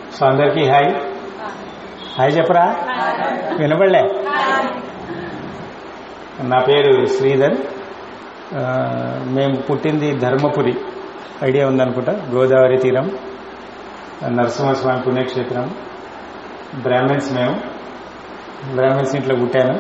So అందరికీ hi hi చెప్పరా వినపడలే నా పేరు శ్రీధర్ ఆ, మేము పుట్టింది ధర్మపురి ఐడియా ఉందనుకుంటా గోదావరి తీరం నరసింహస్వామి పుణ్యక్షేత్రం బ్రాహ్మిన్స్ మేము బ్రాహ్మిన్స్ ఇంట్లో పుట్టాను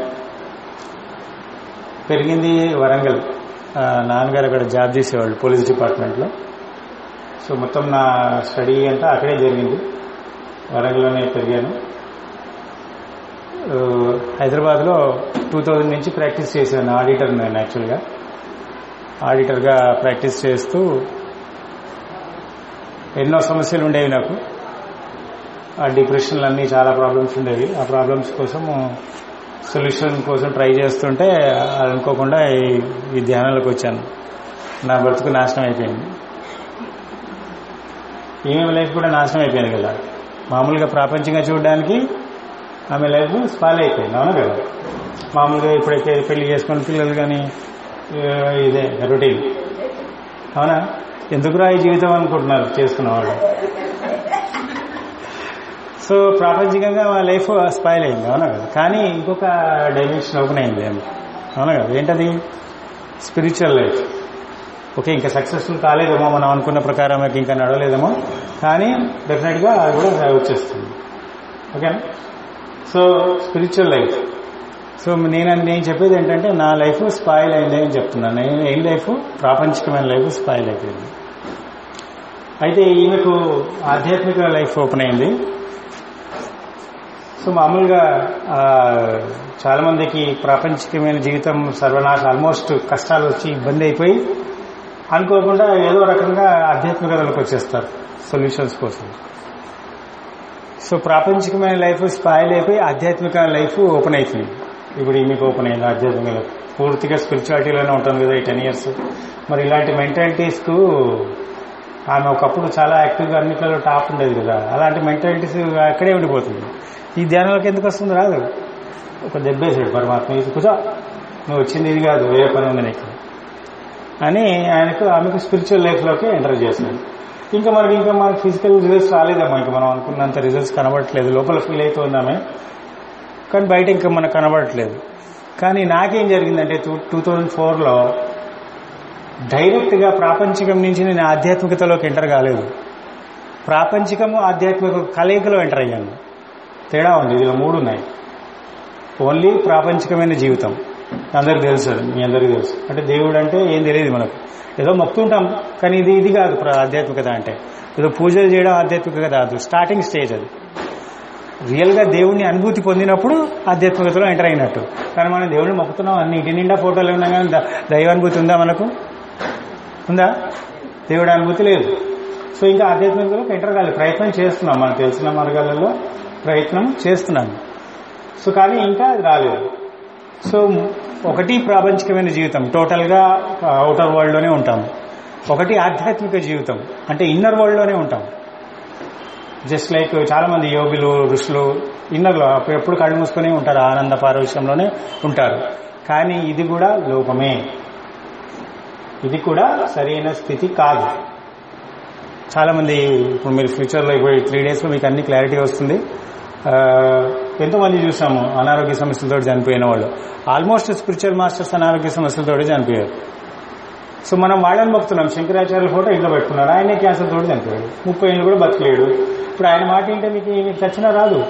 పెరిగింది వరంగల్ ఆ, నాన్నగారు అక్కడ జాబ్ చేసేవాళ్ళు పోలీస్ డిపార్ట్మెంట్లో సో మొత్తం నా స్టడీ అంతా అక్కడే జరిగింది వరంగల్లోనే పెరిగాను ఆ, హైదరాబాద్లో టూ థౌజండ్ నుంచి ప్రాక్టీస్ చేశాను ఆడిటర్ నేను యాక్చువల్గా ఆడిటర్గా ప్రాక్టీస్ చేస్తూ ఎన్నో సమస్యలు ఉండేవి నాకు ఆ డిప్రెషన్లు అన్నీ చాలా ప్రాబ్లమ్స్ ఉండేవి ఆ ప్రాబ్లమ్స్ కోసం సొల్యూషన్ కోసం ట్రై చేస్తుంటే అనుకోకుండా ఈ- ఈ ధ్యానాలకు వచ్చాను నా బ్రతుకు నాశనం అయిపోయింది ఈమె లైఫ్ కూడా నాశనం అయిపోయింది కదా మామూలుగా ప్రాపంచంగా చూడడానికి ఆమె లైఫ్ స్పాల్ అయిపోయింది అవునా కదా మామూలుగా ఇప్పుడైతే పెళ్లి చేసుకున్న పిల్లలు కానీ ఆ, ఇదే రొటీన్ అవునా ఎందుకురా ఈ జీవితం అనుకుంటున్నారు చేసుకున్న వాళ్ళు సో ప్రాపంచికంగా మా లైఫ్ స్పాయిల్ అయింది అవునా కదా కానీ ఇంకొక డైమెన్షన్ ఓపెన్ అయింది ఏమో అవునా కదా ఏంటది స్పిరిచువల్ లైఫ్ ఓకే ఇంకా సక్సెస్ఫుల్ కాలేదేమో మనం అనుకున్న ప్రకారం మనకి ఇంకా నడవలేదేమో కానీ డెఫినెట్గా అది కూడా వచ్చేస్తుంది ఓకేనా సో స్పిరిచువల్ లైఫ్ సో నేను నేను చెప్పేది ఏంటంటే నా లైఫ్ స్పాయిల్ అయింది అని చెప్తున్నాను నేను ఏం లైఫ్ ప్రాపంచికమైన లైఫ్ స్పాయిల్ అయిపోయింది అయితే ఈమెకు ఆధ్యాత్మిక లైఫ్ ఓపెన్ అయింది సో మామూలుగా ఆ, చాలా మందికి ప్రాపంచికమైన జీవితం సర్వనాశ ఆల్మోస్ట్ కష్టాలు వచ్చి ఇబ్బంది అయిపోయి అనుకోకుండా ఏదో రకంగా ఆధ్యాత్మికతలకు వచ్చేస్తారు సొల్యూషన్స్ కోసం సో ప్రాపంచికమైన లైఫ్ స్పాయిల్ అయిపోయి ఆధ్యాత్మిక లైఫ్ ఓపెన్ అయిపోయింది ఇప్పుడు మీకు ఓపెన్ అయింది ఆధ్యాత్మిక లైఫ్ పూర్తిగా స్పిరిచువాలిటీలోనే ఉంటుంది కదా ఈ టెన్ ఇయర్స్ మరి ఇలాంటి మెంటాలిటీస్కు ఆమె ఒకప్పుడు చాలా యాక్టివ్గా అన్నిట్లలో టాప్ ఉండేది కదా అలాంటి మెంటాలిటీస్ అక్కడే ఉండిపోతుంది ఈ ధ్యానంలోకి ఎందుకు వస్తుంది రాదు ఒక దెబ్బేసాడు పరమాత్మ ఇది కూర్చో నువ్వు వచ్చింది ఇది కాదు వేరే పని ఉంది నీకు అని ఆయనకు ఆమెకు స్పిరిచువల్ లైఫ్లోకి ఎంటర్ చేశాడు ఇంకా మనకి ఇంకా మనకి ఫిజికల్ రిజల్ట్స్ రాలేదమ్మా ఇంకా మనం అనుకున్నంత రిజల్ట్స్ కనబడట్లేదు లోపల ఫీల్ అవుతుంది ఆమె కానీ బయట ఇంకా మనకు కనబడట్లేదు కానీ నాకేం జరిగిందంటే టూ టూ థౌజండ్ ఫోర్లో డైరెక్ట్గా ప్రాపంచికం నుంచి నేను ఆధ్యాత్మికతలోకి ఎంటర్ కాలేదు ప్రాపంచికము ఆధ్యాత్మిక కలయికలో ఎంటర్ అయ్యాను తేడా ఉంది ఇదిలో మూడు ఉన్నాయి ఓన్లీ ప్రాపంచికమైన జీవితం అందరికి తెలుసు అది, మీ అందరికీ తెలుసు అంటే దేవుడు అంటే ఏం తెలియదు మనకు ఏదో మొక్తుంటాం కానీ ఇది ఇది కాదు ప్ర- ఆధ్యాత్మికత అంటే ఏదో పూజలు చేయడం ఆధ్యాత్మికత కాదు స్టార్టింగ్ స్టేజ్ అది రియల్గా దేవుడిని అనుభూతి పొందినప్పుడు ఆధ్యాత్మికతలో ఎంటర్ అయినట్టు కానీ మనం దేవుడిని మొక్కుతున్నాం అన్ని ఇంటి నిండా ఫోటోలు ఉన్నా కానీ ద- దైవానుభూతి ఉందా మనకు ఉందా దేవుడి అనుభూతి లేదు సో ఇంకా ఆధ్యాత్మికతలోకి ఎంటర్ కాలేదు ప్రయత్నం చేస్తున్నాం మనకు తెలిసిన మార్గాలలో ప్రయత్నం చేస్తున్నాను సో కానీ ఇంకా అది రాలేదు సో ఒకటి ప్రాపంచికమైన జీవితం టోటల్గా అవుటర్ వరల్డ్లోనే ఉంటాం ఒకటి ఆధ్యాత్మిక జీవితం అంటే ఇన్నర్ వరల్డ్లోనే ఉంటాం జస్ట్ లైక్ చాలా మంది యోగులు ఋషులు ఇన్నర్లో ఎప్పుడు కళ్ళు మూసుకొని ఉంటారు ఆనంద పారవశ్యంలోనే ఉంటారు కానీ ఇది కూడా లోపమే ఇది కూడా సరైన స్థితి కాదు చాలా మంది ఇప్పుడు మీరు ఫ్యూచర్లో ఇప్పుడు త్రీ డేస్లో మీకు అన్ని క్లారిటీ వస్తుంది ఆ, ఎంతో మంది చూసాము అనారోగ్య సమస్యలతో చనిపోయిన వాళ్ళు ఆల్మోస్ట్ స్పిరిచువల్ మాస్టర్స్ అనారోగ్య సమస్యలతో చనిపోయారు సో మనం వాళ్ళని మొక్కుతున్నాం శంకరాచార్యుల ఫోటో ఇంట్లో పెట్టుకున్నారు ఆయనే క్యాన్సర్ తోటి చనిపోయాడు ముప్పై ఏళ్ళు కూడా బతికేడు ఇప్పుడు ఆయన మాట ఏంటంటే మీకు మీకు చచ్చినా రాదు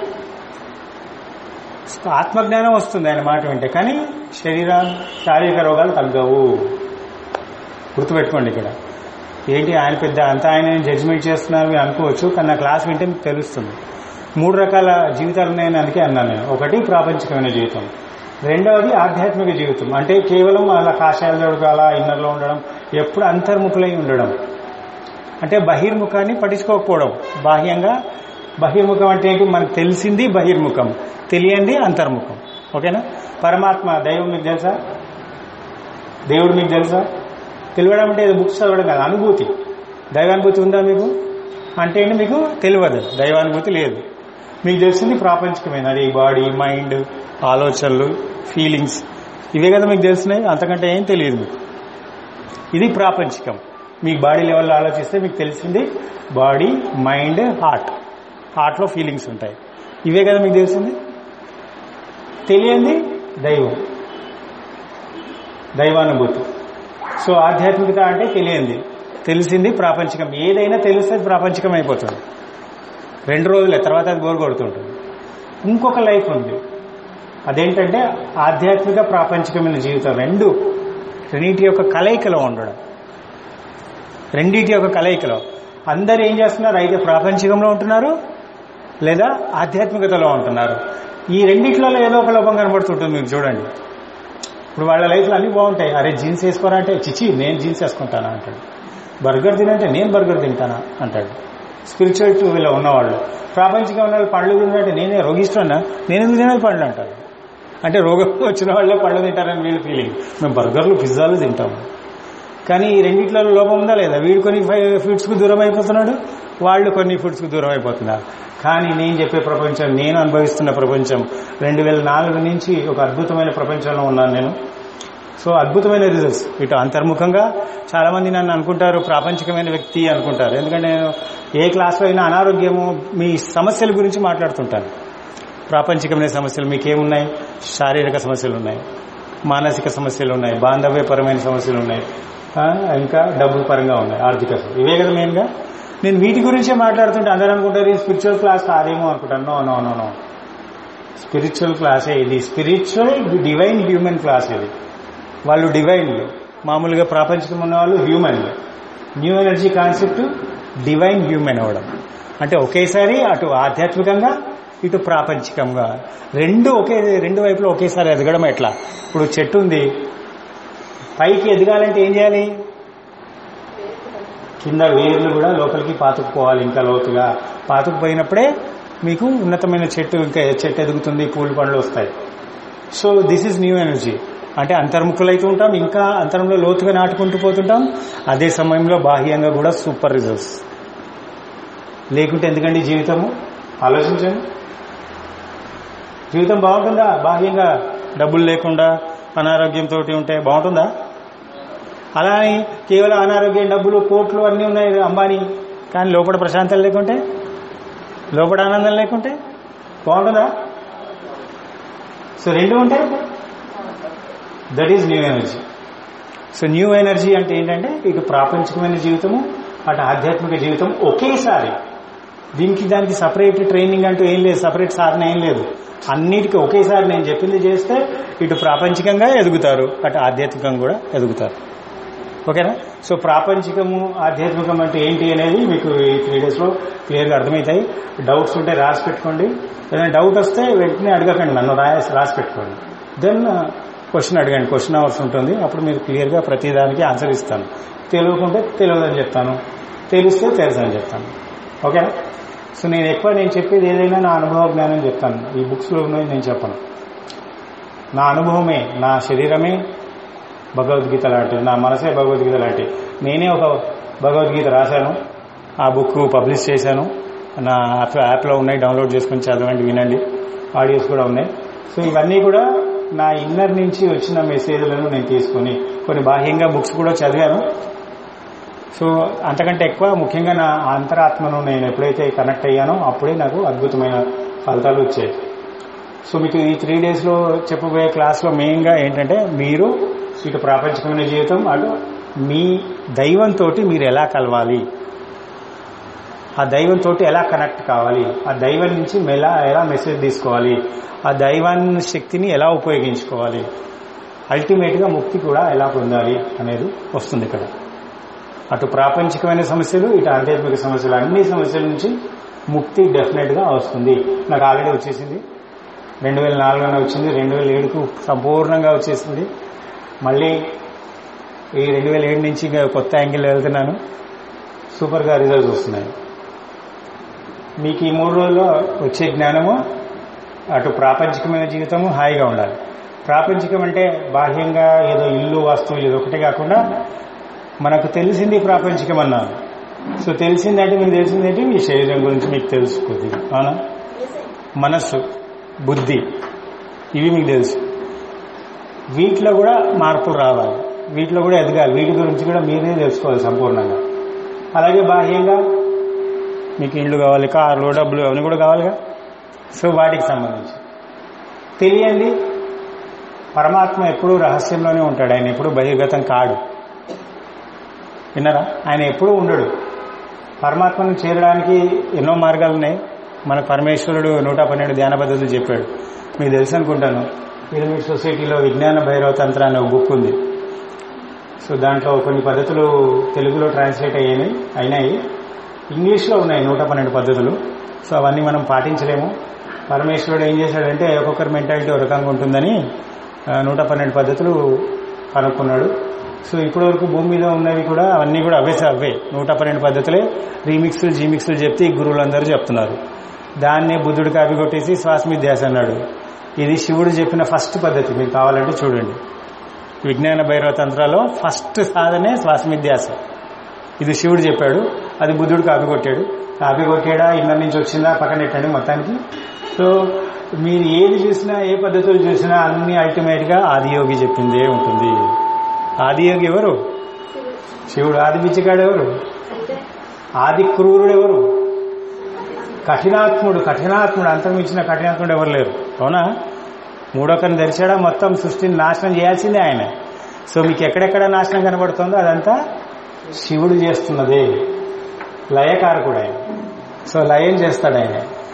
ఆత్మజ్ఞానం వస్తుంది ఆయన మాట వింటే కానీ శరీర శారీరక రోగాలు తగ్గవు గుర్తుపెట్టుకోండి ఇక్కడ ఏంటి ఆయన పెద్ద అంతా ఆయన జడ్జిమెంట్ చేస్తున్నారు మీరు అనుకోవచ్చు కానీ నా క్లాస్ వింటే మీకు తెలుస్తుంది మూడు రకాల జీవితాలు ఉన్నాయని అందుకే అన్నాను నేను ఒకటి ప్రాపంచికమైన జీవితం రెండవది ఆధ్యాత్మిక జీవితం అంటే కేవలం అలా కాషాయాలు జరగాల ఇన్నర్లో ఉండడం ఎప్పుడు అంతర్ముఖులై ఉండడం అంటే బహిర్ముఖాన్ని పట్టించుకోకపోవడం బాహ్యంగా బహిర్ముఖం అంటే ఏంటి మనకు తెలిసింది బహిర్ముఖం తెలియంది అంతర్ముఖం ఓకేనా పరమాత్మ దైవం మీకు తెలుసా దేవుడు మీకు తెలుసా తెలియడం అంటే ఏదో బుక్స్ చదవడం కాదు అనుభూతి దైవానుభూతి ఉందా మీకు అంటే ఏంటి మీకు తెలియదు దైవానుభూతి లేదు మీకు తెలిసింది ప్రాపంచికమైన అది బాడీ మైండ్ ఆలోచనలు ఫీలింగ్స్ ఇవే కదా మీకు తెలిసినాయి అంతకంటే ఏం తెలియదు మీకు ఇది ప్రాపంచికం మీకు బాడీ లెవెల్లో ఆలోచిస్తే మీకు తెలిసింది బాడీ మైండ్ హార్ట్ హార్ట్లో ఫీలింగ్స్ ఉంటాయి ఇవే కదా మీకు తెలిసింది తెలియంది దైవం దైవానుభూతి సో ఆధ్యాత్మికత అంటే తెలియంది తెలిసింది ప్రాపంచికం ఏదైనా తెలిస్తే అది ప్రాపంచికం అయిపోతుంది రెండు రోజులే తర్వాత అది బోరు కొడుతుంటుంది ఇంకొక లైఫ్ ఉంది అదేంటంటే ఆధ్యాత్మిక ప్రాపంచికమైన జీవితం రెండు రెండింటి యొక్క కలయికలో ఉండడం రెండింటి యొక్క కలయికలో అందరు ఏం చేస్తున్నారు అయితే ప్రాపంచికంలో ఉంటున్నారు లేదా ఆధ్యాత్మికతలో ఉంటున్నారు ఈ రెండిట్లలో ఏదో ఒక లోపం కనబడుతుంటుంది మీకు చూడండి ఇప్పుడు వాళ్ళ లైఫ్లో అన్నీ బాగుంటాయి అరే జీన్స్ వేసుకోరా అంటే చిచి నేను జీన్స్ వేసుకుంటానా అంటాడు బర్గర్ తినంటే నేను బర్గర్ తింటానా అంటాడు స్పిరిచువల్ వీళ్ళు ఉన్నవాళ్ళు ప్రాపంచికంగా ఉన్న వాళ్ళు పళ్ళు తినంటే నేనే రోగిస్తున్నా నేను ఎందుకు తినాలి పళ్ళు అంటారు అంటే రోగం వచ్చిన వాళ్ళే పళ్ళు తింటారని వీళ్ళు ఫీలింగ్ మేము బర్గర్లు పిజ్జాలు తింటాము కానీ ఈ రెండిట్లలో లోపం ఉందా లేదా వీడు కొన్ని ఫుడ్స్కు దూరం అయిపోతున్నాడు వాళ్ళు కొన్ని ఫుడ్స్కు దూరం అయిపోతున్నారు కానీ నేను చెప్పే ప్రపంచం నేను అనుభవిస్తున్న ప్రపంచం రెండు వేల నాలుగు నుంచి ఒక అద్భుతమైన ప్రపంచంలో ఉన్నాను నేను సో అద్భుతమైన రిజల్ట్స్ ఇటు అంతర్ముఖంగా చాలా మంది నన్ను అనుకుంటారు ప్రాపంచికమైన వ్యక్తి అనుకుంటారు ఎందుకంటే నేను ఏ క్లాస్లో అయినా అనారోగ్యము మీ సమస్యల గురించి మాట్లాడుతుంటాను ప్రాపంచికమైన సమస్యలు మీకేమున్నాయి శారీరక సమస్యలు ఉన్నాయి మానసిక సమస్యలు ఉన్నాయి బాంధవ్యపరమైన సమస్యలు ఉన్నాయి ఆ, ఇంకా డబ్బు పరంగా ఉన్నాయి ఆర్థిక సమస్యలు. ఇవే కదా మెయిన్గా నేను వీటి గురించే మాట్లాడుతుంటే అందరూ అనుకుంటారు ఇది స్పిరిచువల్ క్లాస్ కాదేమో అనుకుంటాను no no no no spiritual క్లాసే ఇది స్పిరిచువల్ డివైన్ హ్యూమన్ క్లాస్ ఇది వాళ్ళు డివైన్లు మామూలుగా ప్రాపంచికం ఉన్న వాళ్ళు హ్యూమన్లు new energy concept divine human అవ్వడం అంటే ఒకేసారి అటు ఆధ్యాత్మికంగా ఇటు ప్రాపంచికంగా రెండు ఒకే రెండు వైపులో ఒకేసారి ఎదగడం ఎట్లా ఇప్పుడు చెట్టు ఉంది పైకి ఎదగాలంటే ఏం చేయాలి కింద వేర్లు కూడా లోపలికి పాతుకుపోవాలి ఇంకా లోతుగా పాతుకుపోయినప్పుడే మీకు ఉన్నతమైన చెట్టు ఇంకా చెట్టు ఎదుగుతుంది పూలు పండ్లు వస్తాయి so this is new energy అంటే అంతర్ముఖులైతూ ఉంటాం ఇంకా అంతరంలో లోతుగా నాటుకుంటూ పోతుంటాం అదే సమయంలో బాహ్యంగా కూడా సూపర్ రిజల్ట్స్ లేకుంటే ఎందుకండి జీవితము ఆలోచించండి జీవితం బాగుంటుందా బాహ్యంగా డబ్బులు లేకుండా అనారోగ్యంతో ఉంటే బాగుంటుందా అలా అని కేవలం అనారోగ్యం డబ్బులు కోట్లు అన్నీ ఉన్నాయి అంబానీ కానీ లోపల ప్రశాంతం లేకుంటే లోపల ఆనందం లేకుంటే బాగుంటుందా సో రెండు ఉంటే that is new energy so new energy అంటే ఏంటంటే ఇటు ప్రాపంచికమైన జీవితము అటు ఆధ్యాత్మిక జీవితం ఒకేసారి దీనికి దానికి సపరేట్ ట్రైనింగ్ అంటూ ఏం లేదు సపరేట్ సాధన ఏం లేదు అన్నిటికీ ఒకేసారి నేను చెప్పింది చేస్తే ఇటు ప్రాపంచికంగా ఎదుగుతారు అటు ఆధ్యాత్మికంగా కూడా ఎదుగుతారు ఓకేనా సో ప్రాపంచికము ఆధ్యాత్మికం అంటే ఏంటి అనేది మీకు ఈ త్రీ డేస్లో క్లియర్గా అర్థమవుతాయి డౌట్స్ ఉంటే రాసి పెట్టుకోండి ఏదైనా డౌట్ వస్తే వెంటనే అడగకండి నన్ను రాసి రాసి పెట్టుకోండి దెన్ క్వశ్చన్ అడగండి క్వశ్చన్ అవర్స్ ఉంటుంది అప్పుడు మీరు క్లియర్గా ప్రతిదానికి ఆన్సర్ ఇస్తాను తెలియకుంటే తెలియదని చెప్తాను తెలిస్తే తెలుసని చెప్తాను ఓకేనా సో నేను ఎక్కువ నేను చెప్పేది ఏదైనా నా అనుభవ జ్ఞానం చెప్తాను ఈ బుక్స్లో ఉన్నది నేను చెప్పను నా అనుభవమే నా శరీరమే భగవద్గీత లాంటిది నా మనసే భగవద్గీత లాంటిది నేనే ఒక భగవద్గీత రాశాను ఆ బుక్ పబ్లిష్ చేశాను నా యాప్ యాప్లో ఉన్నాయి డౌన్లోడ్ చేసుకొని చదవండి వినండి ఆడియోస్ కూడా ఉన్నాయి సో ఇవన్నీ కూడా నా ఇన్నర్ నుంచి వచ్చిన మెసేజ్లను నేను తీసుకొని కొన్ని బాహ్యంగా బుక్స్ కూడా చదివాను సో అంతకంటే ఎక్కువ ముఖ్యంగా నా అంతరాత్మను నేను ఎప్పుడైతే కనెక్ట్ అయ్యానో అప్పుడే నాకు అద్భుతమైన ఫలితాలు వచ్చాయి సో మీకు ఈ త్రీ డేస్లో చెప్పబోయే క్లాస్లో మెయిన్గా ఏంటంటే మీరు ఇటు ప్రాపంచికమైన జీవితం అటు మీ దైవంతో మీరు ఎలా కలవాలి ఆ దైవంతో ఎలా కనెక్ట్ కావాలి ఆ దైవం నుంచి ఎలా ఎలా మెసేజ్ తీసుకోవాలి ఆ దైవాన్ని శక్తిని ఎలా ఉపయోగించుకోవాలి అల్టిమేట్గా ముక్తి కూడా ఎలా పొందాలి అనేది వస్తుంది ఇక్కడ అటు ప్రాపంచికమైన సమస్యలు ఇటు ఆధ్యాత్మిక సమస్యలు అన్ని సమస్యల నుంచి ముక్తి డెఫినెట్గా వస్తుంది నాకు ఆల్రెడీ వచ్చేసింది రెండు వేల నాలుగున వచ్చింది రెండు వేల ఏడుకు సంపూర్ణంగా వచ్చేసింది మళ్ళీ ఈ రెండు వేల ఏడు నుంచి ఇంకా కొత్త యాంగిల్ వెళ్తున్నాను సూపర్గా రిజల్ట్స్ వస్తున్నాయి మీకు ఈ మూడు రోజుల్లో వచ్చే జ్ఞానము అటు ప్రాపంచికమైన జీవితము హాయిగా ఉండాలి ప్రాపంచికం అంటే బాహ్యంగా ఏదో ఇల్లు వస్తువులు ఇది ఒకటే కాకుండా మనకు తెలిసింది ప్రాపంచికం అన్నాను సో తెలిసిందంటే మీకు తెలిసిందేంటి మీ శరీరం గురించి మీకు తెలుసు కొద్దిగా అవునా మనస్సు బుద్ధి ఇవి మీకు తెలుసు వీటిలో కూడా మార్పులు రావాలి వీటిలో కూడా ఎదగాలి వీటి గురించి కూడా మీరే తెలుసుకోవాలి సంపూర్ణంగా అలాగే బాహ్యంగా మీకు ఇండ్లు కావాలి కార్లు డబ్బులు అవన్నీ కూడా కావాలిగా సో వాటికి సంబంధించి తెలియంది పరమాత్మ ఎప్పుడూ రహస్యంలోనే ఉంటాడు ఆయన ఎప్పుడూ బహిర్గతం కాడు విన్నారా ఆయన ఎప్పుడూ ఉండడు పరమాత్మను చేరడానికి ఎన్నో మార్గాలు ఉన్నాయి మన పరమేశ్వరుడు నూట పన్నెండు ధ్యాన పద్ధతులు చెప్పాడు మీకు తెలుసు అనుకుంటాను పిరమిడ్ సొసైటీలో విజ్ఞాన భైరవ తంత్ర అనే ఒక బుక్ ఉంది సో దాంట్లో కొన్ని పద్ధతులు తెలుగులో ట్రాన్స్లేట్ అయ్యాయి అయినాయి ఇంగ్లీష్లో ఉన్నాయి నూట పన్నెండు పద్ధతులు సో అవన్నీ మనం పాటించలేము పరమేశ్వరుడు ఏం చేశాడంటే ఒక్కొక్కరి మెంటాలిటీ ఒక రకంగా ఉంటుందని ఆ, నూట పన్నెండు పద్ధతులు కనుక్కున్నాడు సో ఇప్పటి వరకు భూమి మీద ఉన్నవి కూడా అవన్నీ కూడా అవే సార్ అవే నూట పన్నెండు పద్ధతులే రీమిక్స్లు జీమిక్స్లు చెప్తే ఈ గురువులందరూ చెప్తున్నారు దాన్నే బుద్ధుడు కాపీ కొట్టేసి శ్వాస మీద ధ్యాస అన్నాడు ఇది శివుడు చెప్పిన ఫస్ట్ పద్ధతి మీకు కావాలంటే చూడండి విజ్ఞాన భైరవ తంత్రాలో ఫస్ట్ సాధనే శ్వాస మీద ధ్యాస ఇది శివుడు చెప్పాడు అది బుద్ధుడు కాపీ కొట్టాడు కాపీ కొట్టాడా ఇన్నర్ నుంచి వచ్చిందా పక్కన పెట్టండి మొత్తానికి సో మీరు ఏది చూసినా ఏ పద్ధతులు చూసినా అన్ని అల్టిమేట్ గా ఆదియోగి చెప్పిందే ఉంటుంది ఆదియోగి ఎవరు శివుడు ఆది పిచ్చికాడు ఎవరు ఆది క్రూరుడు ఎవరు కఠినాత్ముడు కఠినాత్ముడు అంతమించిన కఠినాత్ముడు ఎవరు లేరు అవునా మూడొకరిని తెరిచాడా మొత్తం సృష్టిని నాశనం చేయాల్సిందే ఆయన సో మీకు ఎక్కడెక్కడ నాశనం కనబడుతుందో అదంతా శివుడు చేస్తున్నదే లయకారకుడు ఆయన సో లయం చేస్తాడు ఆయన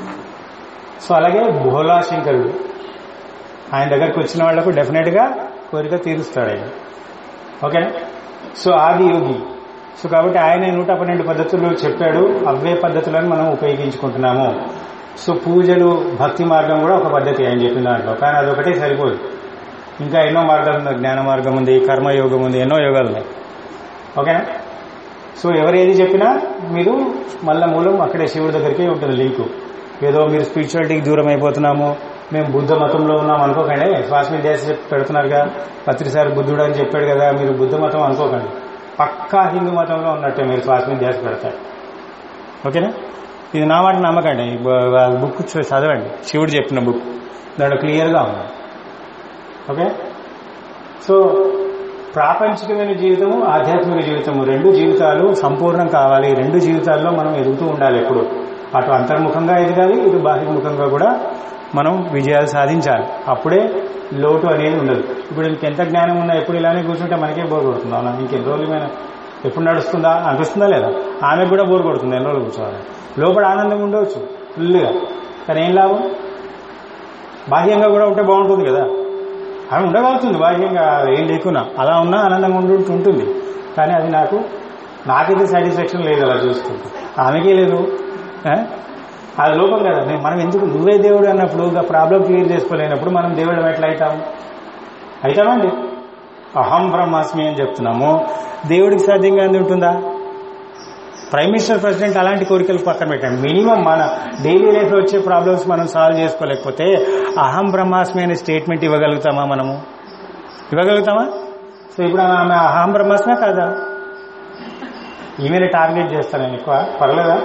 సో అలాగే భోలా శంకరుడు ఆయన దగ్గరికి వచ్చిన వాళ్లకు డెఫినెట్ గా కోరిక తీరుస్తాడు ఆయన ఓకేనా సో ఆది యోగి సో కాబట్టి ఆయన నూట పన్నెండు పద్ధతులు చెప్పాడు అవే పద్ధతులను మనం ఉపయోగించుకుంటున్నాము సో పూజలు భక్తి మార్గం కూడా ఒక పద్ధతి ఆయన చెప్పిన దాంట్లో కానీ అదొకటే సరిపోదు ఇంకా ఎన్నో మార్గాలు ఉన్నాయి జ్ఞాన మార్గం ఉంది కర్మయోగం ఉంది ఎన్నో యోగాలు ఉన్నాయి ఓకేనా సో ఎవరు ఏది చెప్పినా మీరు మళ్ళా మూలం అక్కడే శివుడి దగ్గరికే ఉంటుంది లింకు ఏదో మీరు స్పిరిచువాలిటీకి దూరం అయిపోతున్నాము మేము బుద్ధ మతంలో ఉన్నాం అనుకోకండి శ్వాస మీద ధ్యాస చెప్పి పెడుతున్నారుగా పత్రిసారి బుద్ధుడు అని చెప్పాడు కదా మీరు బుద్ధ మతం అనుకోకండి పక్కా హిందూ మతంలో ఉన్నట్టే మీరు శ్వాస మీద ధ్యాస పెడతారు ఓకేనా ఇది నా మాట నమ్మకండి ఈ బ- బుక్ చూ- చదవండి శివుడు చెప్పిన బుక్ దాంట్లో క్లియర్గా ఉంది ఓకే సో ప్రాపంచికమైన జీవితము ఆధ్యాత్మిక జీవితము రెండు జీవితాలు సంపూర్ణం కావాలి రెండు జీవితాల్లో మనం ఎదుగుతూ ఉండాలి ఎప్పుడు అటు అంతర్ముఖంగా ఎదగాలి ఇటు బాహ్యముఖంగా కూడా మనం విజయాలు సాధించాలి అప్పుడే లోటు అనేది ఉండదు ఇప్పుడు ఇంకెంత జ్ఞానం ఉన్నా ఎప్పుడు ఇలానే కూర్చుంటే మనకే బోర్ కొడుతుంది అవునా ఇంకెన్ని రోజులు ఏమైనా ఎప్పుడు నడుస్తుందా అనిపిస్తుందా లేదా ఆమెకు కూడా బోర్ కొడుతుంది ఎన్ని రోజులు కూర్చోవాలి లోపల ఆనందం ఉండవచ్చు ఫుల్గా కానీ ఏం లాభం బాహ్యంగా కూడా ఉంటే బాగుంటుంది కదా ఆమె ఉండగలుగుతుంది బాహ్యంగా ఏం లేకున్నా అలా ఉన్నా ఆనందంగా ఉండి ఉంటుంది కానీ అది నాకు నాకైతే సాటిస్ఫాక్షన్ లేదు అలా చూస్తుంటే ఆమెకే లేదు ఆ? అది లోపం కదా నేను మనం ఎందుకు నువ్వే దేవుడు అన్నప్పుడు ఇంకా ప్రాబ్లం క్లియర్ చేసుకోలేనప్పుడు మనం దేవుడు ఎట్లా అవుతాము అవుతామండి అహం బ్రహ్మాస్మి అని చెప్తున్నాము దేవుడికి సాధ్యంగా అంది ఉంటుందా ప్రైమ్ మినిస్టర్ ప్రెసిడెంట్ అలాంటి కోరికలు పక్కన పెట్టండి మినిమం మన డైలీ లైఫ్ లో వచ్చే ప్రాబ్లమ్స్ మనం సాల్వ్ చేసుకోలేకపోతే అహం బ్రహ్మాస్మి అనే స్టేట్మెంట్ ఇవ్వగలుగుతామా మనము ఇవ్వగలుగుతామా సో ఇప్పుడు ఆమె అహం బ్రహ్మాస్మే కాదా ఈమెయిల్ టార్గెట్ చేస్తాను నేను ఎక్కువ పర్లేదా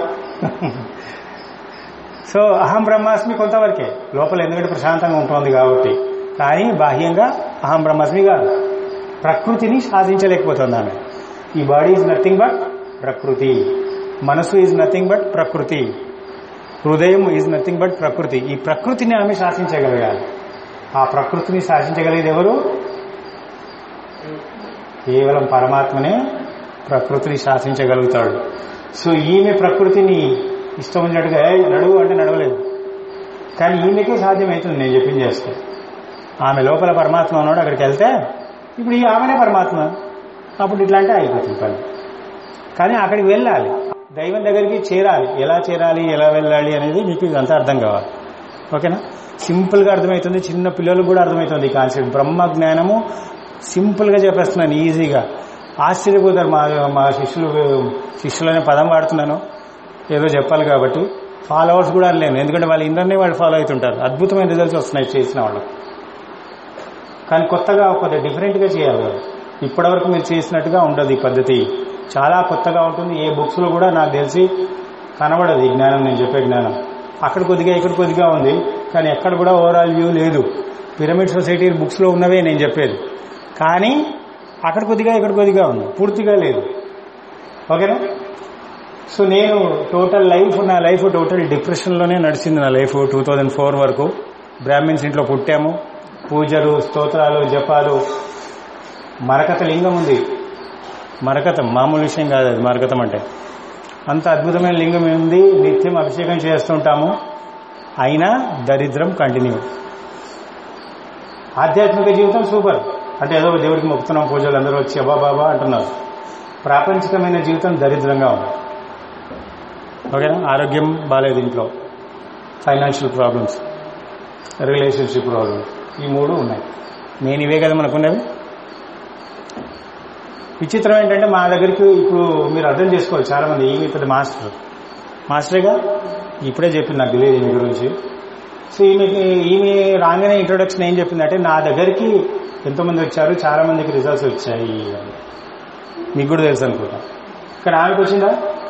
సో అహం బ్రహ్మాస్మి కొంతవరకే లోపల ఎందుకంటే ప్రశాంతంగా ఉంటుంది కాబట్టి కానీ బాహ్యంగా అహం బ్రహ్మాస్మి కాదు ప్రకృతిని సాధించలేకపోతుంది ఆమె ఈ బాడీ ఈజ్ నథింగ్ బట్ ప్రకృతి మనసు ఈజ్ నథింగ్ బట్ ప్రకృతి హృదయం ఈజ్ నథింగ్ బట్ ప్రకృతి ఈ ప్రకృతిని ఆమె శాసించగలగాలి ఆ ప్రకృతిని శాసించగలిగేది ఎవరు కేవలం పరమాత్మనే ప్రకృతిని శాసించగలుగుతాడు సో ఈమె ప్రకృతిని ఇష్టం వచ్చినట్టుగా "ఏయ్, నడువు అంటే నడవలేదు కానీ ఈమెకే సాధ్యమవుతుంది నేను చెప్పింది చేస్తే ఆమె లోపల పరమాత్మ ఉన్నాడు అక్కడికి వెళ్తే ఇప్పుడు ఈ ఆమెనే పరమాత్మ అప్పుడు ఇట్లా అంటే అయిపోతుంది పని కానీ అక్కడికి వెళ్ళాలి దైవం దగ్గరికి చేరాలి ఎలా చేరాలి ఎలా వెళ్ళాలి అనేది మీకు ఇదంతా అర్థం కావాలి ఓకేనా సింపుల్ గా అర్థమవుతుంది చిన్న పిల్లలకు కూడా అర్థమవుతుంది ఈ కాన్సెప్ట్ బ్రహ్మ జ్ఞానము సింపుల్ గా చెప్పేస్తున్నాను ఈజీగా ఆశ్చర్యపోతారు మా మా శిష్యులు శిష్యులనే పదం వాడుతున్నాను ఏదో చెప్పాలి కాబట్టి ఫాలోవర్స్ కూడా లేను ఎందుకంటే వాళ్ళ ఇందరినీ వాళ్ళు ఫాలో అవుతుంటారు అద్భుతమైన రిజల్ట్స్ వస్తున్నాయి చేసిన వాళ్ళు కానీ కొత్తగా కొద్దిగా డిఫరెంట్ గా చేయాలి వాళ్ళు. ఇప్పటివరకు మీరు చేసినట్టుగా ఉండదు ఈ పద్ధతి చాలా కొత్తగా ఉంటుంది ఏ బుక్స్ లో కూడా నాకు తెలిసి కనబడదు ఈ జ్ఞానం నేను చెప్పే జ్ఞానం అక్కడ కొద్దిగా ఇక్కడ కొద్దిగా ఉంది కానీ ఎక్కడ కూడా ఓవరాల్ వ్యూ లేదు పిరమిడ్ సొసైటీ బుక్స్ లో ఉన్నవే నేను చెప్పేది కానీ అక్కడ కొద్దిగా ఇక్కడ కొద్దిగా ఉంది పూర్తిగా లేదు ఓకేనా సో నేను టోటల్ లైఫ్ నా లైఫ్ టోటల్ డిప్రెషన్లోనే నడిచింది నా లైఫ్ టూ థౌజండ్ ఫోర్ వరకు బ్రాహ్మిన్స్ ఇంట్లో పుట్టాము పూజలు స్తోత్రాలు జపాలు మరకత లింగం ఉంది మరకతం మామూలు విషయం కాదు అది మరకతం అంటే అంత అద్భుతమైన లింగం ఉంది నిత్యం అభిషేకం చేస్తుంటాము అయినా దరిద్రం కంటిన్యూ ఆధ్యాత్మిక జీవితం సూపర్ అంటే ఏదో దేవుడికి మొక్కుతున్నాం పూజలు అందరూ వచ్చి అబ్బా బాబా అంటున్నారు ప్రాపంచికమైన జీవితం దరిద్రంగా ఉంది ఓకేనా ఆరోగ్యం బాగాలేదు ఇంట్లో ఫైనాన్షియల్ ప్రాబ్లమ్స్ రిలేషన్షిప్ ప్రాబ్లమ్స్ ఈ మూడు ఉన్నాయి నేను ఇవే కదా మనకున్నవి విచిత్రం ఏంటంటే మా దగ్గరికి ఇప్పుడు మీరు అర్థం చేసుకోవాలి చాలా మంది ఈమె పెద్ద మాస్టర్ మాస్టర్గా ఇప్పుడే చెప్పింది నాకు తెలియదు ఈమె గురించి సో ఈమెకి ఈమె రాగానే ఇంట్రొడక్షన్ ఏం చెప్పిందంటే నా దగ్గరికి ఎంతోమంది వచ్చారు చాలా మందికి రిజల్ట్స్ వచ్చాయి అని మీకు కూడా తెలుసు అనుకుంటా కానీ ఆమెకు వచ్చిందా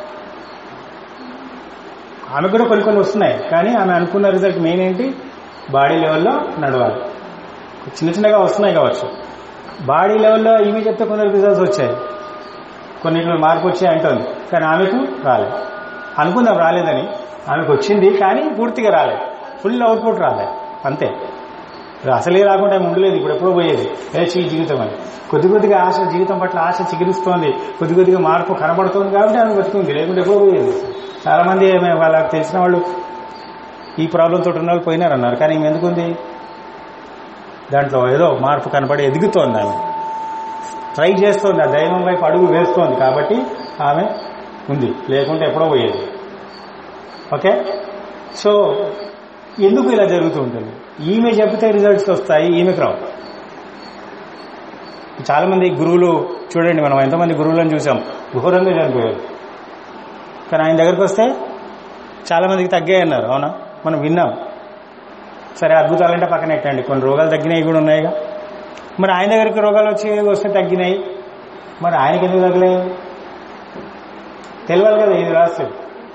ఆమె కూడా కొన్ని కొన్ని వస్తున్నాయి కానీ ఆమె అనుకున్న రిజల్ట్ మెయిన్ ఏంటి బాడీ లెవెల్లో నడవాలి చిన్న చిన్నగా వస్తున్నాయి కావచ్చు బాడీ లెవెల్లో ఈమె చెప్తే కొన్ని రిజల్ట్స్ వచ్చాయి కొన్నిట్లో మార్పు వచ్చాయి అంటుంది కానీ ఆమెకు రాలేదు అనుకుందాం రాలేదని ఆమెకు వచ్చింది కానీ పూర్తిగా రాలేదు ఫుల్ అవుట్పుట్ రాలేదు అంతే అసలే రాకుండా ఆమె ఉండలేదు ఇప్పుడు ఎప్పుడో పోయేది ఏ చీ జీవితం అని కొద్ది కొద్దిగా ఆశ జీవితం పట్ల ఆశ చిగురిస్తోంది కొద్ది కొద్దిగా మార్పు కనబడుతోంది కాబట్టి ఆమె బతుకుంది లేకుంటే ఎప్పుడో పోయేది చాలా మంది ఆమె వాళ్ళకి తెలిసిన వాళ్ళు ఈ ప్రాబ్లంతో ఉన్న వాళ్ళు పోయినారన్నారు కానీ ఈమె ఎందుకుంది దాంట్లో ఏదో మార్పు కనపడి ఎదుగుతోంది ఆమె ట్రై చేస్తోంది ఆ దైవం వైపు అడుగు వేస్తోంది కాబట్టి ఆమె ఉంది లేకుంటే ఎప్పుడో పోయేది ఓకే సో ఎందుకు ఇలా జరుగుతూ ఉంటుంది ఈమె చెబితే రిజల్ట్స్ వస్తాయి ఈమెకు రావు చాలా మంది గురువులు చూడండి మనం ఎంతమంది గురువులను చూసాం ఘోరంగా చనిపోయారు కానీ ఆయన దగ్గరికి వస్తే చాలా మందికి తగ్గాయి అన్నారు అవునా మనం విన్నాం సరే అద్భుతాలంటే పక్కన ఎట్టండి కొన్ని రోగాలు తగ్గినాయి కూడా ఉన్నాయిగా మరి ఆయన దగ్గరికి రోగాలు వచ్చి వస్తే తగ్గినాయి మరి ఆయనకి ఎందుకు తగ్గలేదు తెలియాలి కదా ఇది రహస్యం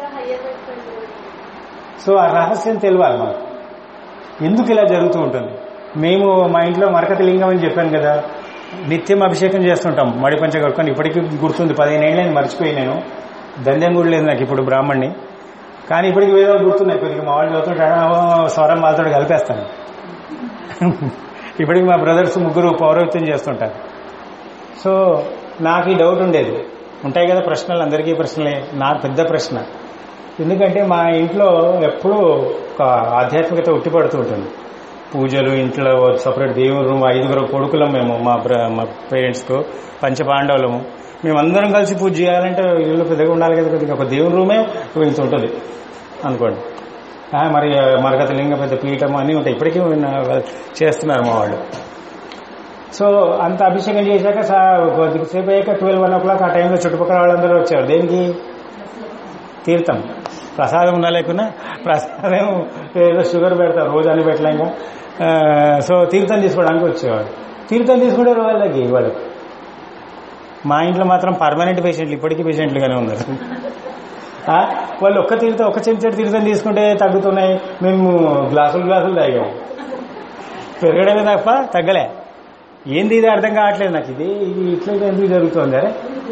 సో ఆ రహస్యం తెలియాలి మనకు ఎందుకు ఇలా జరుగుతూ ఉంటుంది మేము మా ఇంట్లో మరకత లింగం అని చెప్పాను కదా నిత్యం అభిషేకం చేస్తుంటాం మడి పంచ కట్టుకొని ఇప్పటికీ గుర్తుంది పదిహేను ఏళ్ళని మర్చిపోయి నేను దందెం కూడా లేదు నాకు ఇప్పుడు బ్రాహ్మణ్ణి కానీ ఇప్పటికి వేదాలు గుర్తున్నాయి కొద్దిగా మా వాళ్ళు చదువుతుంటే స్వరం వాళ్ళతో కలిపేస్తాను ఇప్పటికి మా బ్రదర్స్ ముగ్గురు పౌరవిత్యం చేస్తుంటారు సో నాకు ఈ డౌట్ ఉండేది ఉంటాయి కదా ప్రశ్నలు అందరికీ ప్రశ్నలే నాకు పెద్ద ప్రశ్న ఎందుకంటే మా ఇంట్లో ఎప్పుడూ ఒక ఆధ్యాత్మికత ఉట్టిపడుతూ ఉంటుంది పూజలు ఇంట్లో సపరేట్ దేవుని రూమ్ ఐదుగురు కొడుకులం మేము మా బ్ర మా పేరెంట్స్కు పంచపాండవులము మేమందరం కలిసి పూజ చేయాలంటే ఇల్లు పెద్దగా ఉండాలి కదా కొద్దిగా ఒక దేవుని రూమే ఇంత ఉంటుంది అనుకోండి ఆ, మరి మరగత లింగ పెద్ద పీఠం అన్నీ ఉంటాయి ఇప్పటికీ ఉన్న- చేస్తున్నారు మా వాళ్ళు సో అంత అభిషేకం చేశాక సా- కొద్దిసేపు అయ్యాక ట్వెల్వ్ వన్ ఓ క్లాక్ ఆ టైంలో చుట్టుపక్కల వాళ్ళందరూ వచ్చారు దేనికి తీర్థం ప్రసాదం ఉన్నా లేకున్నా ప్రసాదం ఏదో షుగర్ పెడతారు రోజు అని పెట్టలేక ఆ, సో తీర్థం తీసుకోవడానికి వచ్చేవాడు తీర్థం తీసుకుంటే రోజు తగ్గి వాళ్ళకి మా ఇంట్లో మాత్రం పర్మనెంట్ పేషెంట్లు ఇప్పటికీ పేషెంట్లుగానే ఉన్నారు ఆ, వాళ్ళు ఒక్క తీర్థం ఒక్క చెంచడి తీర్థం తీసుకుంటే తగ్గుతున్నాయి మేము గ్లాసులు గ్లాసులు తాగాము పెరగడమే తప్ప తగ్గలే ఏంది ఇది అర్థం కావట్లేదు నాకు ఇది ఇది ఇట్లా ఎందుకు జరుగుతుంది అరే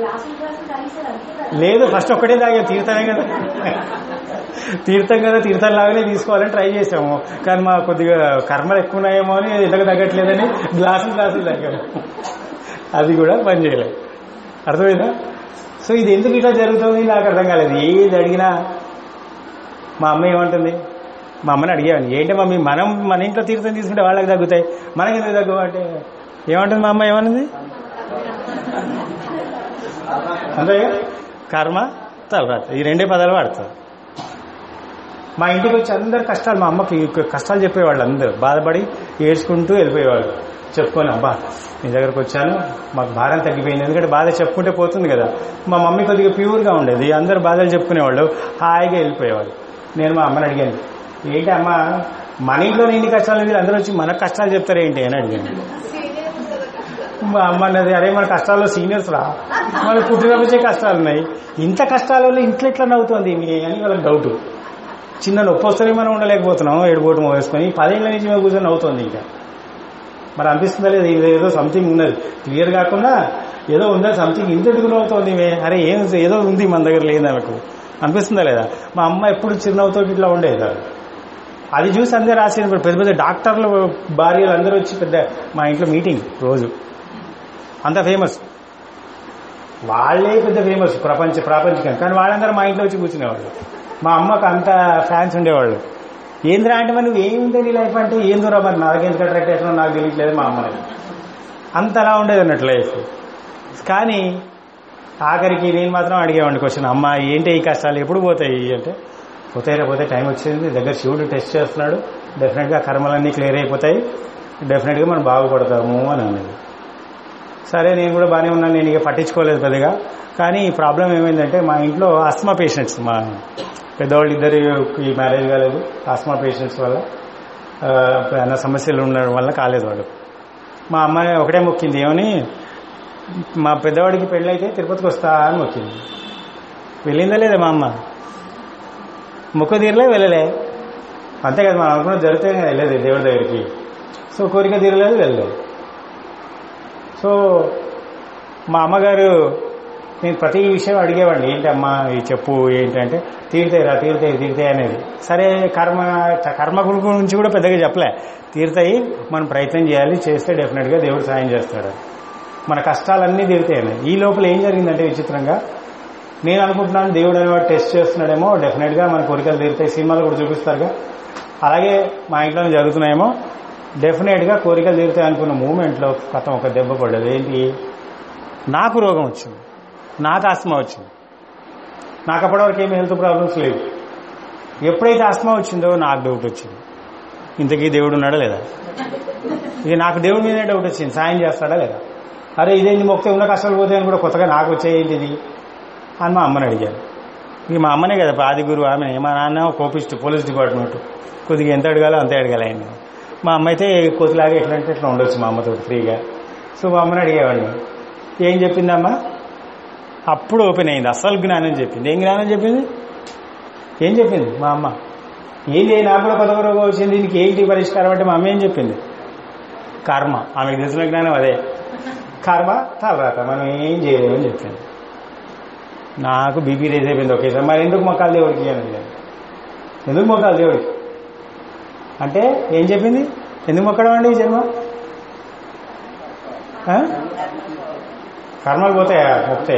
లేదు ఫస్ట్ ఒక్కటే తాగా తీర్థమే కదా తీర్థం కదా తీర్థం లాగానే తీసుకోవాలని ట్రై చేసాము కానీ మా కొద్దిగా కర్మలు ఎక్కువ ఉన్నాయేమో అని ఎంతకు తగ్గట్లేదని గ్లాసులు గ్లాసులు తాగాము అది కూడా పని చేయలేదు అర్థమైందా సో ఇది ఎందుకు ఇట్లా జరుగుతుంది నాకు అర్థం కాలేదు ఏది అడిగినా మా అమ్మ ఏమంటుంది మా అమ్మని అడిగాను ఏంటి మమ్మీ మనం మన ఇంట్లో తీర్థం తీసుకుంటే వాళ్ళకి తగ్గుతాయి మనకి ఎందుకు తగ్గు అంటే ఏమంటుంది మా అమ్మ ఏమన్నది అంతే కర్మ తర్వాత ఈ రెండే పదాలు వాడతారు మా ఇంటికి వచ్చి అందరు కష్టాలు మా అమ్మకి కష్టాలు చెప్పేవాళ్ళు అందరు బాధపడి ఏడ్చుకుంటూ వెళ్ళిపోయేవాళ్ళు చెప్పుకొని అబ్బా నీ దగ్గరకు వచ్చాను మాకు భారం తగ్గిపోయింది ఎందుకంటే బాధ చెప్పుకుంటే పోతుంది కదా మా మమ్మీ కొద్దిగా ప్యూర్గా ఉండేది అందరు బాధలు చెప్పుకునేవాళ్ళు హాయిగా వెళ్ళిపోయేవాళ్ళు నేను మా అమ్మని అడిగాను ఏంటి అమ్మ మన ఇంట్లో ఎన్ని కష్టాలు ఉంది అందరూ వచ్చి మన కష్టాలు చెప్తారు ఏంటి అని అడిగాను మా అమ్మ అన్నది అరే మన కష్టాల్లో సీనియర్స్ రా మన పుట్టినప్పుడే కష్టాలు ఉన్నాయి ఇంత కష్టాలలో ఇంట్లో ఎట్లా నవ్వుతుంది మీ అని వాళ్ళకి డౌట్ చిన్న నొప్పి వస్తేనే మనం ఉండలేకపోతున్నాం ఏడుపోటు వేసుకొని పదేళ్ళ నుంచి మేము కూర్చొని అవుతుంది ఇంకా మరి అనిపిస్తుందా లేదు ఇది ఏదో సంథింగ్ ఉన్నది క్లియర్ కాకుండా ఏదో ఉందా సంథింగ్ ఇంత ఎదుగులు అవుతుంది ఇవే అరే ఏం ఏదో ఉంది మన దగ్గర లేదు ఆమెకు అనిపిస్తుందా లేదా మా అమ్మ ఎప్పుడు చిరునవ్వుతో ఇట్లా ఉండేది కాదు. అది చూసి అందరూ రాసేది పెద్ద పెద్ద డాక్టర్లు భార్యలు అందరూ వచ్చి పెద్ద మా ఇంట్లో మీటింగ్ రోజు అంత ఫేమస్ వాళ్ళే పెద్ద ఫేమస్ ప్రపంచ ప్రాపంచికం కానీ వాళ్ళందరూ మా ఇంట్లో వచ్చి కూర్చునేవాళ్ళు మా అమ్మకు అంత ఫ్యాన్స్ ఉండేవాళ్ళు ఏంద్రా అంటే మరి నువ్వు ఏముంది నీ లైఫ్ అంటే ఏం దూరం మరి నాకెందుకు అట్రాక్ట్ అవుతున్నావు నాకు తెలియట్లేదు మా అమ్మని అంతలా ఉండేది అన్నట్టు లైఫ్ కానీ ఆఖరికి నేను మాత్రం అడిగేవాడిని క్వశ్చన్ అమ్మ ఏంటి ఈ కష్టాలు ఎప్పుడు పోతాయి అంటే పోతాయి పోతే టైం వచ్చింది దగ్గర శివుడు టెస్ట్ చేస్తున్నాడు డెఫినెట్గా కర్మలన్నీ క్లియర్ అయిపోతాయి డెఫినెట్గా మనం బాగుపడతాము అని అనేది సరే నేను కూడా బాగానే ఉన్నాను నేను ఇక పట్టించుకోలేదు పెద్దగా కానీ ఈ ప్రాబ్లం ఏమైందంటే మా ఇంట్లో ఆస్మా పేషెంట్స్ మా పెద్దవాళ్ళు ఇద్దరు ఈ మ్యారేజ్ కాలేదు ఆస్మా పేషెంట్స్ వల్ల ఆ, ఏమైనా సమస్యలు ఉండడం వల్ల కాలేదు వాళ్ళు మా అమ్మాయి ఒకటే మొక్కింది ఏమని మా పెద్దవాడికి పెళ్ళైతే తిరుపతికి వస్తా అని మొక్కింది వెళ్ళిందా లేదా మా అమ్మ మొక్క తీరలే వెళ్ళలే అంతే కదా మనం అనుకున్న జరిగితే వెళ్ళలేదు దేవుడి దగ్గరికి సో కోరిక తీరలేదు వెళ్ళలేదు సో మా అమ్మగారు నేను ప్రతి విషయం అడిగేవాడిని ఏంటమ్మా ఇది చెప్పు ఏంటంటే తీరుతాయి రా తీరుతాయి తీరుతాయి అనేది సరే కర్మ కర్మ గురించి కూడా పెద్దగా చెప్పలే తీరుతాయి మనం ప్రయత్నం చేయాలి చేస్తే డెఫినెట్గా దేవుడు సాయం చేస్తాడు మన కష్టాలన్నీ తీరుతాయని ఈ లోపల ఏం జరిగిందంటే విచిత్రంగా నేను అనుకుంటున్నాను దేవుడు అనేవాడు టెస్ట్ చేస్తున్నాడేమో డెఫినెట్గా మన కోరికలు తీరుతాయి సినిమాలు కూడా చూపిస్తారుగా అలాగే మా ఇంట్లో జరుగుతున్నాయేమో డెఫినెట్గా కోరికలు తీరుతాయి అనుకున్న మూమెంట్లో కథం ఒక దెబ్బ పడ్డది ఏంటి నాకు రోగం వచ్చింది నాకు ఆస్మా వచ్చింది నాకు అప్పటివరకు ఏమి హెల్త్ ప్రాబ్లమ్స్ లేవు ఎప్పుడైతే ఆస్మా వచ్చిందో నాకు డౌట్ వచ్చింది ఇంతకీ దేవుడు ఉన్నాడా లేదా ఇది నాకు దేవుడి మీదే డౌట్ వచ్చింది సాయం చేస్తాడా లేదా అరే ఇదేంటి మొక్కితే ఉన్న కష్టాలు పోతాయని కూడా కొత్తగా నాకు వచ్చేది అని మా అమ్మని అడిగాను ఇక మా అమ్మనే కదా ఆది గురువు ఆమె మా నాన్న కోపిస్ట్ పోలీస్ డిపార్ట్మెంట్ కొద్దిగా ఎంత అడగాలో అంతే అడగాలి ఆయన మా అమ్మ అయితే కొద్దిలాగా ఎట్లా అంటే ఎట్లా ఉండొచ్చు మా అమ్మతో ఫ్రీగా సో మా అమ్మని అడిగేవాడిని ఏం చెప్పిందమ్మా అప్పుడు ఓపెన్ అయింది అసలు జ్ఞానం చెప్పింది ఏం జ్ఞానం చెప్పింది ఏం చెప్పింది మా అమ్మ ఏంటి నాకు కూడా కొత్త రోగం వచ్చింది దీనికి ఏంటి పరిష్కారం అంటే మా అమ్మ ఏం చెప్పింది కర్మ ఆమెకు తెలిసిన జ్ఞానం అదే కర్మ తర్వాత మనం ఏం చేయలేమని చెప్పింది నాకు బీపీ రేజ్ అయిపోయింది ఒకేసారి మరి ఎందుకు మొక్కాలి దేవుడికి అని అడిగాను ఎందుకు మొక్కాలి దేవుడికి అంటే ఏం చెప్పింది ఎందుకు మొక్కడం అండి ఈ జన్మ ఆ? కర్మలు పోతాయా మొక్తాయి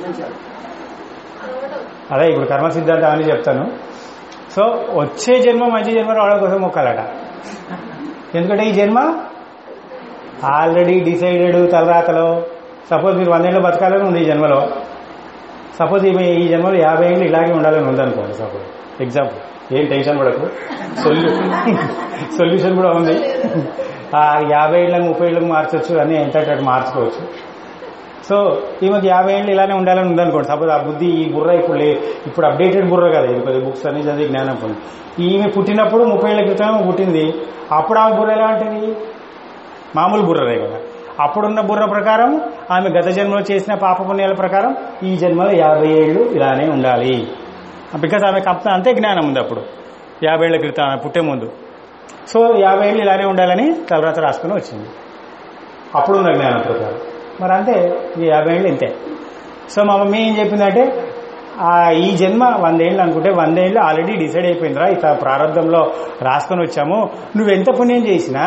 అదే ఇప్పుడు కర్మ సిద్ధాంతం అని చెప్తాను సో వచ్చే జన్మ మంచి జన్మ రావడం కోసం మొక్కాలట ఎందుకంటే ఈ జన్మ ఆల్రెడీ డిసైడెడ్ తలరాతలో సపోజ్ మీరు వందేళ్ళు బతకాలని ఉంది ఈ జన్మలో సపోజ్ ఈమె ఈ జన్మలో యాభై ఏళ్ళు ఇలాగే ఉండాలని ఉందనుకోండి సపోజ్ ఎగ్జాంపుల్ ఏం టెన్షన్ పడకు సొల్యూ సొల్యూషన్ కూడా ఉంది ఆ యాభై ఏళ్ళకి ముప్పై ఏళ్ళకి మార్చొచ్చు అని ఎంత అటు మార్చుకోవచ్చు సో ఈమెకి యాభై ఏళ్ళు ఇలానే ఉండాలని ఉందనుకోండి సపోజ్ ఆ బుద్ధి ఈ బుర్ర ఇప్పుడు లే ఇప్పుడు అప్డేటెడ్ బుర్ర కదా ఇది కొద్దిగా బుక్స్ అన్ని చదివి జ్ఞానం పొంది ఈమె పుట్టినప్పుడు ముప్పై ఏళ్ళ క్రితం పుట్టింది అప్పుడు ఆమె బుర్ర ఎలా ఉంటుంది మామూలు బుర్రరే కదా అప్పుడున్న బుర్ర ప్రకారం ఆమె గత జన్మలో చేసిన పాప పుణ్యాల ప్రకారం ఈ జన్మలో యాభై ఏళ్ళు ఇలానే ఉండాలి బికాస్ ఆమె కప్త అంతే జ్ఞానం ఉంది అప్పుడు యాభై ఏళ్ల క్రితం ఆమె పుట్టే ముందు సో యాభై ఏళ్ళు ఇలానే ఉండాలని తలరాత రాసుకుని వచ్చింది అప్పుడున్న జ్ఞానం ప్రకారం మరి అంతే ఈ యాభై ఏళ్ళు ఇంతే సో మా మమ్మీ ఏం చెప్పిందంటే ఆ ఈ జన్మ వందేళ్ళు అనుకుంటే వందేళ్ళు ఆల్రెడీ డిసైడ్ అయిపోయిందిరా ఇత ప్రారంభంలో రాసుకొని వచ్చాము నువ్వెంత పుణ్యం చేసినా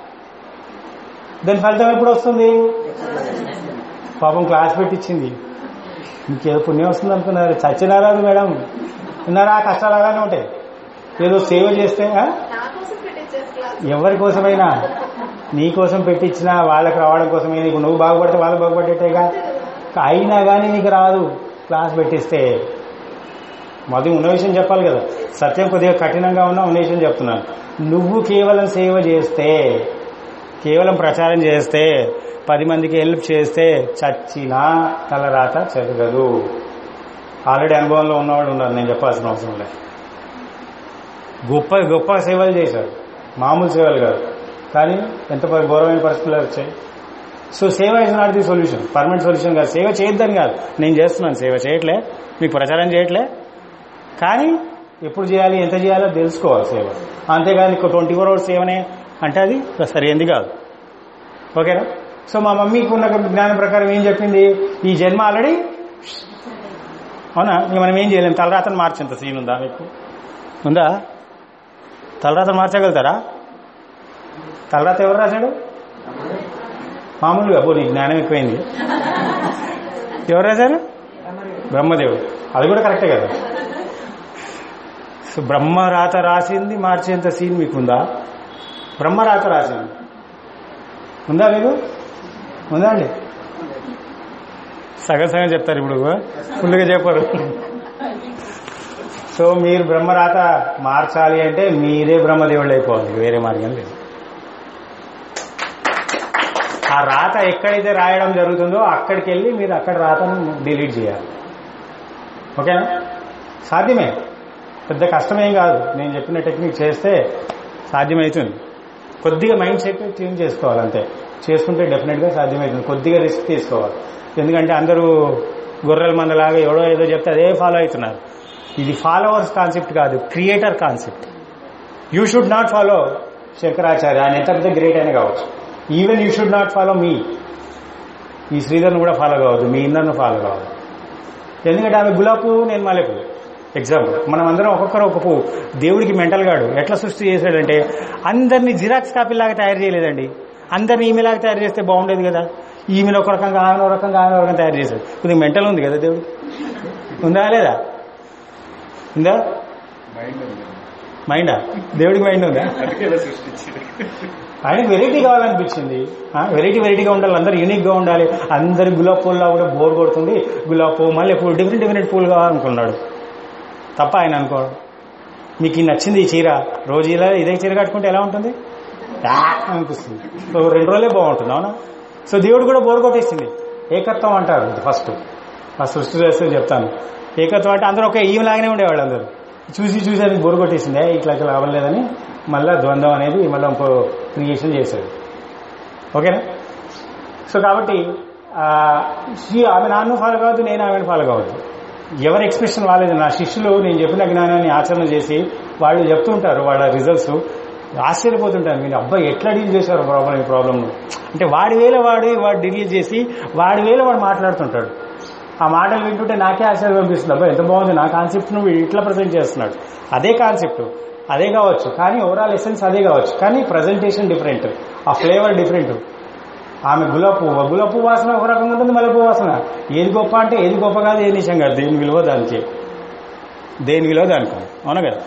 దాని ఫలితం ఎప్పుడు వస్తుంది పాపం క్లాస్ పెట్టించింది ఇంకేదో పుణ్యం వస్తుంది అనుకున్నారు చచ్చినారాదు మేడం విన్నారా ఆ కష్టాలు అలానే ఉంటాయి ఏదో సేవ చేస్తే ఆ? నా కోసం పెట్టించారు క్లాస్ ఎవరి కోసమైనా నీ కోసం పెట్టించినా వాళ్ళకి రావడం కోసమైనా ఇప్పుడు నువ్వు బాగుపడితే వాళ్ళు బాగుపడేటేగా అయినా కానీ నీకు రాదు క్లాస్ పెట్టిస్తే మాది ఉన్న విషయం చెప్పాలి కదా సత్యం కొద్దిగా కఠినంగా ఉన్నా ఉన్న విషయం చెప్తున్నాను నువ్వు కేవలం సేవ చేస్తే కేవలం ప్రచారం చేస్తే పది మందికి హెల్ప్ చేస్తే చచ్చినా తలరాత చదగదు ఆల్రెడీ అనుభవంలో ఉన్నవాడు ఉన్నారు నేను చెప్పాల్సిన అవసరం లేదు గొప్ప గొప్ప సేవలు చేశారు మామూలు సేవలు కాదు కానీ ఎంత ప- ఘోరమైన పరిస్థితులు వచ్చాయి సో సేవ is not the solution permanent solution కాదు సేవ చేయొద్దని కాదు నేను చేస్తున్నాను సేవ చేయట్లే మీకు ప్రచారం చేయట్లే కానీ ఎప్పుడు చేయాలి ఎంత చేయాలో తెలుసుకోవాలి సేవ అంతేగాని ట్వంటీ ఫోర్ అవర్స్ సేవనే అంటే అది సరైనది కాదు ఓకేనా సో మా మమ్మీకి ఉన్న జ్ఞానం ప్రకారం ఏం చెప్పింది ఈ జన్మ ఆల్రెడీ అవునా ఇంక మనం ఏం చేయలేం తలరాతను మార్చేంత సీన్ ఉందా మీకు ఉందా తలరాతను మార్చగలుగుతారా తలరాత ఎవరు రాశాడు మామూలుగా అబ్బో నీ జ్ఞానం ఎక్కువైంది ఎవరు రాశారు బ్రహ్మదేవుడు అది కూడా కరెక్టే కదా సో బ్రహ్మరాత రాసింది మార్చేంత సీన్ మీకు ఉందా బ్రహ్మరాత రాసింది ఉందా మీకు ఉందా అండి సగం సగం చెప్తారు ఇప్పుడు ఫుల్గా చెప్పరు సో మీరు బ్రహ్మరాత మార్చాలి అంటే మీరే బ్రహ్మదేవుళ్ళు అయిపోవాలి వేరే మార్గం లేదు ఆ రాత ఎక్కడైతే రాయడం జరుగుతుందో అక్కడికి వెళ్ళి మీరు అక్కడ రాతను డిలీట్ చేయాలి ఓకేనా సాధ్యమే పెద్ద కష్టమేం కాదు నేను చెప్పిన టెక్నిక్ చేస్తే సాధ్యమవుతుంది కొద్దిగా మైండ్ సెట్ ట్యూన్ చేసుకోవాలి అంతే చేసుకుంటే డెఫినెట్గా సాధ్యమవుతుంది కొద్దిగా రిస్క్ తీసుకోవాలి ఎందుకంటే అందరూ గొర్రెల మందలాగా ఎవడో ఏదో చెప్తే అదే ఫాలో అవుతున్నారు ఇది ఫాలోవర్స్ కాన్సెప్ట్ కాదు creator concept you should not follow Shankaracharya ఆయన ఎంత పెద్ద గ్రేట్ అయినా కావచ్చు even you should not follow me ఈ శ్రీధర్ను కూడా ఫాలో కావద్దు మీ ఇందరిని ఫాలో కావద్దు ఎందుకంటే ఆమె గులాబ్ పువ్వు నేను మల్లెపువ్వు ఎగ్జాంపుల్ మనం అందరం ఒక్కొక్కరు ఒక పువ్వు దేవుడికి మెంటల్ గాడు ఎట్లా సృష్టి చేశాడంటే అందరినీ జిరాక్స్ కాపీలాగా తయారు చేయలేదండి అందరిని ఈమెలాగా తయారు చేస్తే బాగుండేది కదా ఈమెను ఒక రకంగా ఆమె ఒక రకంగా ఆమె ఒక రకంగా తయారు చేశాడు కొద్దిగా మెంటల్ ఉంది కదా దేవుడు ఉందా లేదా ఉందా మైండా దేవుడికి మైండ్ ఉందా ఆయనకి వెరైటీ కావాలనిపించింది వెరైటీ వెరైటీగా ఉండాలి అందరు యూనిక్ గా ఉండాలి అందరు గులాబ్ పూల్లా కూడా బోర్ కొడుతుంది గులాబ్ పువ్వు మళ్ళీ పూలు డిఫరెంట్ డిఫరెంట్ పూలు కావాలనుకున్నాడు తప్ప ఆయన అనుకోవడం మీకు ఈ నచ్చింది ఈ చీర రోజు ఇలా ఇదే చీర కట్టుకుంటే ఎలా ఉంటుంది యా అనిపిస్తుంది సో రెండు రోజులే బాగుంటుంది అవునా సో దేవుడు కూడా బోర్ కొట్టేసింది ఏకత్వం అంటారు ఫస్ట్ ఆ సృష్టి చేస్తే చెప్తాను ఏకత్వం అంటే అందరూ ఒక ఈమెలాగానే ఉండేవాళ్ళు అందరూ చూసి చూసి అది బోర్ కొట్టేసింది ఇట్లా ఇట్లా అవ్వలేదని మళ్ళా ద్వంద్వం అనేది మళ్ళీ ఇంకో క్రియేషన్ చేశాడు ఓకేనా సో కాబట్టి ఆ, she- ఆమె నాన్ను ఫాలో కావద్దు నేను ఆమెను ఫాలో కావద్దు ఎవరి ఎక్స్ప్రెషన్ వాళ్ళది నా శిష్యులు నేను చెప్పిన జ్ఞానాన్ని ఆచరణ చేసి వాళ్ళు చెప్తుంటారు వాళ్ళ రిజల్ట్స్ ఆశ్చర్యపోతుంటారు మీరు అబ్బాయి ఎట్లా డీల్ చేశారు ప్రాబ్లం ఈ ప్రాబ్లమ్ అంటే వాడి వేల వాడి వాడు డీల్ చేసి వాడి వేల వాడు మాట్లాడుతుంటాడు ఆ మాటలు వింటుంటే నాకే ఆశ్చర్యం అనిపిస్తుంది అబ్బాయి ఎంత బాగుంది నా కాన్సెప్ట్ నువ్వు ఇట్లా ప్రజెంట్ చేస్తున్నాడు అదే కాన్సెప్ట్ అదే కావచ్చు కానీ ఓవరాల్ ఎసెన్స్ అదే కావచ్చు కానీ ప్రజెంటేషన్ డిఫరెంట్ ఆ ఫ్లేవర్ డిఫరెంట్ ఆమె గులాబ్ పువ్వు గులాబ్ పువ్వు వాసన ఒక రకంగా ఉంటుంది మల్లె పువ్వు వాసన ఏది గొప్ప అంటే ఏది గొప్ప కాదు ఏది నిజం కాదు దేని విలువ దానికి దేని విలువ దానికి అవునా కదా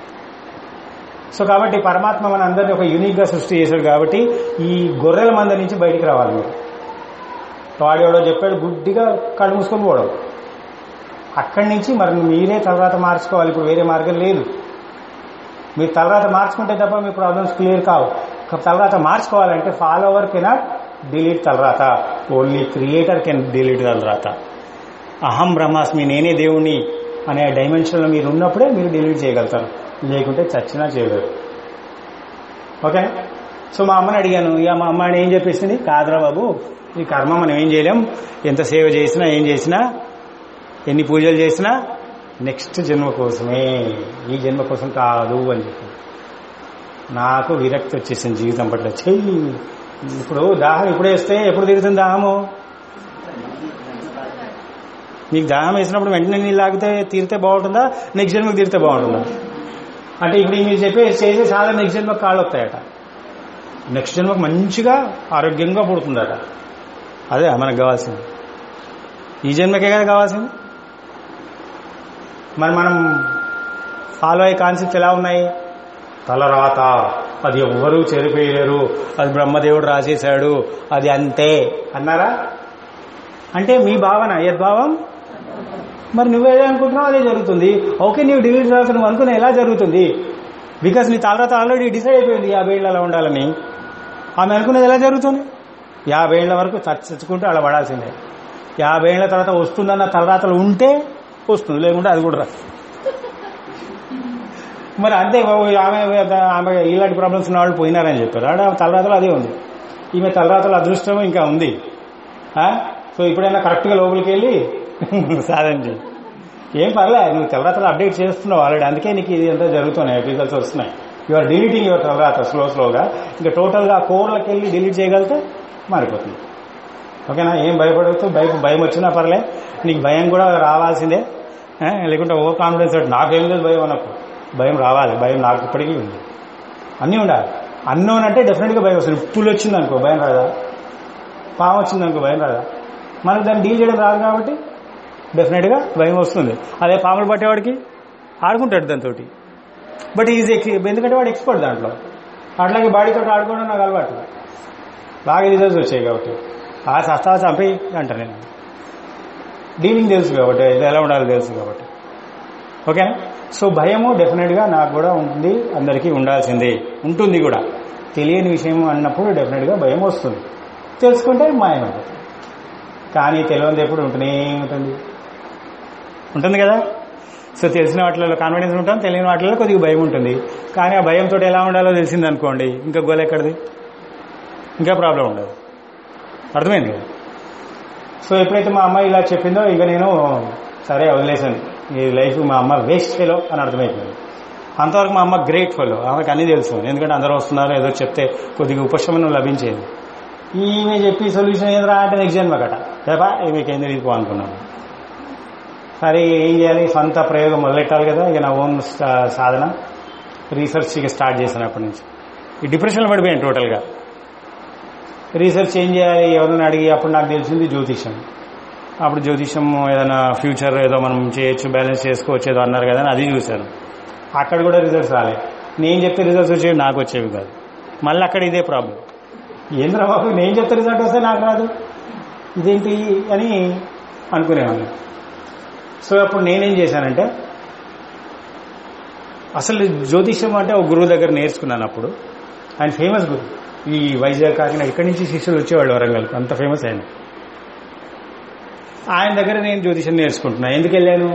సో కాబట్టి పరమాత్మ మన అందరినీ ఒక యూనిక్ గా సృష్టి చేశాడు కాబట్టి ఈ గొర్రెల మంద నుంచి బయటికి రావాలి మీరు వాడేవాడో చెప్పాడు గుడ్డిగా కళ్ళు మూసుకొని పోవడం అక్కడి నుంచి మరి మీరే తర్వాత మార్చుకోవాలి ఇప్పుడు వేరే మార్గం లేదు మీరు తలరాత మార్చుకుంటే తప్ప మీ ప్రాబ్లమ్స్ క్లియర్ కావు తలరాత మార్చుకోవాలంటే ఫాలోవర్ కెనాట్ డిలీట్ తలరాత ఓన్లీ క్రియేటర్ కెన్ డిలీట్ తలరాత అహం బ్రహ్మాస్మి నేనే దేవుణ్ణి అనే డైమెన్షన్లో మీరు ఉన్నప్పుడే మీరు డిలీట్ చేయగలుగుతారు లేకుంటే చచ్చినా చేయలేరు ఓకేనా సో మా అమ్మని అడిగాను ఇక మా అమ్మ ఏం చెప్పేసింది కాదురా బాబు ఈ కర్మ మనం ఏం చేయలేం ఎంత సేవ చేసినా ఏం చేసినా ఎన్ని పూజలు చేసినా నెక్స్ట్ జన్మ కోసమే ఈ జన్మ కోసం కాదు అని చెప్పి నాకు విరక్తి వచ్చేసింది జీవితం పట్ల చెయ్యి ఇప్పుడు దాహం ఇప్పుడు వేస్తే ఎప్పుడు తీరుతుంది దాహము మీకు దాహం వేసినప్పుడు వెంటనే నీళ్ళు లాగితే తీరితే బాగుంటుందా నెక్స్ట్ జన్మకు తీరితే బాగుంటుందా అంటే ఇప్పుడు మీరు చెప్పే చేసే సాధన నెక్స్ట్ జన్మకు కాళ్ళు వస్తాయట నెక్స్ట్ జన్మకు మంచిగా ఆరోగ్యంగా పుడుతుందట అదే మనకు కావాల్సింది ఈ జన్మకే కదా కావాల్సింది మరి మనం ఫాలో అయ్యే కాన్సెప్ట్స్ ఎలా ఉన్నాయి తలరాత అది ఎవ్వరూ చెరిపోయలేరు అది బ్రహ్మదేవుడు రాసేశాడు అది అంతే అన్నారా అంటే మీ భావన యద్భావం మరి నువ్వేదే అనుకుంటున్నావు అదే జరుగుతుంది ఓకే నీవు డిలీట్ రాసి నువ్వు అనుకున్నా ఎలా జరుగుతుంది బికాస్ నీ తలరాత ఆల్రెడీ డిసైడ్ అయిపోయింది యాభై ఏళ్ళు అలా ఉండాలని ఆమె అనుకున్నది ఎలా జరుగుతుంది యాభై ఏళ్ల వరకు చచ్చుకుంటూ అలా పడాల్సిందే యాభై ఏళ్ల తర్వాత వస్తుందన్న తలరాతలు ఉంటే వస్తుంది లేకుంటే అది కూడా రా మరి అంతే ఆమె ఆమె ఇలాంటి ప్రాబ్లమ్స్ ఉన్న వాళ్ళు పోయినారని చెప్పారు ఆడ తలరాతలు అదే ఉంది ఈమె తలరాతల అదృష్టం ఇంకా ఉంది ఆ? సో ఇప్పుడైనా కరెక్ట్గా లోపలికి వెళ్ళి సాధన చేయి ఏం పర్లే నువ్వు తలరాతలు అప్డేట్ చేస్తున్నావు ఆల్రెడీ అందుకే నీకు ఇది అంతా జరుగుతున్నాయి రిజల్ట్స్ వస్తున్నాయి యు ఆర్ డిలీటింగ్ యువర్ తలరాత స్లో స్లోగా ఇంకా టోటల్గా కోర్లకి వెళ్ళి డిలీట్ చేయగలిగితే మారిపోతుంది ఓకేనా ఏం భయపడవద్దు భయం భయం వచ్చినా పర్లే నీకు భయం కూడా రావాల్సిందే ఆ, లేకుంటే ఓ కాన్ఫిడెన్స్ తోటి నాకేం లేదు భయం అనకు భయం రావాలి భయం నాకు ఇప్పటికీ ఉంది అన్నీ ఉండాలి అన్నోన్ అంటే డెఫినెట్గా భయం వస్తుంది పుల్ వచ్చింది అనుకో భయం రాదా పాము వచ్చింది అనుకో భయం రాదా మనకు దాన్ని డీల్ చేయడం రాదు కాబట్టి డెఫినెట్గా భయం వస్తుంది అదే పాములు పట్టేవాడికి ఆడుకుంటాడు దాంతో బట్ ఈజ్ ఎందుకంటే వాడు ఎక్స్పర్ట్ దాంట్లో అట్లాగే బాడీతో ఆడుకోవడం నాకు అలవాటు బాగా రిజల్ట్స్ వచ్చాయి కాబట్టి ఆ సస్తా చంపి అంట నేను డీలింగ్ తెలుసు కాబట్టి ఇది ఎలా ఉండాలో తెలుసు కాబట్టి ఓకేనా సో భయము డెఫినెట్గా నాకు కూడా ఉంటుంది అందరికీ ఉండాల్సిందే ఉంటుంది కూడా తెలియని విషయం అన్నప్పుడు డెఫినెట్గా భయం వస్తుంది తెలుసుకుంటే మాయమైపోతుంది కానీ తెలియనిది ఎప్పుడు ఉంటూనే ఉంటుంది ఉంటుంది కదా సో తెలిసిన వాటిలో కాన్ఫిడెన్స్ ఉంటాం తెలియని వాటిలో కొద్దిగా భయం ఉంటుంది కానీ ఆ భయంతో ఎలా ఉండాలో తెలిసింది అనుకోండి ఇంకా గోల్ ఎక్కడిది ఇంకా ప్రాబ్లం ఉండదు అర్థమైంది కదా సో ఎప్పుడైతే మా అమ్మ ఇలా చెప్పిందో ఇక నేను సరే వదిలేసాను ఈ లైఫ్ మా అమ్మ వేస్ట్ ఫెలో అని అర్థమైపోయింది అంతవరకు మా అమ్మ గ్రేట్ ఫెలో ఆమెకు అన్నీ తెలుసు ఎందుకంటే అందరూ వస్తున్నారు ఏదో చెప్తే కొద్దిగా ఉపశమనం లభించేది ఈమె చెప్పి సొల్యూషన్ ఏదిరా అంటే నెక్స్ట్ జన్మకట రేపా ఈమెకేం తెలియదు అనుకున్నాను సరే ఏం చేయాలి సొంత ప్రయోగం మొదలెట్టాలి కదా ఇక నా ఓన్ సా- సాధన రీసెర్చ్ ఇక స్టార్ట్ చేశాను అప్పటి నుంచి ఈ డిప్రెషన్లో పడిపోయాను టోటల్గా రీసెర్చ్ ఏం చేయాలి ఎవరైనా అడిగి అప్పుడు నాకు తెలిసింది జ్యోతిషం అప్పుడు జ్యోతిషం ఏదైనా ఫ్యూచర్ ఏదో మనం చేయొచ్చు బ్యాలెన్స్ చేసుకోవచ్చు ఏదో అన్నారు కదా అని అది చూశాను అక్కడ కూడా రిజల్ట్స్ రాలే నేను చెప్తే రిజల్ట్స్ వచ్చేవి నాకు వచ్చేవి కాదు మళ్ళీ అక్కడ ఇదే ప్రాబ్లం ఏంద్రా బాబు నేను చెప్తే రిజల్ట్ వస్తే నాకు రాదు ఇదేంటి అని అనుకునేవాడిని సో అప్పుడు నేనేం చేశానంటే అసలు జ్యోతిష్యం అంటే ఒక గురువు దగ్గర నేర్చుకున్నాను అప్పుడు ఆయన ఫేమస్ గురు ఈ వైజాగ్ కాకినాడ ఇక్కడి నుంచి శిష్యులు వచ్చేవాళ్ళు వరంగల్కి అంత ఫేమస్ ఆయన ఆయన దగ్గర నేను జ్యోతిషం నేర్చుకుంటున్నా ఎందుకు వెళ్ళాను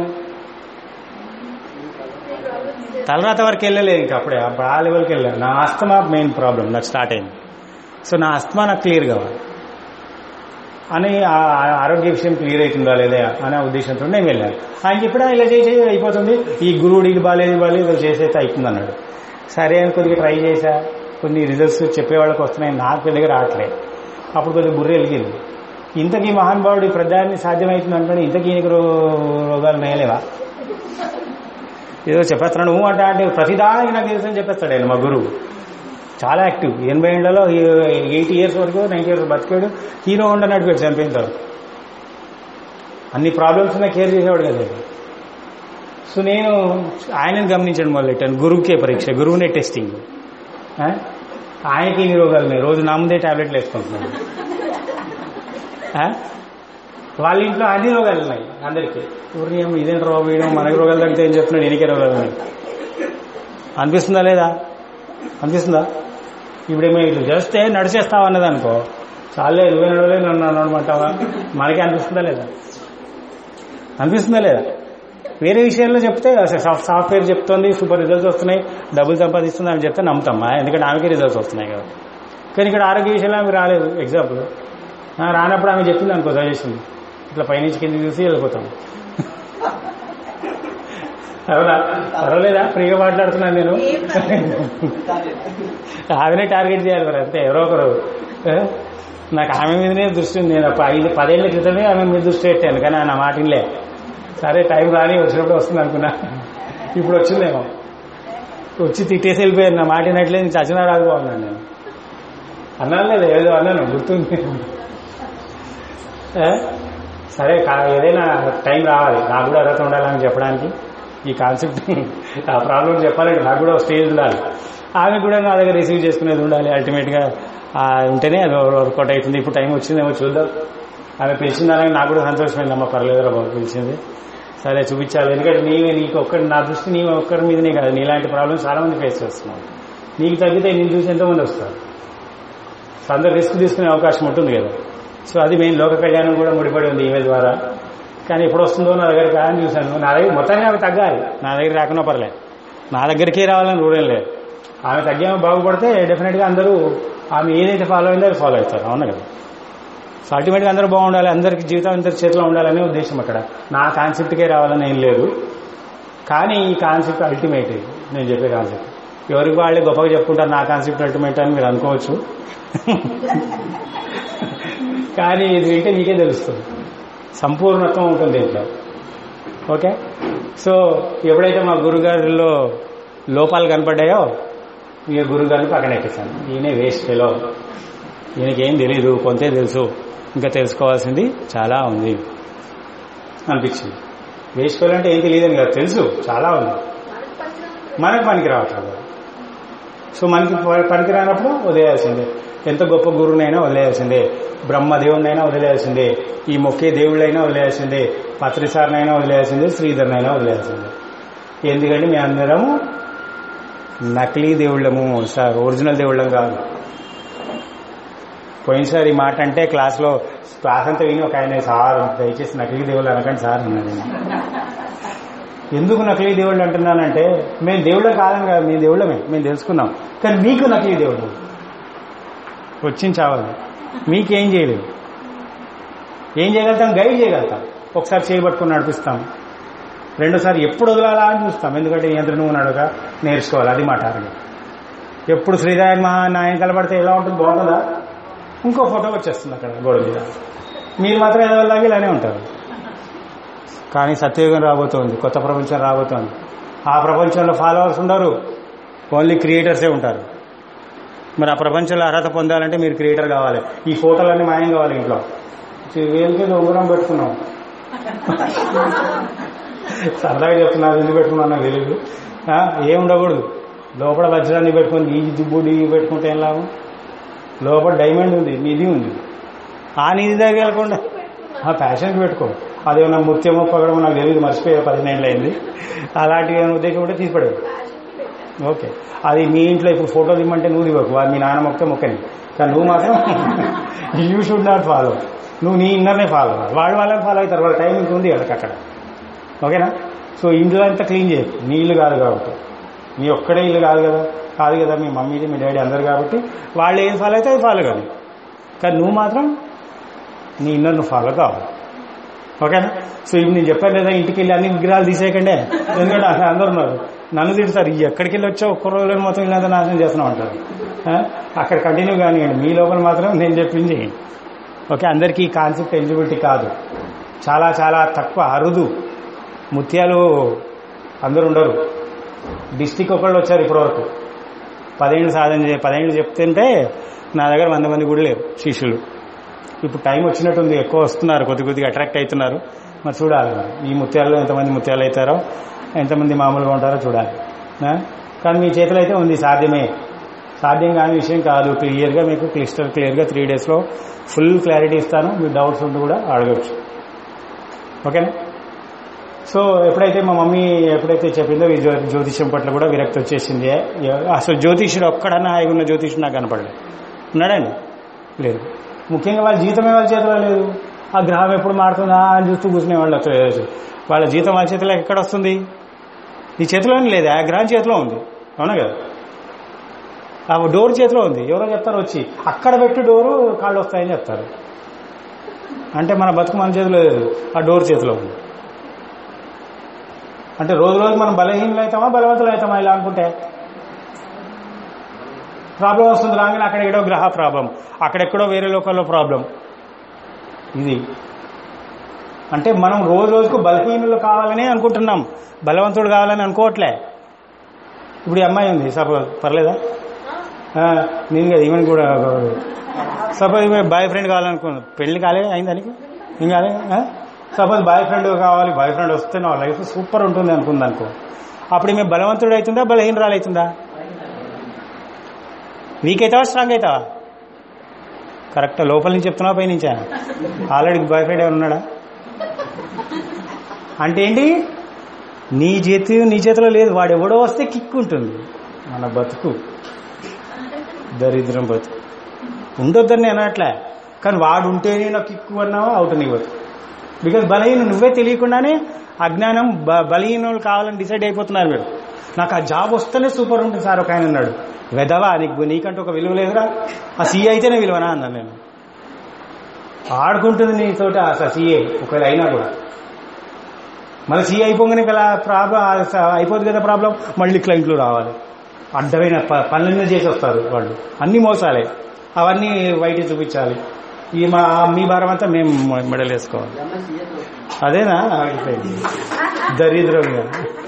తలరాత వరకు వెళ్ళలేదు ఇంకా అప్పుడే అప్పుడు ఆ లెవెల్కి వెళ్ళాను నా అస్తమా మెయిన్ ప్రాబ్లం నాకు స్టార్ట్ అయింది సో నా అస్తమా నాకు క్లియర్ కావాలి అని ఆ ఆ ఆరోగ్య విషయం క్లియర్ అవుతుందా లేదా అనే ఉద్దేశంతో నేను వెళ్ళాను ఆయన చెప్పడా ఇలా చేసి అయిపోతుంది ఈ గురువుడు ఇది బాగాలేదు ఇది బాగాలేదు ఇలా చేసేస్తే అవుతుంది అన్నాడు సరే అని కొద్దిగా ట్రై చేశా కొన్ని రిజల్ట్స్ చెప్పేవాళ్ళకి వస్తున్నాయి నాకు పెద్దగా రావట్లేదు అప్పుడు కొద్దిగా బుర్ర వెలిగింది ఇంతకీ మహానుభావుడు ఈ ప్రధాన్ని సాధ్యమవుతుంది అనుకోండి ఇంతకీ ఈయనకు రో- రోగాలు నేయలేవా ఏదో చెప్పేస్తున్నాడు ఊ అంటే అంటే ప్రతిదానికి నాకు తెలుసు అని చెప్పేస్తాడు ఆయన మా గురువు చాలా యాక్టివ్ ఎనభై ఏళ్లలో ఎయిటీ ఇయర్స్ వరకు నైన్టీ ఇయర్స్ బతికాడు హీరో ఉండ నడిపాడు చనిపోయిన తర్వాత అన్ని ప్రాబ్లమ్స్ ఉన్నాయి కేర్ చేసేవాడు కదా ఆయన. సో నేను ఆయనను గమనించడం మొదలెట్టాను గురువుకే పరీక్ష గురువునే టెస్టింగ్ ఆ? ఆయనకి ఇన్ని రోగాలు ఉన్నాయి రోజు నా ముందే టాబ్లెట్లు వేసుకుంటున్నాను ఆ? వాళ్ళ ఇంట్లో అన్ని రోగాలు ఉన్నాయి అందరికీ ఊరిని ఏమో ఇదేంటి రోగం వేయడం మనకి రోగాలు తగ్గితే ఏం చెప్తున్నాడు ఎనికే రోగాలు ఉన్నాయి అనిపిస్తుందా లేదా అనిపిస్తుందా ఇప్పుడేమో ఇట్లా చేస్తే నడిచేస్తావు అన్నది అనుకో చాలే నువ్వే నడవలే నన్ను నడవమంటావా మనకే అనిపిస్తుందా లేదా అనిపిస్తుందా లేదా వేరే విషయాల్లో చెప్తే అసలు సాఫ్- సాఫ్ట్వేర్ చెప్తోంది సూపర్ రిజల్ట్స్ వస్తున్నాయి డబ్బులు సంపాదిస్తుంది అని చెప్తే నమ్ముతామా ఎందుకంటే ఆమెకే రిజల్ట్స్ వస్తున్నాయి కదా కానీ ఇక్కడ ఆరోగ్య విషయంలో ఆమె రాలేదు ఎగ్జాంపుల్ ఆ, రానప్పుడు ఆమె చెప్పింది అనుకో సజెషన్ ఇట్లా పైనుంచి కింద చూసి వెళ్ళిపోతాం అవునా పర్వాలేదా ఫ్రీగా మాట్లాడుతున్నాను నేను ఆమెనే టార్గెట్ చేయాలి మరి అంతే ఎవరో ఒకరు ఏ? నాకు ఆమె మీదనే దృష్టి ఉంది నేను ఒక ఐదు పదేళ్ల క్రితమే ఆమె మీద దృష్టి పెట్టాను కానీ నా మాట ఇల్లే సరే టైం రాని వచ్చినప్పుడు వస్తుంది అనుకున్నా ఇప్పుడు వచ్చిందేమో వచ్చి తిట్టేసి వెళ్ళిపోయాను నా మాట వినట్లేదు నేను చచ్చినా రాకపోతున్నాను నేను అన్నాను లేదా ఏదో అన్నాను గుర్తుంది ఏ? సరే కా- ఏదైనా టైం రావాలి నాకు కూడా అర్హత ఉండాలని చెప్పడానికి ఈ కాన్సెప్ట్ ఆ ప్రాబ్లం చెప్పాలంటే నాకు కూడా ఒక స్టేజ్ ఉండాలి ఆమె కూడా నా దగ్గర రిసీవ్ చేసుకునేది ఉండాలి అల్టిమేట్గా ఆ, ఉంటేనే అది వర్కౌట్ అవుతుంది ఇప్పుడు టైం వచ్చిందేమో చూద్దాం ఆమె పిలిచిందని నాకు కూడా సంతోషమైంది అమ్మ పర్లేదురా బాబు పిలిచింది సరే చూపించాలి ఎందుకంటే నీవే నీకు ఒక్కడి నా దృష్టి నీ ఒక్కడి మీదనే కాదు నీలాంటి ప్రాబ్లమ్స్ చాలా మంది ఫేస్ చేస్తున్నాను నీకు తగ్గితే నేను చూసి ఎంతోమంది వస్తారు సో అందరు రిస్క్ తీసుకునే అవకాశం ఉంటుంది కదా సో అది మెయిన్ లోక కళ్యాణం కూడా ముడిపడి ఉంది ఈమె ద్వారా కానీ ఎప్పుడు వస్తుందో నా దగ్గరికి అని చూశాను నా దగ్గర మొత్తానికి ఆమె తగ్గాలి నా దగ్గర రాకుండా పర్లేదు నా దగ్గరికే రావాలని రూల్ ఏం లేదు ఆమె తగ్గామె బాగుపడితే డెఫినెట్గా అందరూ ఆమె ఏదైతే ఫాలో అయిందో అది ఫాలో అవుతారు అవును కదా సో అల్టిమేట్గా అందరూ బాగుండాలి అందరికి జీవితం అందరి చేతిలో ఉండాలనే ఉద్దేశం అక్కడ నా కాన్సెప్ట్కే రావాలని ఏం లేదు కానీ ఈ కాన్సెప్ట్ అల్టిమేట్ ఇది నేను చెప్పే కాన్సెప్ట్ ఎవరికి వాళ్ళే గొప్పగా చెప్పుకుంటారు నా కాన్సెప్ట్ అల్టిమేట్ అని మీరు అనుకోవచ్చు కానీ ఇది వింటే మీకే తెలుస్తుంది సంపూర్ణత్వం ఉంటుంది దీంట్లో ఓకే సో ఎప్పుడైతే మా గురుగారిలో లోపాలు కనపడ్డాయో ఇక గురుగారిని పక్కన ఎక్కిస్తాను ఈయనే వేస్ట్ ఫెలో ఈయనకి ఏం తెలియదు కొంతే తెలుసు ఇంకా తెలుసుకోవాల్సింది చాలా ఉంది అనిపించింది వేస్ట్ ఫెలో అంటే ఏం తెలియదని కదా తెలుసు చాలా ఉంది మనకు మనకు పనికిరాని పనికి రావట్లేదు సో మనకి ప- పనికి రానప్పుడు వదిలేయాల్సిందే ఎంత గొప్ప గురువునైనా వదిలేయాల్సిందే బ్రహ్మదేవుడినైనా వదిలేయాల్సిందే ఈ మొక్కే దేవుళ్ళైనా వదిలేయాల్సిందే పత్రిసారినైనా వదిలేయాల్సిందే శ్రీధర్నైనా వదిలేయాల్సిందే ఎందుకంటే మేము అందరం నకిలీ దేవుళ్ళము సార్ ఒరిజినల్ దేవుళ్ళం కాదు పోయినసారి ఈ మాట అంటే క్లాస్లో క్లాస్ అంతా విని ఒక ఆయన సార్ దయచేసి నకిలీ దేవుళ్ళు అనకండి సార్ అన్నాడు ఎందుకు నకిలీ దేవుళ్ళు అంటున్నానంటే మేము దేవుళ్ళం కాదని కాదు మేము దేవుళ్ళమే మేము తెలుసుకున్నాం కానీ మీకు నకిలీ దేవుడు వచ్చింది చావాలి మీకేం చేయలేదు ఏం చేయగలుగుతాం గైడ్ చేయగలుగుతాం ఒకసారి చేయబట్టుకుని నడిపిస్తాం రెండోసారి ఎప్పుడు వదలాలా అని చూస్తాం ఎందుకంటే నియంత్రణ నువ్వు నడక నేర్చుకోవాలి అది మా టార్గెట్ ఎప్పుడు శ్రీరాయన్ మహా నాయన కలబడితే ఎలా ఉంటుంది బాగుంటుందా ఇంకో ఫోటో వచ్చేస్తుంది అక్కడ గోడ మీద మీరు మాత్రం ఎదవల్లాగా ఇలానే ఉంటారు కానీ సత్యయుగం రాబోతోంది కొత్త ప్రపంచం రాబోతోంది ఆ ప్రపంచంలో ఫాలోవర్స్ ఉండరు ఓన్లీ క్రియేటర్సే ఉంటారు మరి ఆ ప్రపంచంలో అర్హత పొందాలంటే మీరు క్రియేటర్ కావాలి ఈ ఫోటోలన్నీ మాయం కావాలి ఇంట్లో వేలికి ఉంగరం పెట్టుకున్నాం సరదాగా చెప్తున్నారు ఎందుకు పెట్టుకున్నాను నాకు తెలియదు ఆ, ఏం ఉండకూడదు లోపల వజ్రాన్ని పెట్టుకొని ఈ దుబ్బుడి పెట్టుకుంటే ఏం లాభం లోపల డైమండ్ ఉంది నిధి ఉంది ఆ నిధి దగ్గర వెళ్ళకుండా ఆ ఫ్యాషన్కి పెట్టుకో అదేమన్నా ముత్యమో పగడమో నాకు తెలియదు మర్చిపోయే పదిహేను అయింది అలాంటివి ఏమైనా ఉద్దేశం ఉంటే తీసిపడేది ఫ్యాషన్కి పెట్టాను ఓకే అది మీ ఇంట్లో ఇప్పుడు ఫోటో దిమ్మంటే నువ్వు దివ్వకు వాడు మీ నాన్న మొక్కే మొక్కని కానీ నువ్వు మాత్రం యూ షుడ్ నాట్ ఫాలో నువ్వు నీ ఇన్నర్నే ఫాలో వాళ్ళు వాళ్ళని ఫాలో అవుతారు వాళ్ళ టైమింగ్ ఉంది వాళ్ళకి అక్కడ ఓకేనా సో ఇంట్లో అంతా క్లీన్ చేయకు నీ ఇల్లు కాదు కాబట్టి నీ ఒక్కడే ఇల్లు కాదు కదా కాదు కదా మీ మమ్మీది మీ డాడీ అందరు కాబట్టి వాళ్ళు ఏం ఫాలో అయితే అది ఫాలో కాదు కానీ నువ్వు మాత్రం నీ ఇన్నర్ నువ్వు ఫాలో కావాలి ఓకేనా సో ఇప్పుడు నేను చెప్పాను లేదా ఇంటికి వెళ్ళి అన్ని విగ్రహాలు తీసేయకండి ఎందుకంటే అక్కడ అందరు ఉన్నారు నన్ను తిడతారు "ఈ ఎక్కడికి వెళ్ళి వచ్చావు ఒక్క రోజులో మొత్తం ఇల్లంతా నాశనం చేస్తున్నాం అంటారు ఆ? అక్కడ కంటిన్యూ కానివ్వండి మీ లోపల మాత్రం నేను చెప్పింది చేయండి ఓకే అందరికీ ఈ కాన్సెప్ట్ ఎలిజిబిలిటీ కాదు చాలా చాలా తక్కువ అరుదు ముత్యాలు అందరు ఉండరు డిస్టిక్ ఒకళ్ళు వచ్చారు ఇప్పటివరకు పదేళ్ళు సాధన చే పదేళ్ళు చెప్తుంటే నా దగ్గర వంద మంది కూడా లేరు శిష్యులు ఇప్పుడు టైం వచ్చినట్టుంది ఎక్కువ వస్తున్నారు కొద్ది కొద్దిగా అట్రాక్ట్ అవుతున్నారు మరి చూడాలి మరి ఈ ముత్యాలలో ఎంతమంది ముత్యాలు అవుతారో ఎంతమంది మామూలుగా ఉంటారో చూడాలి ఆ? కానీ మీ చేతిలో అయితే ఉంది సాధ్యమే సాధ్యం కాని విషయం కాదు క్లియర్గా మీకు క్లిస్టర్ క్లియర్గా త్రీ డేస్లో ఫుల్ క్లారిటీ ఇస్తాను మీ డౌట్స్ ఉంటే కూడా అడగచ్చు ఓకేనా సో ఎప్పుడైతే మా మమ్మీ ఎప్పుడైతే చెప్పిందో ఈ జ్యో- జ్యోతిష్యం పట్ల కూడా విరక్తి వచ్చేసింది ఎ- అసలు జ్యోతిష్యుడు ఒక్కడన్నా హాయిగా ఉన్న జ్యోతిష్యుడు నాకు కనపడలేదు ఉన్నాడండి లేదు ముఖ్యంగా వాళ్ళ జీతమే వాళ్ళ చేతిలో లేదు ఆ గ్రహం ఎప్పుడు మారుతుందా అని చూస్తూ కూర్చునే వాళ్ళు అక్కడ వాళ్ళ జీతం వాళ్ళ చేతిలో ఎక్కడ వస్తుంది ఈ చేతిలోనే లేదు ఆ గ్రహం చేతిలో ఉంది అవునా కదా ఆ డోర్ చేతిలో ఉంది ఎవరో చెప్తారు వచ్చి అక్కడ పెట్టి డోరు కాళ్ళు వస్తాయని చెప్తారు అంటే మన బతుకు మన చేతిలో లేదు ఆ డోర్ చేతిలో ఉంది అంటే రోజు రోజు మనం బలహీనలు అవుతామా బలవంతులు అవుతామా ఇలా అనుకుంటే ప్రాబ్లం వస్తుంది రాగానే అక్కడ ఎక్కడో గ్రహ ప్రాబ్లం అక్కడెక్కడో వేరే లోకల్లో ప్రాబ్లం ఇది అంటే మనం రోజు రోజుకు బలహీనులు కావాలని అనుకుంటున్నాం బలవంతుడు కావాలని అనుకోవట్లే ఇప్పుడు ఈ అమ్మాయి ఉంది సపోజ్ పర్లేదా ఆ, నేను కదా ఈమెన్ కూడా సపోజ్ ఈమె బాయ్ ఫ్రెండ్ కావాలనుకున్నాను పెళ్లి కాలే అయింది దానికి ఏం కాలే సపోజ్ బాయ్ ఫ్రెండ్ కావాలి బాయ్ ఫ్రెండ్ వస్తే నా లైఫ్ సూపర్ ఉంటుంది అనుకుంది అనుకో అప్పుడు ఈమె బలవంతుడు అవుతుందా బలహీనరాలు అవుతుందా వీక్ అవుతావా స్ట్రాంగ్ అవుతావా కరెక్ట్ లోపల నుంచి చెప్తున్నావా పై నుంచా ఆల్రెడీ బాయ్ ఫ్రెండ్ ఏమైనా ఉన్నాడా అంటే ఏంటి నీ చేతి నీ చేతిలో లేదు వాడు ఎవడో వస్తే కిక్ ఉంటుంది మన బతుకు దరిద్రం బతుకు ఉండొద్దని నేను అనట్లే కానీ వాడు ఉంటేనే నాకు కిక్కు అన్నావా అవుట్ నీ బతుకు బికాజ్ బలహీన నువ్వే తెలియకుండానే అజ్ఞానం బ- బలహీనులు కావాలని డిసైడ్ అయిపోతున్నారు మీరు నాకు ఆ జాబ్ వస్తేనే సూపర్ ఉంటుంది సార్ ఒక ఆయన ఉన్నాడు వెదవా నీకు నీకంటే ఒక విలువ లేదురా ఆ సీఏ అయితేనే విలువనా అన్నాను నేను ఆడుకుంటుంది నీతోటి ఆ సీఏ ఒకవేళ అయినా కూడా మళ్ళీ సీఏ అయిపోగానే కదా ప్రాబ్లం అయిపోతుంది కదా ప్రాబ్లం మళ్ళీ క్లయింట్లు రావాలి అడ్డమైన ప- పనులన్నీ చేసి వస్తారు వాళ్ళు అన్ని మోసాలే అవన్నీ బయట చూపించాలి ఈ మా మీ భారం అంతా మేము మెడల్ వేసుకోవాలి అదేనా ఆగిపోయింది ఆ- దరిద్రంగా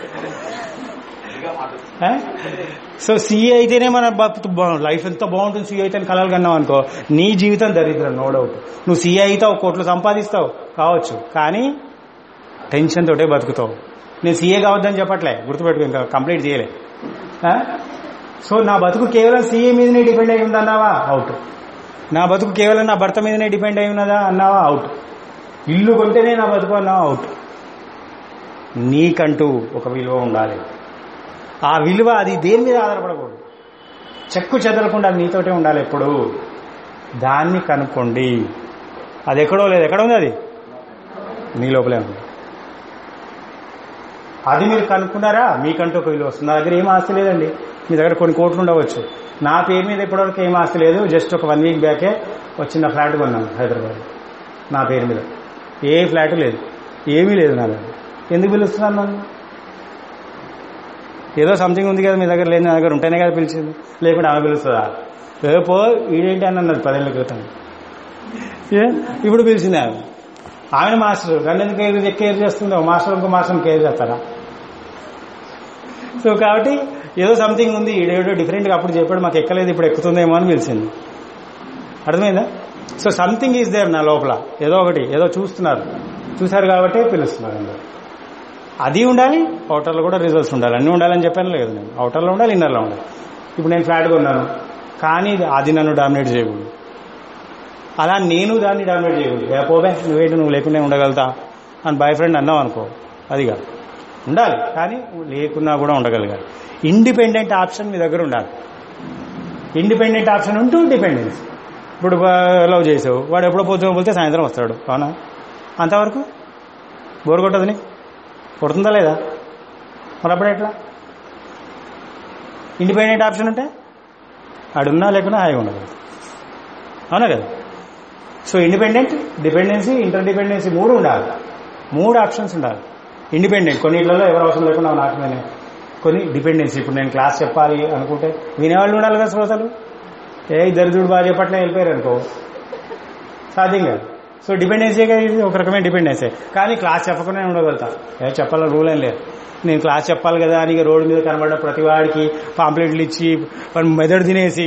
ఆ? సో సీఏ అయితేనే మన బతుకు బాగుంది లైఫ్ ఎంత బాగుంటుంది సీఏ అయితే కలలు కన్నావు అనుకో నీ జీవితం దరిద్రం నో డౌట్ నువ్వు సీఏ అవుతావు కోట్లు సంపాదిస్తావు కావచ్చు కానీ టెన్షన్ తోటే బతుకుతావు నేను సీఏ కావద్దని చెప్పట్లే గుర్తుపెట్టుకో ఇంకా కంప్లీట్ చేయలే ఆ? సో నా బతుకు కేవలం సీఏ మీదనే డిపెండ్ అయి ఉందన్నావా అవుట్ నా బతుకు కేవలం నా భర్త మీదనే డిపెండ్ అయి ఉన్నదా అన్నావా అవుట్ ఇల్లు కొంటేనే నా బతుకు అన్నావా అవుట్ నీకంటూ ఒక విలువ ఉండాలి ఆ విలువ అది దేని మీద ఆధారపడకూడదు చెక్కు చెదరకుండా అది నీతోటే ఉండాలి ఎప్పుడు దాన్ని కనుక్కోండి అది ఎక్కడో లేదు ఎక్కడ ఉంది అది మీ లోపలే ఉంది అది మీరు కనుక్కున్నారా మీకంటూ ఒక విలువ వస్తుంది నా దగ్గర ఏం ఆస్తి లేదండి మీ దగ్గర కొన్ని కోట్లు ఉండవచ్చు నా పేరు మీద ఇప్పటివరకు ఏం ఆస్తి లేదు జస్ట్ ఒక వన్ వీక్ బ్యాకే ఒక చిన్న ఫ్లాట్ కొన్నాను హైదరాబాద్ నా పేరు మీద ఏ ఫ్లాట్ లేదు ఏమీ లేదు నా దగ్గర ఎందుకు పిలుస్తున్నాను నన్ను ఏదో సంథింగ్ ఉంది కదా మీ దగ్గర లేదు నా దగ్గర ఉంటేనే కదా పిలిచింది లేకుంటే ఆమె పిలుస్తుందా రేపో ఈడేంటి అని అన్నది పదేళ్ల క్రితం ఏ? ఇప్పుడు పిలిచింది ఆమె ఆమె మాస్టర్ గంట ఎందుకు కేర్ కేర్ చేస్తుందో మాస్టర్ ఇంకో మాస్టర్ కేర్ చేస్తారా సో కాబట్టి ఏదో సంథింగ్ ఉంది ఈడేడో డిఫరెంట్గా అప్పుడు చెప్పాడు మాకు ఎక్కలేదు ఇప్పుడు ఎక్కుతుందేమో అని పిలిచింది అర్థమైందా సో సంథింగ్ ఈజ్ దేర్ నా లోపల ఏదో ఒకటి ఏదో చూస్తున్నారు చూశారు కాబట్టి పిలుస్తున్నారు అందరూ అది ఉండాలి అవుటర్లో కూడా రిజల్ట్స్ ఉండాలి అన్నీ ఉండాలని చెప్పాను లేదు నేను అవుటర్లో ఉండాలి ఇన్నర్లో ఉండాలి ఇప్పుడు నేను ఫ్లాట్ కొన్నాను కానీ ఇది- అది నన్ను డామినేట్ చేయకూడదు అలా నేను దాన్ని డామినేట్ చేయకూడదు ఏ పోవే నువ్వేంటి నువ్వు లేకుండా ఉండగలుగుతా అని బాయ్ ఫ్రెండ్ అన్నావు అనుకో అది కాదు ఉండాలి కానీ లేకున్నా కూడా ఉండగలగాలి ఇండిపెండెంట్ ఆప్షన్ మీ దగ్గర ఉండాలి ఇండిపెండెంట్ ఆప్షన్ ఉంటూ డిపెండెన్స్ ఇప్పుడు లవ్ చేసావు వాడు ఎప్పుడో పోతూ పోతే సాయంత్రం వస్తాడు అవునా అంతవరకు బోరు కొట్టదు నీకు కొడుతుందా లేదా మరి అప్పుడు ఎట్లా ఇండిపెండెంట్ ఆప్షన్ ఉంటే ఆడున్నా లేకున్నా హాయిగా ఉండదు అవునా కదా so independent dependency inter dependency మూడు ఉండాలి మూడు ఆప్షన్స్ ఉండాలి ఇండిపెండెంట్ కొన్నిట్లలో ఎవరు అవసరం లేకుండా నాకు నేనే కొన్ని డిపెండెన్సీ ఇప్పుడు నేను క్లాస్ చెప్పాలి అనుకుంటే వినేవాళ్ళు ఉండాలి కదా శ్రోతలు ఏ దరిద్రుడు బాగా చెప్పట్లే వెళ్ళిపోయారు అనుకో సాధ్యం కాదు సో డిపెండెన్సీగా ఇది ఒక రకమైన డిపెండెన్సీ కానీ క్లాస్ చెప్పకుండా ఉండగలుగుతా ఏ చెప్పాలని రూల్ ఏం లేదు నేను క్లాస్ చెప్పాలి కదా అని ఇక రోడ్డు మీద కనబడ్డ ప్రతి వాడికి పాంప్లెట్లు ఇచ్చి వాడి మెదడు తినేసి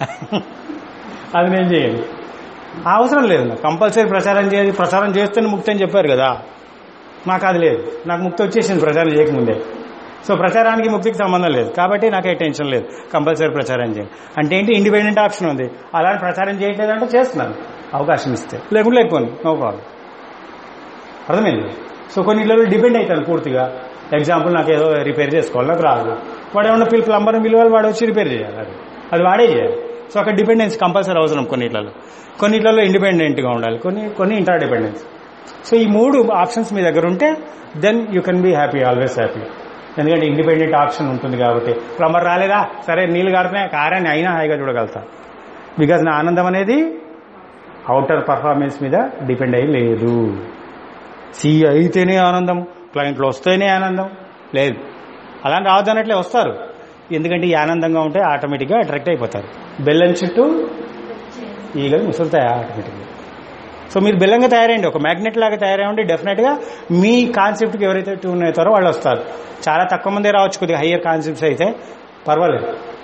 అది నేను చేయను ఆ అవసరం లేదు నాకు కంపల్సరీ ప్రచారం చేయాలి ప్రచారం చేస్తేనే ముక్తి అని చెప్పారు కదా నాకు అది లేదు నాకు ముక్తి వచ్చేసింది ప్రచారం చేయకముందే సో ప్రచారానికి ముక్తికి సంబంధం లేదు కాబట్టి నాకే టెన్షన్ లేదు కంపల్సరీ ప్రచారం చేయండి అంటే ఏంటి ఇండిపెండెంట్ ఆప్షన్ ఉంది అలాంటి ప్రచారం చేయట్లేదంటే చేస్తున్నాను అవకాశం ఇస్తే లేకుంటే లేకపోయింది నో ప్రాబ్లం అర్థమైంది సో కొన్ని ఇళ్ళలో డిపెండ్ అవుతాను పూర్తిగా ఎగ్జాంపుల్ నాకు ఏదో రిపేర్ చేసుకోవాలి నాకు రాదు వాడు ఏమన్నా పిల్లలు ప్లంబర్ పిలవాలి వాడు వచ్చి రిపేర్ చేయాలి అది అది వాడే చేయాలి సో అక్కడ డిపెండెన్స్ కంపల్సరీ అవసరం కొన్నిట్లలో కొన్నిట్లలో ఇండిపెండెంట్గా ఉండాలి కొన్ని కొన్ని ఇంటర్ డిపెండెన్స్ సో ఈ మూడు ఆప్షన్స్ మీ దగ్గర ఉంటే then you can be happy always happy ఎందుకంటే ఇండిపెండెంట్ ఆప్షన్ ఉంటుంది కాబట్టి ప్లంబర్ రాలేదా సరే నీళ్ళు కారుతున్నాయి కారాన్ని అయినా హాయిగా చూడగలుగుతా బికాజ్ నా ఆనందం అనేది అవుటర్ పర్ఫార్మెన్స్ మీద డిపెండ్ అయ్యి లేదు సి అయితేనే ఆనందం క్లయింట్లు వస్తేనే ఆనందం లేదు అలాంటి రావద్దన్నట్లే వస్తారు ఎందుకంటే ఈ ఆనందంగా ఉంటే ఆటోమేటిక్గా అట్రాక్ట్ అయిపోతారు బెల్లం చుట్టూ ఈగలు ముసురుతాయి ఆటోమేటిక్గా సో మీరు బెల్లంగా తయారైండి ఒక మ్యాగ్నెట్ లాగా తయారైండి డెఫినెట్గా మీ కాన్సెప్ట్కి ఎవరైతే ట్యూన్ అవుతారో వాళ్ళు వస్తారు చాలా తక్కువ మందే రావచ్చు కొద్దిగా హయ్యర్ కాన్సెప్ట్స్ అయితే పర్వాలేదు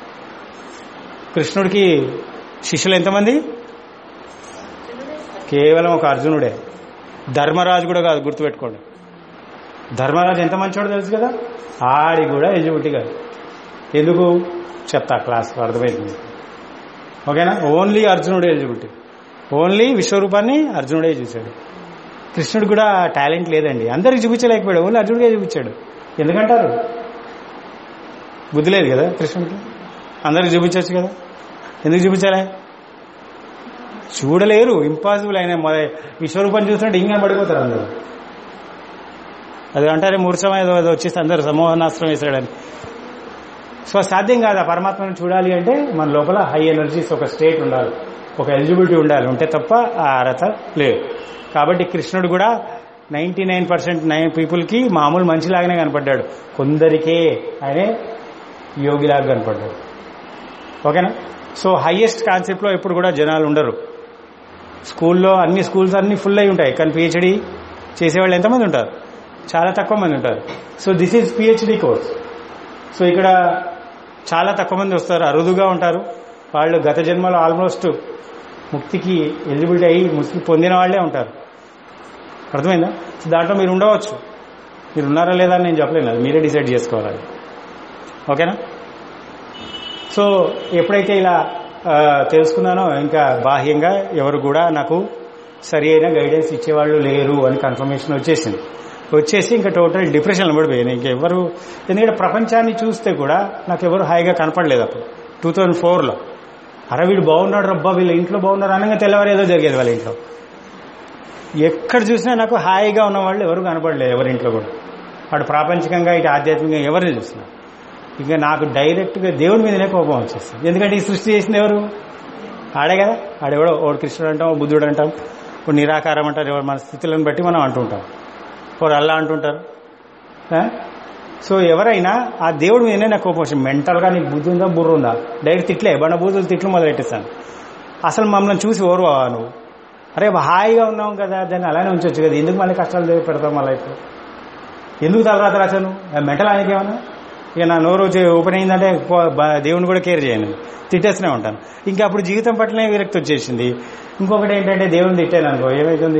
కృష్ణుడికి శిష్యులు ఎంతమంది కేవలం ఒక అర్జునుడే ధర్మరాజు కూడా కాదు గుర్తుపెట్టుకోండి ధర్మరాజు ఎంత మంచివాడో తెలుసు కదా ఆడి కూడా ఎలిజిబిలిటీ కాదు ఎందుకు చెప్తా క్లాస్ అర్థమైంది ఓకేనా ఓన్లీ అర్జునుడే ఎలిజిబిలిటీ ఓన్లీ విశ్వరూపాన్ని అర్జునుడే చూశాడు కృష్ణుడు కూడా టాలెంట్ లేదండి అందరికి చూపించలేకపోయాడు ఓన్లీ అర్జునుడికే చూపించాడు ఎందుకంటారు బుద్ధి లేదు కదా కృష్ణుడికి అందరికి చూపించవచ్చు కదా ఎందుకు చూపించాలే చూడలేరు ఇంపాసిబుల్ అయిన మొద విశ్వరూపం చూస్తుంటే ఇంకా పడిపోతారు అందరూ అది అంటారే మూర్ఛం ఏదో ఏదో వచ్చేసి అందరు సమూహనాస్త్రం వేసాడని సో సాధ్యం కాదు ఆ పరమాత్మను చూడాలి అంటే మన లోపల హై ఎనర్జీస్ ఒక స్టేట్ ఉండాలి ఒక ఎలిజిబిలిటీ ఉండాలి ఉంటే తప్ప ఆ అర్హత లేదు కాబట్టి కృష్ణుడు కూడా నైంటీ నైన్ పర్సెంట్ నైన్ పీపుల్కి మామూలు మనిషిలాగానే కనపడ్డాడు కొందరికే ఆయనే యోగిలాగా కనపడ్డాడు ఓకేనా సో హైయెస్ట్ కాన్సెప్ట్లో ఎప్పుడు కూడా జనాలు ఉండరు స్కూల్లో అన్ని స్కూల్స్ అన్ని ఫుల్ అయి ఉంటాయి కానీ పిహెచ్డి చేసేవాళ్ళు ఎంతమంది ఉంటారు చాలా తక్కువ మంది ఉంటారు so this is PhD course so ఇక్కడ చాలా తక్కువ మంది వస్తారు అరుదుగా ఉంటారు వాళ్ళు గత జన్మలో ఆల్మోస్ట్ ముక్తికి ఎలిజిబిలిటీ అయ్యి ముక్తి పొందిన వాళ్ళే ఉంటారు అర్థమైందా సో దాంట్లో మీరు ఉండవచ్చు మీరు ఉన్నారా లేదా అని నేను చెప్పలేను అది మీరే డిసైడ్ చేసుకోవాలి అది. ఓకేనా సో ఎప్పుడైతే ఇలా ఆ, తెలుసుకున్నానో ఇంకా బాహ్యంగా ఎవరు కూడా నాకు సరి అయిన గైడెన్స్ ఇచ్చేవాళ్ళు లేరు అని కన్ఫర్మేషన్ వచ్చేసింది వచ్చేసి ఇంకా టోటల్ డిప్రెషన్లో పడిపోయాను ఇంకెవరు ఎందుకంటే ప్రపంచాన్ని చూస్తే కూడా నాకు ఎవరు హాయిగా కనపడలేదు అప్పుడు టూ థౌజండ్ ఫోర్లో అరే వీడు బాగున్నాడు రబ్బా వీళ్ళ ఇంట్లో బాగున్నారు అనగా తెల్లవారు ఏదో జరిగేది వాళ్ళ ఇంట్లో ఎక్కడ చూసినా నాకు హాయిగా ఉన్న వాళ్ళు ఎవరు కనపడలేదు ఎవరి ఇంట్లో కూడా వాడు ప్రాపంచికంగా ఇటు ఆధ్యాత్మికంగా ఎవరిని చూసినా ఇంకా నాకు డైరెక్ట్గా దేవుడి మీదనే కోపం వచ్చేస్తుంది ఎందుకంటే ఈ సృష్టి చేసింది ఎవరు ఆడే కదా ఆడెవడో ఓడు కృష్ణుడు అంటాం ఓ బుద్ధుడు అంటాం ఓ నిరాకారం అంటారు ఎవరు మన స్థితులను బట్టి మనం అంటుంటాం ఓరు అల్లా అంటుంటారు ఆ? సో ఎవరైనా ఆ దేవుడి మీదనే నాకు కోపం వచ్చింది మెంటల్గా నీకు బుద్ధి ఉందా బుర్ర ఉందా డైరెక్ట్ తిట్లే బండ బూతులు తిట్లు మొదలెట్టేస్తాను అసలు మమ్మల్ని చూసి ఓర్వా నువ్వు అరే హాయిగా ఉన్నాం కదా దాన్ని అలానే ఉంచొచ్చు కదా ఎందుకు మళ్ళీ కష్టాలు పెడతాం మళ్ళీ ఇప్పుడు ఎందుకు తలరాత రాశాను మెంటల్ ఆయనకి ఏమన్నా ఇక నా నోరు వచ్చి ఓపెన్ అయిందంటే పో- బ- దేవుని కూడా కేర్ చేయను తిట్టేస్తూనే ఉంటాను ఇంకా అప్పుడు జీవితం పట్లనే విరక్తి వచ్చేసింది ఇంకొకటి ఏంటంటే దేవుని తిట్టాను అనుకో ఏమవుతుంది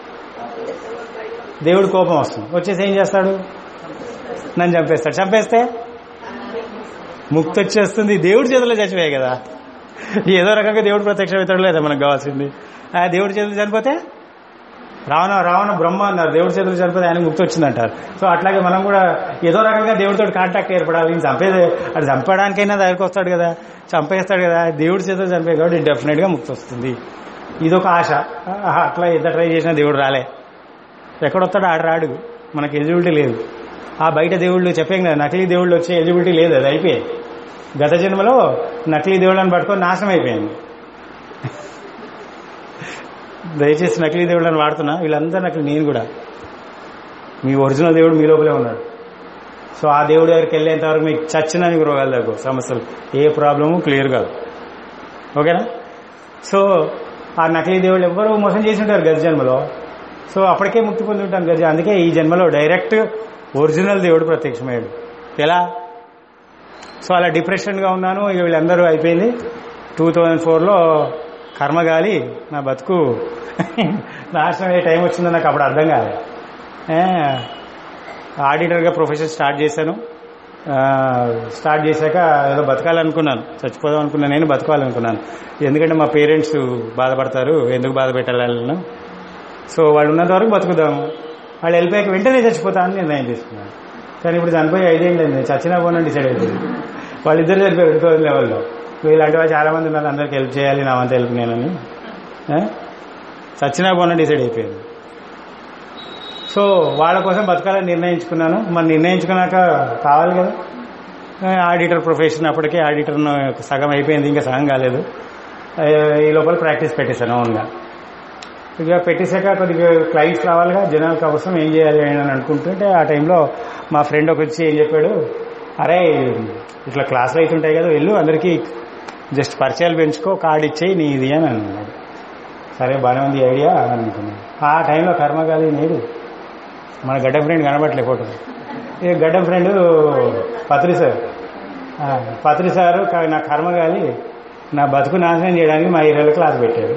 దేవుడు కోపం వస్తుంది వచ్చేసి ఏం చేస్తాడు నన్ను చంపేస్తాడు చంపేస్తే ముక్తి వచ్చేస్తుంది దేవుడి చేతిలో చచ్చిపోయాయి కదా ఏదో రకంగా దేవుడు ప్రత్యక్ష అవుతాడు లేదా మనకు కావాల్సింది ఆ దేవుడి చేతులు చనిపోతే రావణ రావణ బ్రహ్మ అన్నారు దేవుడి చేతులు చనిపోతే ఆయన ముక్తి వచ్చిందంటారు సో అట్లాగే మనం కూడా ఏదో రకంగా దేవుడితో కాంటాక్ట్ ఏర్పడాలి ఈయన చంపేది అది చంపడానికైనా దగ్గరికి వస్తాడు కదా చంపేస్తాడు కదా దేవుడి చేతులు చంపే కాబట్టి డెఫినెట్ గా ముక్తి వస్తుంది ఇదొక ఆశ ఆహా, అట్లా ఎంత ట్రై చేసినా దేవుడు రాలే ఎక్కడొస్తాడు ఆడ రాడు మనకి ఎలిజిబిలిటీ లేదు ఆ బయట దేవుళ్ళు చెప్పాం కదా నకిలీ దేవుళ్ళు వచ్చే ఎలిజిబిలిటీ లేదు అది అయిపోయాయి గత జన్మలో నకిలీ దేవుళ్ళని పట్టుకొని నాశనం అయిపోయింది దయచేసి నకిలీ దేవుళ్ళని వాడుతున్నా వీళ్ళందరూ నకిలీ నేను కూడా మీ ఒరిజినల్ దేవుడు మీ లోపలే ఉన్నాడు సో ఆ దేవుడి దగ్గరికి వెళ్ళేంత వరకు మీకు చచ్చిన మీకు రోగాలు తగ్గు సమస్యలు ఏ ప్రాబ్లము క్లియర్ కాదు ఓకేనా సో ఆ నకిలీ దేవుళ్ళు ఎవ్వరూ మోసం చేసి ఉంటారు గత జన్మలో సో అప్పటికే ముక్తి పొంది ఉంటాను గజ అందుకే ఈ జన్మలో డైరెక్ట్ ఒరిజినల్ దేవుడు ప్రత్యక్షమయ్యాడు ఎలా సో అలా డిప్రెషన్గా ఉన్నాను ఇక వీళ్ళందరూ అయిపోయింది టూ థౌజండ్ ఫోర్లో కర్మగాలి నా బతుకు నాశనం అయ్యే టైం వచ్చిందో నాకు అప్పుడు అర్థం కాలేదు ఏ, ఆడిటర్గా ప్రొఫెషన్ స్టార్ట్ చేశాను ఆ, స్టార్ట్ చేశాక ఏదో బతకాలనుకున్నాను చచ్చిపోదాం అనుకున్నాను నేను బతకాలనుకున్నాను ఎందుకంటే మా పేరెంట్స్ బాధపడతారు ఎందుకు బాధ పెట్టాలి వాళ్ళను సో వాళ్ళు ఉన్నంత వరకు బతుకుదాము వాళ్ళు వెళ్ళిపోయాక వెంటనే చచ్చిపోతా అని నిర్ణయం తీసుకున్నాను కానీ ఇప్పుడు చనిపోయి ఐదేళ్ళు అయింది చచ్చినా పోనని డిసైడ్ అయిపోయింది వాళ్ళిద్దరు చనిపోయారు టూ థౌసండ్ లెవెల్లో వీళ్ళంటి వాళ్ళు చాలా మంది ఉన్నారు అందరికి హెల్ప్ చేయాలి నా వంత హెల్ప్ నేనని ఏ? చచ్చినా పోనని డిసైడ్ అయిపోయింది సో వాళ్ళ కోసం బతకాలని నిర్ణయించుకున్నాను మరి నిర్ణయించుకున్నాక కావాలి కదా ఏ, ఆడిటర్ ప్రొఫెషన్ అప్పటికే ఆడిటర్ సగం అయిపోయింది ఇంకా సగం కాలేదు ఏ, ఈ లోపల ప్రాక్టీస్ పెట్టేశాను ఓన్గా ఇక పెట్టేశాక కొద్దిగా క్లయింట్స్ రావాలిగా జనాల కోసం ఏం చేయాలి అని అనుకుంటుంటే ఆ టైంలో మా ఫ్రెండ్ ఒక వచ్చి ఏం చెప్పాడు అరే ఇట్లా క్లాసులు అవుతుంటాయి కదా వెళ్ళు అందరికీ జస్ట్ పరిచయాలు పెంచుకో కార్డు ఇచ్చేయి నీ ఇది అని అన్నాడు సరే బాగానే ఉంది ఐడియా అని అనుకున్నాను ఆ టైంలో కర్మగాలి నేడు మన గడ్డ ఫ్రెండ్ కనబట్లే ఫోటో ఇక గడ్డ ఫ్రెండ్ పత్రి సార్ ఆ, పత్రి సారు క- నా కర్మగాలి నా బతుకు నాశనం చేయడానికి మా ఏరియాలో క్లాస్ పెట్టారు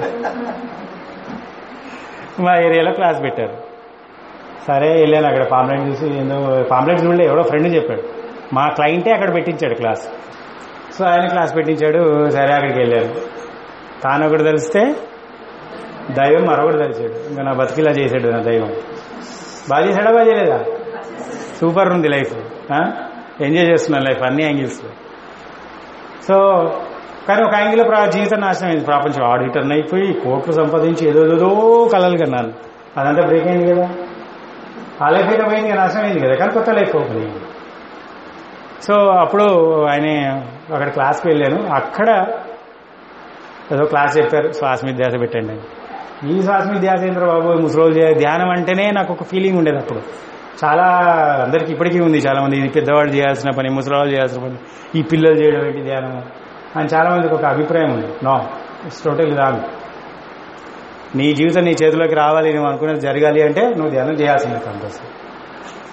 మా ఏరియాలో క్లాస్ పెట్టారు సరే వెళ్ళాను అక్కడ పాంప్లెట్ చూసి ఏందో పాంప్లెట్ చూడలే ఎవడో ఫ్రెండ్ చెప్పాడు మా క్లయింటే అక్కడ పెట్టించాడు క్లాస్ సో ఆయన క్లాస్ పెట్టించాడు సరే అక్కడికి వెళ్ళారు తాను ఒకటి తెలిస్తే దైవం మరొకటి తెలిసాడు ఇంకా నా బతికిలా చేశాడు నా దైవం బాగా చేశాడా బాగా చేయలేదా సూపర్ ఉంది లైఫ్ ఎంజాయ్ చేస్తున్నాను లైఫ్ అన్ని యాంగిల్స్ సో కానీ ఒక యాంగిల్ జీవితం నాశనం అయింది ప్రపంచం ఆడిటర్ అయిపోయి కోట్లు సంపాదించి ఏదో ఏదో కలలు కన్నాను అదంతా బ్రేక్ అయింది కదా ఆ లైఫ్ అయితే పోయింది కదా, నాశనం అయింది కదా కానీ కొత్త లైఫ్ ఓపెన్ అయింది సో అప్పుడు ఆయన అక్కడ క్లాస్కి వెళ్ళాను అక్కడ ఏదో క్లాస్ చెప్పారు శ్వాస మీద ధ్యాస పెట్టండి అని. ఈ శ్వాస మీద ధ్యాస ఏంద్ర బాబు ముసలోళ్ళు చేయాలి ధ్యానం అంటేనే నాకు ఒక ఫీలింగ్ ఉండేది అప్పుడు చాలా అందరికి ఇప్పటికీ ఉంది చాలా మంది ఇది పెద్దవాళ్ళు చేయాల్సిన పని ముసలివాళ్ళు చేయాల్సిన పని ఈ పిల్లలు చేయడం ఏంటి ధ్యానం అని చాలా మందికి ఒక అభిప్రాయం ఉంది నో ఇట్స్ టోటల్ రాంగ్ నీ జీవితం నీ చేతిలోకి రావాలి నువ్వు అనుకున్నది జరగాలి అంటే నువ్వు ధ్యానం చేయాల్సిందే కంపల్సరీ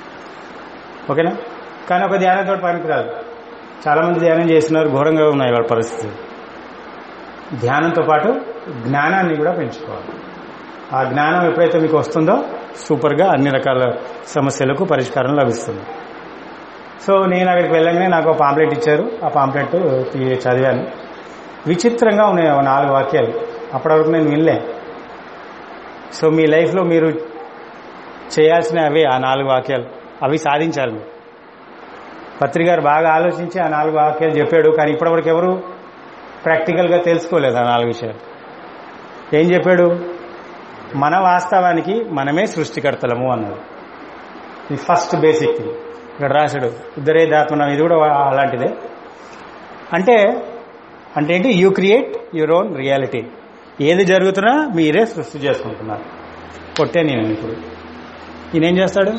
ఓకేనా కానీ ఒక ధ్యానంతో పనికిరాదు చాలా మంది ధ్యానం చేస్తున్నారు ఘోరంగా ఉన్నాయి వాళ్ళ పరిస్థితులు ధ్యానంతో పాటు జ్ఞానాన్ని కూడా పెంచుకోవాలి ఆ జ్ఞానం ఎప్పుడైతే మీకు వస్తుందో సూపర్గా అన్ని రకాల సమస్యలకు పరిష్కారం లభిస్తుంది సో నేను అక్కడికి వెళ్ళగానే నాకు ఒక పాంప్లెట్ ఇచ్చారు ఆ పాంప్లెట్ తీ- చదివాను విచిత్రంగా ఉన్నాయి ఓ నాలుగు వాక్యాలు అప్పటి వరకు నేను వినలే సో మీ లైఫ్లో మీరు చేయాల్సిన అవే ఆ నాలుగు వాక్యాలు అవి సాధించాలి మీరు పత్రిక గారు బాగా ఆలోచించి ఆ నాలుగు వాక్యాలు చెప్పాడు కానీ ఇప్పటివరకు ఎవరు ప్రాక్టికల్గా తెలుసుకోలేదు ఆ నాలుగు విషయాలు ఏం చెప్పాడు మన వాస్తవానికి మనమే సృష్టికర్తలము అన్నాడు ఇది ఫస్ట్ బేసిక్ థింగ్ ఇక్కడ రాశాడు ఇద్దరే దాత్మనం ఇది కూడా అలాంటిదే అంటే అంటే ఏంటి you create your own reality ఏది జరుగుతున్నా మీరే సృష్టి చేసుకుంటున్నారు కొట్టే నేను ఇప్పుడు ఈయన ఏం చేస్తాడు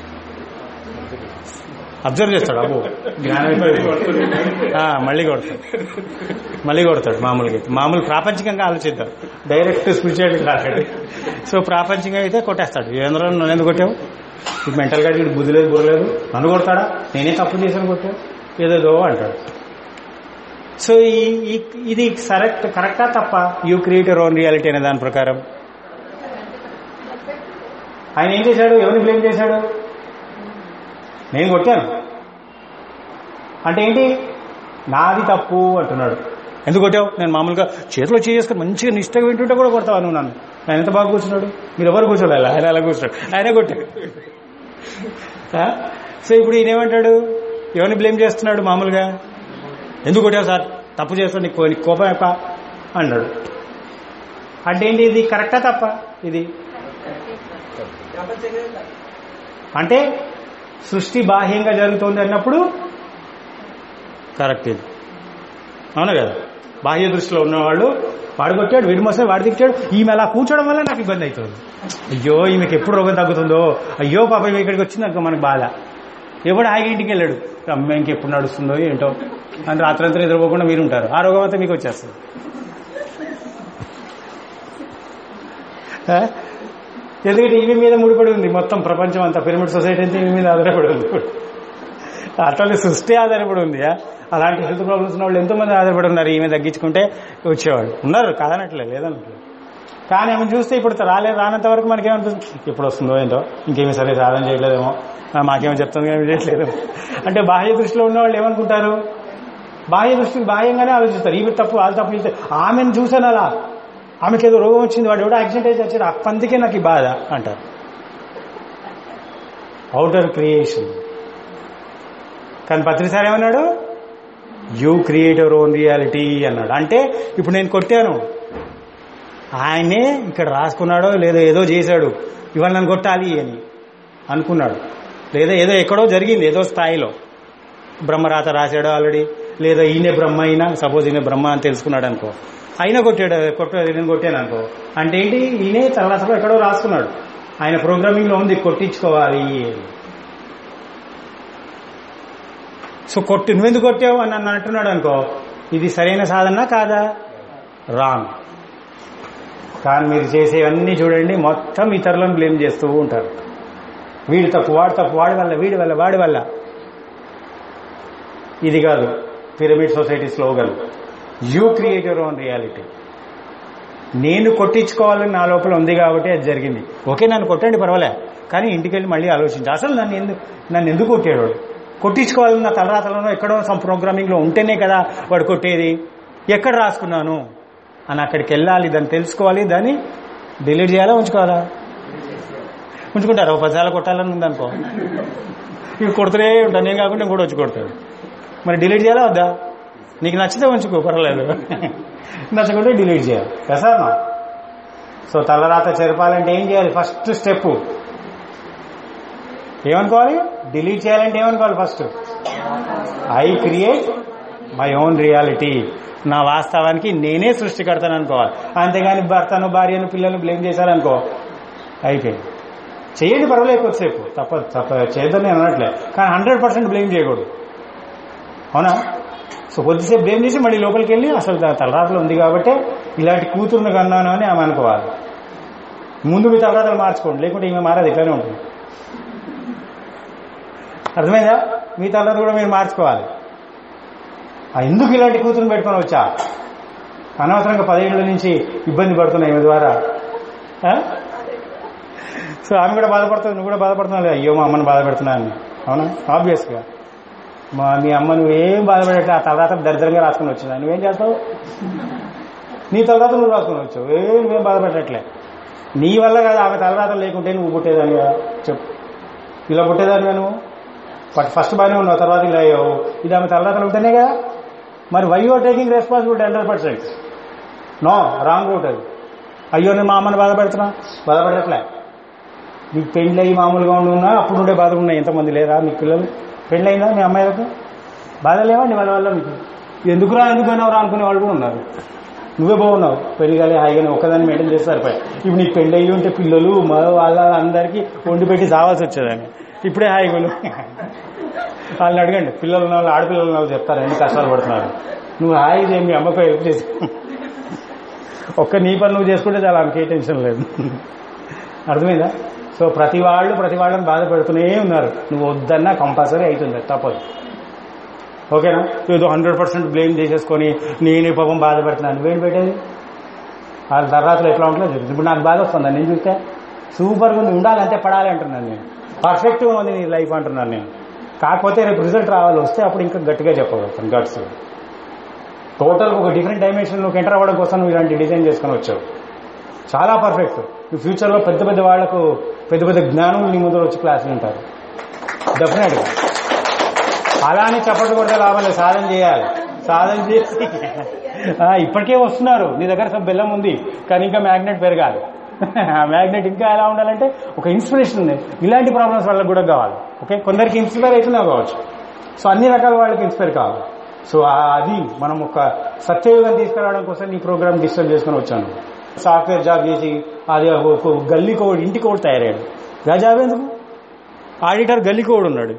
అబ్జర్వ్ చేస్తాడు అబ్బో జ్ఞానం ఎక్కువ. ఆ, మళ్ళీ కొడతాడు మళ్ళీ కొడతాడు మామూలుగా అయితే మామూలు ప్రాపంచికంగా ఆలోచిద్దాం డైరెక్ట్ స్పిరిచువల్ కాదు సో ప్రాపంచికంగా అయితే కొట్టేస్తాడు ఏంద్ర నన్ను ఎందుకు కొట్టావు ఇప్పుడు మెంటల్గా వీడు బుద్ధి లేదు బుర్ర లేదు నన్ను కొడతాడా నేనే తప్పు చేశాను కొట్టావు ఏదేదో అంటాడు సో ఈ ఈ- ఇది కరెక్ట్ కరెక్టా తప్ప you create your own reality అనే దాని ప్రకారం ఆయన ఏం చేశాడు ఎవరిని బ్లేమ్ చేశాడు నేను కొట్టాను అంటే ఏంటి నాది తప్పు అంటున్నాడు ఎందుకు కొట్టావు నేను మామూలుగా చేతిలో చేసుకుని మంచిగా నిష్టగా వింటుంటే కూడా కొడతావా నువ్వు నన్ను ఆయన ఎంత బాగా కూర్చున్నాడు మీరు ఎవరు కూర్చోడాలి ఆయన అలా కూర్చున్నాడు ఆయనే కొట్టాడు ఆ? సో ఇప్పుడు ఈయన ఏమంటాడు ఎవరిని బ్లేమ్ చేస్తున్నాడు మామూలుగా ఎందుకు కొట్టావు సార్ తప్పు చేస్తావు నీకు నీకు కోపం ఎప్ప అన్నాడు అంటే ఏంటి ఇది కరెక్టా తప్ప ఇది అంటే సృష్టి బాహ్యంగా జరుగుతోంది అన్నప్పుడు కరెక్ట్ ఇది అవునా కదా బాహ్య దృష్టిలో ఉన్నవాళ్ళు వాడు కొట్టాడు వీడి మోసం వాడు తిట్టాడు ఈమె అలా కూర్చోవడం వల్ల నాకు ఇబ్బంది అవుతుంది అయ్యో ఈమెకి ఎప్పుడు రోగం తగ్గుతుందో అయ్యో పాప ఈమె ఇక్కడికి వచ్చింది అనుకో మనకు బాధ ఎవడు హాయిగా ఇంటికి వెళ్ళాడు అమ్మ ఇంకెప్పుడు నడుస్తుందో ఏంటో అని రాత్రంతా నిద్రపోకుండా మీరు ఉంటారు ఆ రోగం అంతా మీకు వచ్చేస్తుంది ఆ? ఎందుకంటే ఈమె మీద ముడిపడి ఉంది మొత్తం ప్రపంచం అంతా పిరమిడ్ సొసైటీ అంతా ఈమె మీద ఆధారపడి ఉంది అట్లనే సృష్టి ఆధారపడి ఉంది ఆ? అలాంటి హెల్త్ ప్రాబ్లమ్స్ ఉన్న వాళ్ళు ఎంతో మంది ఆధారపడి ఉన్నారు ఈమె తగ్గించుకుంటే వచ్చేవాళ్ళు ఉన్నారు కాదనట్లే లేదనట్లే కానీ ఆమె చూస్తే ఇప్పుడు రాలే రానంత వరకు మనకేమనిపిస్తుంది ఎప్పుడు వస్తుందో ఏంటో ఇంకేమీ సరే సాధన చేయలేదేమో ఆ, మాకేమో చెప్తుంది కానీ చేయట్లేదు అంటే బాహ్య దృష్టిలో ఉన్న వాళ్ళు ఏమనుకుంటారు బాహ్య దృష్టికి బాహ్యంగానే ఆలోచిస్తారు ఈమె తప్పు వాళ్ళు తప్పు చేస్తే ఆమెను చూసాను అలా ఆమెకి ఏదో రోగం వచ్చింది వాడు ఎవడో యాక్సిడెంట్ అయితే వచ్చాడు అప్పందుకే నాకు ఈ బాధ అంటారు అవుటర్ క్రియేషన్ కానీ పత్రిసారి ఏమన్నాడు you create your own reality అన్నాడు అంటే ఇప్పుడు నేను కొట్టాను ఆయనే ఇక్కడ రాసుకున్నాడో లేదో ఏదో చేశాడు ఇవాళ నన్ను కొట్టాలి అని అనుకున్నాడు లేదా ఏదో ఎక్కడో జరిగింది ఏదో స్థాయిలో బ్రహ్మరాత రాశాడో ఆల్రెడీ లేదా ఈయనే బ్రహ్మ అయినా సపోజ్ ఈయన బ్రహ్మ అని తెలుసుకున్నాడు అనుకో అయినా కొట్టాడు కొట్ట నేను కొట్టాను అనుకో అంటే ఏంటి ఈయనే తర్వాత ఎక్కడో రాసుకున్నాడు ఆయన ప్రోగ్రామింగ్ లో ఉంది కొట్టించుకోవాలి అని. సో కొట్టి నువ్వెందుకు కొట్టావు అని నన్ను అంటున్నాడు అనుకో ఇది సరైన సాధన కాదా రాంగ్ కానీ మీరు చేసేవన్నీ చూడండి మొత్తం ఇతరులను బ్లేమ్ చేస్తూ ఉంటారు వీడి తప్పు వాడి తప్పు వాడి వల్ల వీడి వల్ల వాడి వల్ల ఇది కాదు pyramid society slogan you create your own reality నేను కొట్టించుకోవాలని నా లోపల ఉంది కాబట్టి అది జరిగింది ఓకే నన్ను కొట్టండి పర్వాలే కానీ ఇంటికి వెళ్ళి మళ్ళీ ఆలోచించి అసలు నన్ను ఎందుకు నన్ను ఎందుకు కొట్టాడు వాడు? కొట్టించుకోవాలని నా తలరాతలను ఎక్కడో సమ్ ప్రోగ్రామింగ్లో ఉంటేనే కదా వాడు కొట్టేది ఎక్కడ రాసుకున్నాను అని అక్కడికి వెళ్ళాలి దాన్ని తెలుసుకోవాలి దాన్ని డిలీట్ చేయాలా ఉంచుకోవాలా ఉంచుకుంటారు ఒక పదిసార్లు కొట్టాలని ఉందనుకో ఇవి కొడుతూనే ఉంటాను నేను కాకుండా కూడా వచ్చి కొడతాడు మరి డిలీట్ చేయాలా వద్దా నీకు నచ్చితే ఉంచుకో పర్వాలేదు నచ్చకుంటే డిలీట్ చేయాలి కదా సార్ నా సో తలరాత చెరపాలంటే ఏం చేయాలి ఫస్ట్ స్టెప్ ఏమనుకోవాలి డిలీట్ చేయాలంటే ఏమనుకోవాలి first I create my own reality నా వాస్తవానికి నేనే సృష్టికర్తాను అనుకోవాలి అంతేగాని భర్తను భార్యను పిల్లలు బ్లేమ్ చేశారనుకో అయిపోయింది చేయండి పర్వాలేదు కొద్దిసేపు తప్ప తప్ప చేద్దాం నేను అనట్లే కానీ హండ్రెడ్ పర్సెంట్ బ్లేమ్ చేయకూడదు అవునా సో కొద్దిసేపు బ్లేమ్ చేసి మళ్ళీ లోపలికి వెళ్ళి అసలు దాని తలరాతలు ఉంది కాబట్టి ఇలాంటి కూతురును కన్నాను అని ఆమె అనుకోవాలి ముందు మీ తలరాతలు మార్చుకోండి లేకుంటే ఈమె మారదు ఇట్లానే ఉంటుంది అర్థమైందా మీ తల్లిదండ్రులు కూడా మీరు మార్చుకోవాలి ఆ ఎందుకు ఇలాంటి కూతురుని పెట్టుకొని వచ్చా అనవసరంగా పదేళ్ల నుంచి ఇబ్బంది పడుతున్నాయి ఈమె ద్వారా ఆ? సో ఆమె కూడా బాధపడుతుంది నువ్వు కూడా బాధపడుతున్నావు లేదా? అయ్యో మా అమ్మని బాధ పెడుతున్నా అని అవునా ఆబ్వియస్గా మా మీ అమ్మ నువ్వేం బాధపడట్లే ఆ తర్వాత దరిద్రంగా రాసుకుని వచ్చిందా నువ్వేం చేస్తావు నీ తర్వాత నువ్వు రాసుకుని వచ్చావు ఏ నువ్వేం బాధపడట్లే నీ వల్ల కాదు ఆమె తలరాత లేకుంటే నువ్వు పుట్టేదాన్ని కదా చెప్పు ఇలా పుట్టేదాన్ని నువ్వు బట్ ఫస్ట్ బాగానే ఉన్నావు తర్వాత ఇలా అయ్యావు ఇది ఆమె తలరాతలు ఉంటేనే కదా మరి why you're taking responsibility hundred percent no wrong route అది అయ్యో నేను మా అమ్మని బాధపెడుతున్నా బాధపడట్లే నీకు పెళ్ళి అయ్యి మామూలుగా ఉన్నా అప్పుడు ఉండే బాధలు ఉన్నాయి ఎంతమంది లేరా మీకు పిల్లలు పెళ్ళి అయిందా మీ అమ్మాయిలకు బాధ లేవా నీ వాళ్ళ వల్ల మీకు ఎందుకురా ఎందుకు పోయినావురా అనుకునే వాళ్ళు కూడా ఉన్నారు నువ్వే బాగున్నావు పెళ్లి కానీ హాయిగానే ఒక్కదాన్ని మెయింటైన్ చేస్తే సరిపోయి ఇప్పుడు నీకు పెళ్ళి అయ్యి ఉంటే పిల్లలు మా వాళ్ళ అందరికీ వండి పెట్టి సావాల్సి వచ్చేదాన్ని ఇప్పుడే హాయిగా ఉన్నావు. వాళ్ళని అడగండి పిల్లలు ఉన్న వాళ్ళు ఆడపిల్లలు ఉన్న వాళ్ళు చెప్తారు ఎన్ని కష్టాలు పడుతున్నారు నువ్వు హాయిగా మీ అమ్మకు హెల్ప్ చేసి ఒక్క నీ పని నువ్వు చేసుకుంటే చాలా ఆమెకి ఏ టెన్షన్ లేదు అర్థమైందా సో ప్రతి వాళ్ళు ప్రతి వాళ్ళని బాధ పెడుతూనే ఉన్నారు నువ్వు వద్దన్నా కంపల్సరీ అవుతుంది తప్పదు ఓకేనా ఏదో హండ్రెడ్ పర్సెంట్ బ్లేమ్ చేసేసుకొని నేనే పాపం బాధ పెడుతున్నాను నువ్వేం పెట్టేది వాళ్ళ తర్వాతలో ఎట్లా ఉంటుందో తెలుసు ఇప్పుడు నాకు బాధ వస్తుందా నేను చూస్తే సూపర్గా ఉంది ఉండాలంటే పడాలి అంటున్నాను నేను పర్ఫెక్ట్గా ఉంది నీ లైఫ్ అంటున్నాను నేను కాకపోతే రేపు రిజల్ట్ రావాలి వస్తే అప్పుడు ఇంకా గట్టిగా చెప్పగలుగుతాను గట్స్ టోటల్ ఒక డిఫరెంట్ డైమెన్షన్లోకి ఎంటర్ అవ్వడం కోసం నువ్వు ఇలాంటి డిజైన్ చేసుకొని వచ్చావు చాలా పర్ఫెక్ట్ ఈ ఫ్యూచర్లో పెద్ద పెద్ద వాళ్లకు పెద్ద పెద్ద జ్ఞానం నీ ముందు వచ్చి క్లాసులు ఉంటారు డెఫినెట్గా అలా అని చప్పట్లు కొడితే లాభం లేదు సాధన చేయాలి సాధన చేసి ఆ, ఇప్పటికే వస్తున్నారు నీ దగ్గర సబ్ బెల్లం ఉంది కానీ ఇంకా మ్యాగ్నెట్ పెరగాలి ఆ మ్యాగ్నెట్ ఇంకా ఎలా ఉండాలంటే ఒక ఇన్స్పిరేషన్ ఉంది ఇలాంటి ప్రాబ్లమ్స్ వాళ్ళకి కూడా కావాలి ఓకే కొందరికి ఇన్స్పైర్ అవుతున్నావు కావచ్చు సో అన్ని రకాల వాళ్ళకి ఇన్స్పైర్ కావాలి సో ఆ- అది మనం ఒక సత్యయుగం తీసుకురావడం కోసం ఈ ప్రోగ్రామ్ డిస్టర్బ్ చేసుకొని వచ్చాను సాఫ్ట్వేర్ జాబ్ చేసి అది ఒక గల్లీ కోడ్ ఇంటి కోడ్ తయారయ్యాడు గా జాబ్ ఎందుకు ఆడిటర్ గల్లీ కోడ్ ఉన్నాడు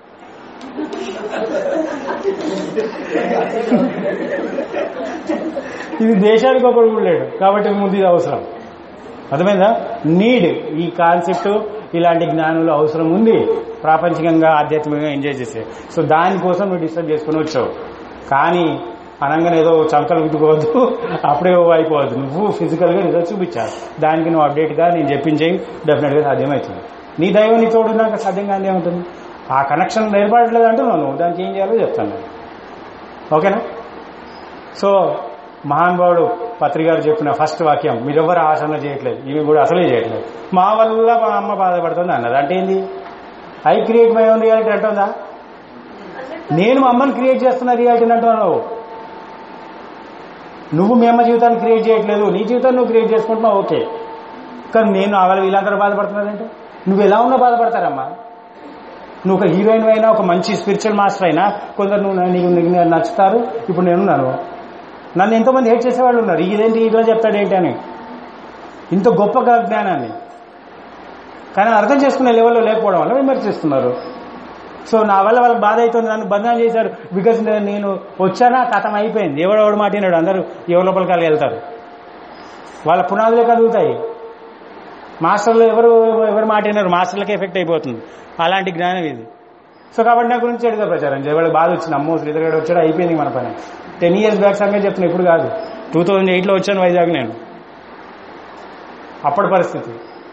ఇది దేశానికి ఒకడు కూడా లేడు కాబట్టి ముందు ఇది అవసరం అర్థమైందా నీడ్ ఈ కాన్సెప్ట్ ఇలాంటి జ్ఞానులు అవసరం ఉంది ప్రాపంచికంగా ఆధ్యాత్మికంగా ఎంజాయ్ చేసే సో దానికోసం నువ్వు డిస్టర్బ్ చేసుకుని వచ్చావు కానీ అనగానే ఏదో చంకలు గుద్దుకోవద్దు అప్పుడే ఓ అయిపోవద్దు నువ్వు ఫిజికల్గా రిజల్ట్ చూపించాలి దానికి నువ్వు అప్డేట్గా నేను చెప్పించేయి డెఫినెట్గా సాధ్యమవుతుంది నీ దైవం నీ తోడు నాకు సాధ్యంగా అందే ఉంటుంది ఆ కనెక్షన్ ఏర్పడట్లేదు అంటున్నావు నువ్వు దానికి ఏం చేయాలో చెప్తాను నేను ఓకేనా సో మహానుభావుడు పత్రి గారు చెప్పిన ఫస్ట్ వాక్యం మీరెవ్వరు ఆసన చేయట్లేదు ఇవి కూడా అసలే చేయట్లేదు మా వల్ల మా అమ్మ బాధపడుతుంది అన్నది అంటే ఏంది I create my own reality అంటుందా నేను మా అమ్మని క్రియేట్ చేస్తున్న రియాలిటీని అంటున్నావు నువ్వు మీ అమ్మ జీవితాన్ని క్రియేట్ చేయట్లేదు నీ జీవితాన్ని నువ్వు క్రియేట్ చేసుకుంటున్నావు ఓకే కానీ నేను అవల వీళ్ళందరూ బాధపడుతున్నారంటే నువ్వు ఎలా ఉన్నా బాధపడతారమ్మా నువ్వు ఒక హీరోయిన్ అయినా ఒక మంచి స్పిరిచువల్ మాస్టర్ అయినా కొందరు నువ్వు నీకు నీకు నచ్చుతారు ఇప్పుడు నేనున్నాను నన్ను ఎంతోమంది హేట్ చేసేవాళ్ళు ఉన్నారు ఇదేంటి ఇట్లా చెప్తాడు ఏంటి అని ఇంత గొప్ప జ్ఞానాన్ని కానీ అర్థం చేసుకునే లెవెల్లో లేకపోవడం వల్ల విమర్శిస్తున్నారు సో నా వల్ల వాళ్ళకి బాధ అవుతుంది నన్ను బంధనం చేశారు బికాస్ నేను వచ్చానా కథం అయిపోయింది ఎవడెవడు మాటినాడు అందరూ ఎవరి లోపలికి వాళ్ళు వెళ్తారు వాళ్ళ పునాదులే కదుగుతాయి మాస్టర్లు ఎవరు ఎవరు మాటినారు మాస్టర్లకి ఎఫెక్ట్ అయిపోతుంది అలాంటి జ్ఞానం ఇది సో కాబట్టి నా గురించి చెడుగా ప్రచారం చేయాలి వాళ్ళకి బాధ వచ్చింది అమ్మో శ్రీధర్ గడు వచ్చాడు అయిపోయింది మన పని టెన్ ఇయర్స్ బ్యాక్ సంగతి చెప్తున్నా ఇప్పుడు కాదు టూ థౌజండ్ ఎయిట్లో వచ్చాను వైజాగ్ నేను అప్పటి పరిస్థితి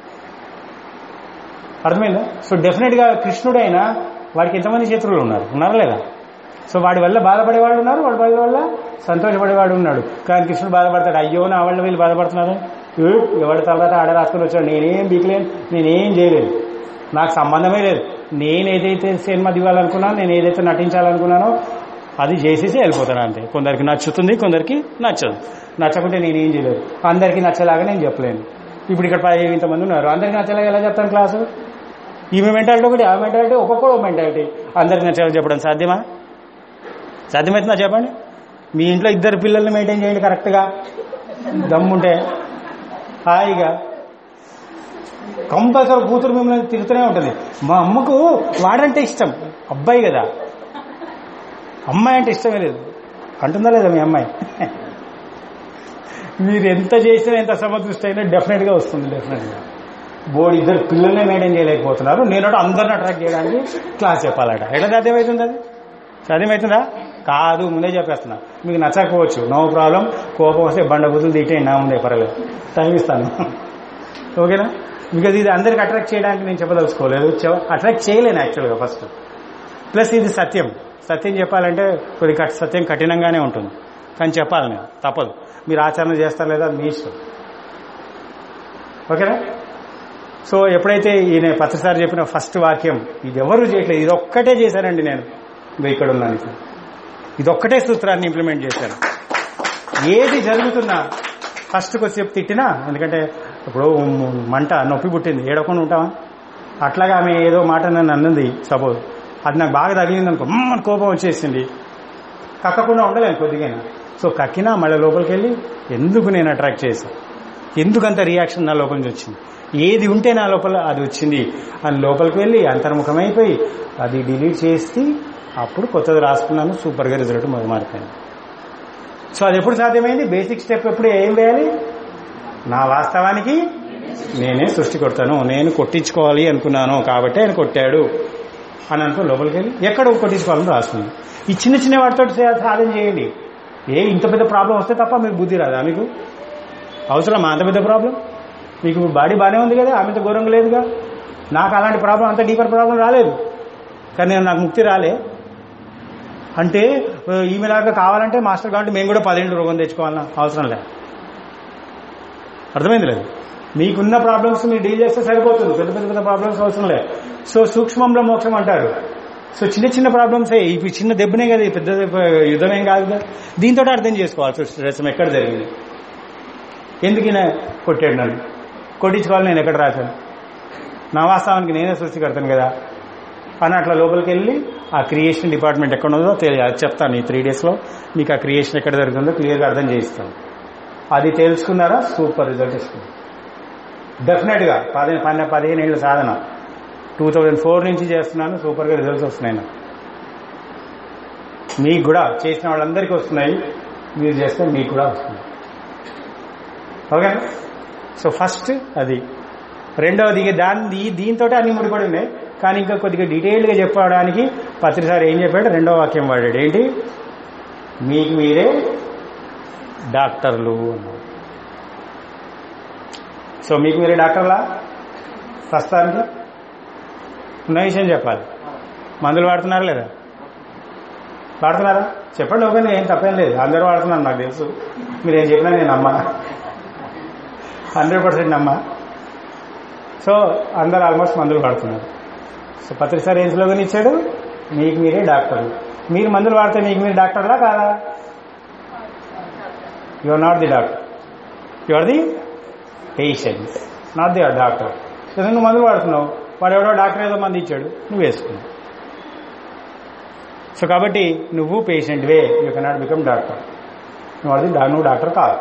అర్థమైందా సో డెఫినెట్గా కృష్ణుడైనా వాడికి ఎంతమంది శత్రువులు ఉన్నారు ఉన్నారా లేదా సో వాడి వల్ల బాధపడేవాడు ఉన్నారు వాడి వాడి వల్ల సంతోషపడేవాడు ఉన్నాడు కానీ కృష్ణుడు బాధపడతాడు అయ్యో నా వల్ల వీళ్ళు బాధపడుతున్నారు ఏ, ఎవడి తర్వాత ఆడ రాసుకొని వచ్చాడు నేనేం బీకలేను నేనేం చేయలేదు నాకు సంబంధమే లేదు నేను ఏదైతే సినిమా దిగాలనుకున్నానో నేను ఏదైతే నటించాలనుకున్నానో అది చేసేసి వెళ్ళిపోతాను అంతే కొందరికి నచ్చుతుంది కొందరికి నచ్చదు నచ్చకుంటే నేనేం చేయలేదు అందరికీ నచ్చేలాగా నేను చెప్పలేను ఇప్పుడు ఇక్కడ పది ఇంతమంది ఉన్నారు అందరికీ నచ్చేలాగా ఎలా చెప్తాను క్లాసు ఈమె మెంటాలిటీ ఒకటి ఆ మెంటాలిటీ ఒక్కొక్కడు మెంటాలిటీ అందరికి నచ్చేలా చెప్పడం సాధ్యమా సాధ్యమవుతుందా చెప్పండి మీ ఇంట్లో ఇద్దరు పిల్లల్ని మెయింటైన్ చేయండి కరెక్ట్గా దమ్ముంటే హాయిగా కంపల్సరీ కూతురు మిమ్మల్ని తిరుగుతూనే ఉంటుంది మా అమ్మకు వాడంటే ఇష్టం అబ్బాయి కదా అమ్మాయి అంటే ఇష్టమే లేదు అంటుందా లేదా మీ అమ్మాయి మీరు ఎంత చేసినా ఎంత సమదృష్టి అయినా డెఫినెట్గా వస్తుంది డెఫినెట్గా బోర్డు ఇద్దరు పిల్లల్నే మెయింటైన్ చేయలేకపోతున్నారు నేను అందరిని అట్రాక్ట్ చేయడానికి క్లాస్ చెప్పాలట ఎట్లా సాధ్యమవుతుంది అది సాధ్యమవుతుందా కాదు ముందే చెప్పేస్తున్నా మీకు నచ్చకపోవచ్చు నో ప్రాబ్లం కోపం వస్తే బండ బుద్ధులు తిట్టేయండి నా ముందే పర్వాలేదు టైం ఇస్తాను ఓకేనా బికాజ్ ఇది అందరికి అట్రాక్ట్ చేయడానికి నేను చెప్పదలుచుకోలేదు అట్రాక్ట్ చేయలేను యాక్చువల్గా ఫస్ట్ ప్లస్ ఇది సత్యం సత్యం చెప్పాలంటే కొద్ది కట్- సత్యం కఠినంగానే ఉంటుంది కానీ చెప్పాలి నేను తప్పదు మీరు ఆచరణ చేస్తారు లేదా అది మీ ఇష్టం ఓకేనా సో ఎప్పుడైతే ఈయన పత్రిసారి చెప్పిన ఫస్ట్ వాక్యం ఇది ఎవరు చేయట్లేదు ఇది ఒక్కటే చేశానండి నేను ఇదిగో ఇక్కడ ఉన్నాను ఇప్పుడు. ఇదొక్కటే సూత్రాన్ని ఇంప్లిమెంట్ చేశాను ఏది జరుగుతున్నా ఫస్ట్ కొద్దిసేపు తిట్టినా ఎందుకంటే ఇప్పుడు మంట నొప్పి పుట్టింది ఏడకుండా ఉంటావా అట్లాగా ఆమె ఏదో మాట నన్ను అన్నది సపోజ్ అది నాకు బాగా తగిలింది అనుకో "మ్మ్" అని కోపం వచ్చేసింది కక్కకుండా ఉండలేను కొద్దిగా సో కక్కినా మళ్ళీ లోపలికి వెళ్ళి ఎందుకు నేను అట్రాక్ట్ చేశాను ఎందుకంత రియాక్షన్ నా లోపల నుంచి వచ్చింది ఏది ఉంటే నా లోపల అది వచ్చింది అని లోపలికి వెళ్ళి అంతర్ముఖమైపోయి అది డిలీట్ చేసి అప్పుడు కొత్తది రాసుకున్నాను సూపర్గా రిజల్ట్ మొదలు మారిపోయింది సో అది ఎప్పుడు సాధ్యమైంది బేసిక్ స్టెప్ ఎప్పుడు ఏం వేయాలి నా వాస్తవానికి నేనే సృష్టి కొడతాను నేను కొట్టించుకోవాలి అనుకున్నాను కాబట్టి ఆయన కొట్టాడు అని అనుకో లోపలికి వెళ్ళి ఎక్కడ కొట్టించుకోవాలని రాసుకున్నాను ఈ చిన్న చిన్న వాటితో సాధన చేయండి ఏ ఇంత పెద్ద ప్రాబ్లం వస్తే తప్ప మీకు బుద్ధి రాదా మీకు అవసరమా అంత పెద్ద ప్రాబ్లం మీకు బాడీ బాగానే ఉంది కదా ఆమె ఘోరంగా లేదుగా నాకు అలాంటి ప్రాబ్లం అంత డీపర్ ప్రాబ్లం రాలేదు కానీ నేను నాకు ముక్తి రాలే అంటే ఆ, ఈమె లాగా కావాలంటే మాస్టర్ కాబట్టి మేము కూడా పదిహేను రోగం తెచ్చుకోవాలన్నా అవసరం లేదు అర్థమైంది లేదు మీకున్న ప్రాబ్లమ్స్ మీరు డీల్ చేస్తే సరిపోతుంది పెద్ద పెద్ద పెద్ద ప్రాబ్లమ్స్ అవసరం లేదు సో సూక్ష్మంలో మోక్షం అంటారు సో చిన్న చిన్న ప్రాబ్లమ్సే ఇవి చిన్న దెబ్బనే కదా ఇది పెద్ద దెబ్బ యుద్ధమేం కాదు కదా దీంతో అర్థం చేసుకోవాలి సృష్టి ఎక్కడ జరిగింది ఎందుకు ఈయన కొట్టాడు నన్ను కొట్టించుకోవాలి నేను ఎక్కడ రాశాను నా వాస్తవానికి నేనే సృష్టికర్తాను కదా అని అట్లా లోపలికి వెళ్ళి ఆ క్రియేషన్ డిపార్ట్మెంట్ ఎక్కడ ఉందో తెలియ అది చెప్తాను ఈ త్రీ డేస్లో మీకు ఆ క్రియేషన్ ఎక్కడ జరుగుతుందో క్లియర్గా అర్థం చేయిస్తాను అది తెలుసుకున్నారా సూపర్ రిజల్ట్ ఇస్తుంది డెఫినెట్గా పది పన్నె పదిహేను ఏళ్ళ సాధన టూ థౌజండ్ ఫోర్ నుంచి చేస్తున్నాను సూపర్గా రిజల్ట్స్ వస్తున్నాయి నాకు మీకు కూడా చేసిన వాళ్ళందరికీ వస్తున్నాయి మీరు చేస్తే మీకు కూడా వస్తుంది ఓకే సో ఫస్ట్ అది రెండవది ఇక దాని దీంతో అన్ని ముడిపడి ఉన్నాయి కానీ ఇంకా కొద్దిగా డీటెయిల్డ్గా చెప్పడానికి పత్రిసారి ఏం చెప్పాడు రెండో వాక్యం వాడాడు ఏంటి మీకు మీరే డాక్టర్లు అన్నాడు సో మీకు మీరే డాక్టర్లా ప్రస్తుతానికి ఉన్న విషయం చెప్పాలి మందులు వాడుతున్నారా లేదా వాడుతున్నారా చెప్పండి ఓపెన్ ఏం తప్పేం లేదు అందరూ వాడుతున్నారు నాకు తెలుసు మీరు ఏం చెప్పినా నేను నమ్మా హండ్రెడ్ పర్సెంట్ నమ్మా సో అందరు ఆల్మోస్ట్ మందులు వాడుతున్నారు సో పత్రిసారి ఏం స్లోగన్ ఇచ్చాడు మీకు మీరే డాక్టర్లు మీరు మందులు వాడితే మీకు మీరు డాక్టర్లా కాదా you are not the doctor you are the patient not the doctor so నువ్వు మందులు వాడుతున్నావు వాడు ఎవడో డాక్టర్ ఏదో మంది ఇచ్చాడు నువ్వు వేసుకున్నావు సో కాబట్టి నువ్వు patient way you cannot become doctor నువ్వు అది నువ్వు డాక్టర్ కాదు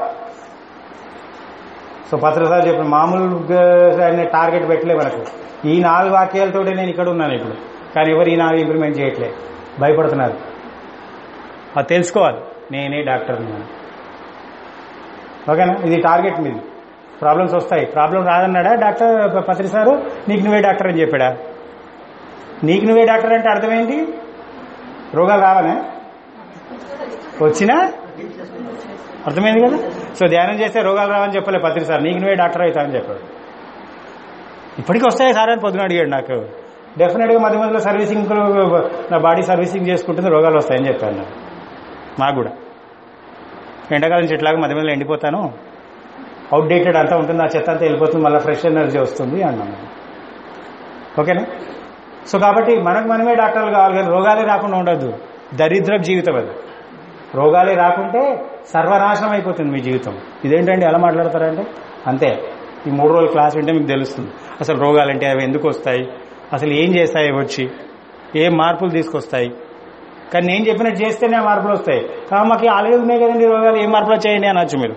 సో పత్రసారి చెప్పిన మామూలు టార్గెట్ పెట్టలే మనకు ఈ నాలుగు వాక్యాలతోటే నేను ఇక్కడ ఉన్నాను ఇప్పుడు కానీ ఎవరు ఈ నాలుగు ఇంప్లిమెంట్ చేయట్లే భయపడుతున్నారు అది తెలుసుకోవాలి నేనే డాక్టర్ ఉన్నాను ఓకేనా ఇది టార్గెట్ మీది ప్రాబ్లమ్స్ వస్తాయి ప్రాబ్లం రాదన్నాడా డాక్టర్ పత్రి సారు నీకు నువ్వే డాక్టర్ అని చెప్పాడా నీకు నువ్వే డాక్టర్ అంటే అర్థమేంటి రోగాలు రావనే వచ్చినా అర్థమైంది కదా సో ధ్యానం చేస్తే రోగాలు రావని చెప్పలే పత్రి సార్ నీకు నువ్వే డాక్టర్ అవుతా అని చెప్పాడు ఇప్పటికీ వస్తాయి సార్ అని పొద్దున అడిగాడు నాకు డెఫినెట్గా మధ్య మధ్యలో సర్వీసింగ్ నా బాడీ సర్వీసింగ్ చేసుకుంటుంది రోగాలు వస్తాయని చెప్పాను నాకు నాకు కూడా ఎండాకాలం చెట్లాగా మధ్య మధ్యలో ఎండిపోతాను అవుట్డేటెడ్ అంతా ఉంటుంది ఆ చెత్త అంతా వెళ్ళిపోతుంది మళ్ళీ ఫ్రెష్ ఎనర్జీ వస్తుంది అన్నాను ఓకేనా సో కాబట్టి మనకు మనమే డాక్టర్లు కావాలి కానీ రోగాలే రాకుండా ఉండద్దు దరిద్ర జీవితం అది రోగాలే రాకుంటే సర్వనాశనం అయిపోతుంది మీ జీవితం ఇదేంటండి ఎలా మాట్లాడతారంటే అంతే ఈ మూడు రోజుల క్లాస్ వింటే మీకు తెలుస్తుంది అసలు రోగాలంటే అవి ఎందుకు వస్తాయి అసలు ఏం చేస్తాయి అవి వచ్చి ఏం మార్పులు తీసుకొస్తాయి కానీ నేను చెప్పినట్టు చేస్తేనే ఆ మార్పులు వస్తాయి కానీ మాకు ఆల్రెడీ ఉన్నాయి కదండి రోగాలు ఏం మార్పులు వచ్చాయండి అనొచ్చు మీరు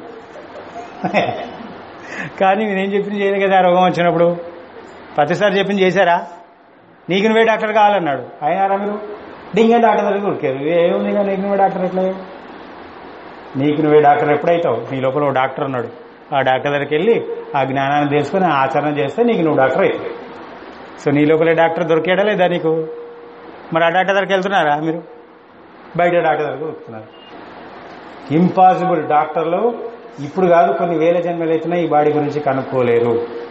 కానీ నేనేం చెప్పింది చేయలేదు కదా ఆ రోగం వచ్చినప్పుడు ప్రతిసారి చెప్పింది చేశారా నీకు నువ్వే డాక్టర్ కావాలన్నాడు అయినారా మీరు డింగే డాక్టర్ దగ్గర ఉరికారు ఏముంది కానీ నీకు నువ్వే డాక్టర్ ఎట్లా నీకు నువ్వే డాక్టర్ ఎప్పుడైతావు నీ లోపల ఓ డాక్టర్ ఉన్నాడు ఆ డాక్టర్ దగ్గరికి వెళ్ళి ఆ జ్ఞానాన్ని తెలుసుకొని ఆచరణ చేస్తే నీకు నువ్వు డాక్టర్ అవుతావు సో నీ లోపలే డాక్టర్ దొరికాడా లేదా నీకు మరి ఆ డాక్టర్ దగ్గరికి వెళ్తున్నారా మీరు బయట డాక్టర్ దగ్గరకు వస్తున్నారు ఇంపాసిబుల్ డాక్టర్లు ఇప్పుడు కాదు కొన్ని వేల జన్మలు అయితేనే ఈ బాడీ గురించి కనుక్కోలేరు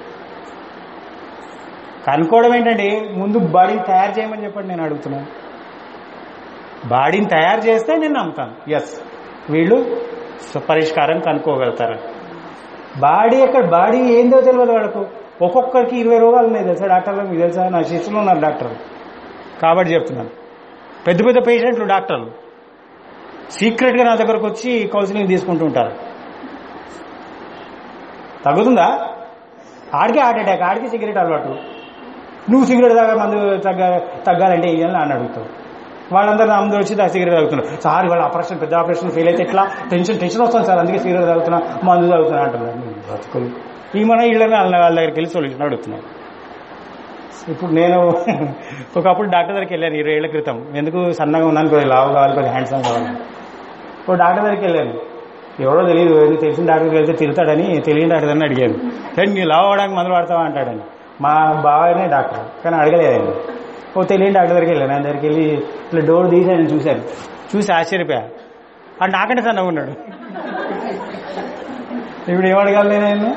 కనుక్కోవడం ఏంటండి ముందు బాడీని తయారు చేయమని చెప్పండి నేను అడుగుతున్నాను బాడీని తయారు చేస్తే నేను నమ్ముతాను ఎస్ వీళ్ళు స- పరిష్కారం కనుక్కోగలుగుతారు బాడీ ఎక్కడ బాడీ ఏందో తెలియదు వాళ్ళకు ఒక్కొక్కరికి ఇరవై రోగాలు ఉన్నాయి తెలుసా డాక్టర్లకు మీకు తెలుసా నా శిష్యులు ఉన్నారు డాక్టర్లు కాబట్టి చెప్తున్నాను పెద్ద పెద్ద పేషెంట్లు డాక్టర్లు సీక్రెట్గా నా దగ్గరకు వచ్చి కౌన్సిలింగ్ తీసుకుంటూ ఉంటారు తగ్గుతుందా ఆడికే హార్ట్ అటాక్ ఆడికి సిగరెట్ అలవాటు నువ్వు సిగరెట్ తాగా మందు తగ్గ తగ్గాలంటే ఏం అని అడుగుతావు వాళ్ళందరూ నా ముందు వచ్చి దా సిగరెట్ తాగుతున్నారు సార్ వాళ్ళ ఆపరేషన్ పెద్ద ఆపరేషన్ ఫెయిల్ అయితే ఎట్లా టెన్షన్ టెన్షన్ వస్తుంది సార్ అందుకే సిగరెట్ తాగుతున్నా మందు తాగుతున్నా అంటున్నారు నీ బతుకులు ఈ మన ఇళ్ళని వాళ్ళ వాళ్ళ దగ్గరికి వెళ్ళి సొల్యూషన్ అడుగుతున్నాను ఇప్పుడు నేను ఒకప్పుడు డాక్టర్ దగ్గరికి వెళ్ళాను ఇరవై ఏళ్ల క్రితం ఎందుకు సన్నగా ఉన్నాను కొద్దిగా లావు కావాలి కొద్దిగా హ్యాండ్సమ్ కావాలి ఇప్పుడు డాక్టర్ దగ్గరికి వెళ్ళాను ఎవరో తెలియదు ఎందుకు తెలిసిన డాక్టర్కి వెళ్తే తిడతాడని తెలియని డాక్టర్ అని అడిగాను కానీ నీ లావు అవడానికి మందులు వాడతావా అంటాడని మా బావనే డాక్టర్ కానీ అడగలేదు ఆయన ఓ తెలియని డాక్టర్ దగ్గరికి వెళ్ళాను ఆయన దగ్గరికి వెళ్ళి ఇట్లా డోర్ తీసి ఆయన చూశాను చూసి ఆశ్చర్యపోయా అంటే నాకంటే సన్నగా ఉన్నాడు ఇప్పుడు ఏమడగాలి నేను ఆయన్ని?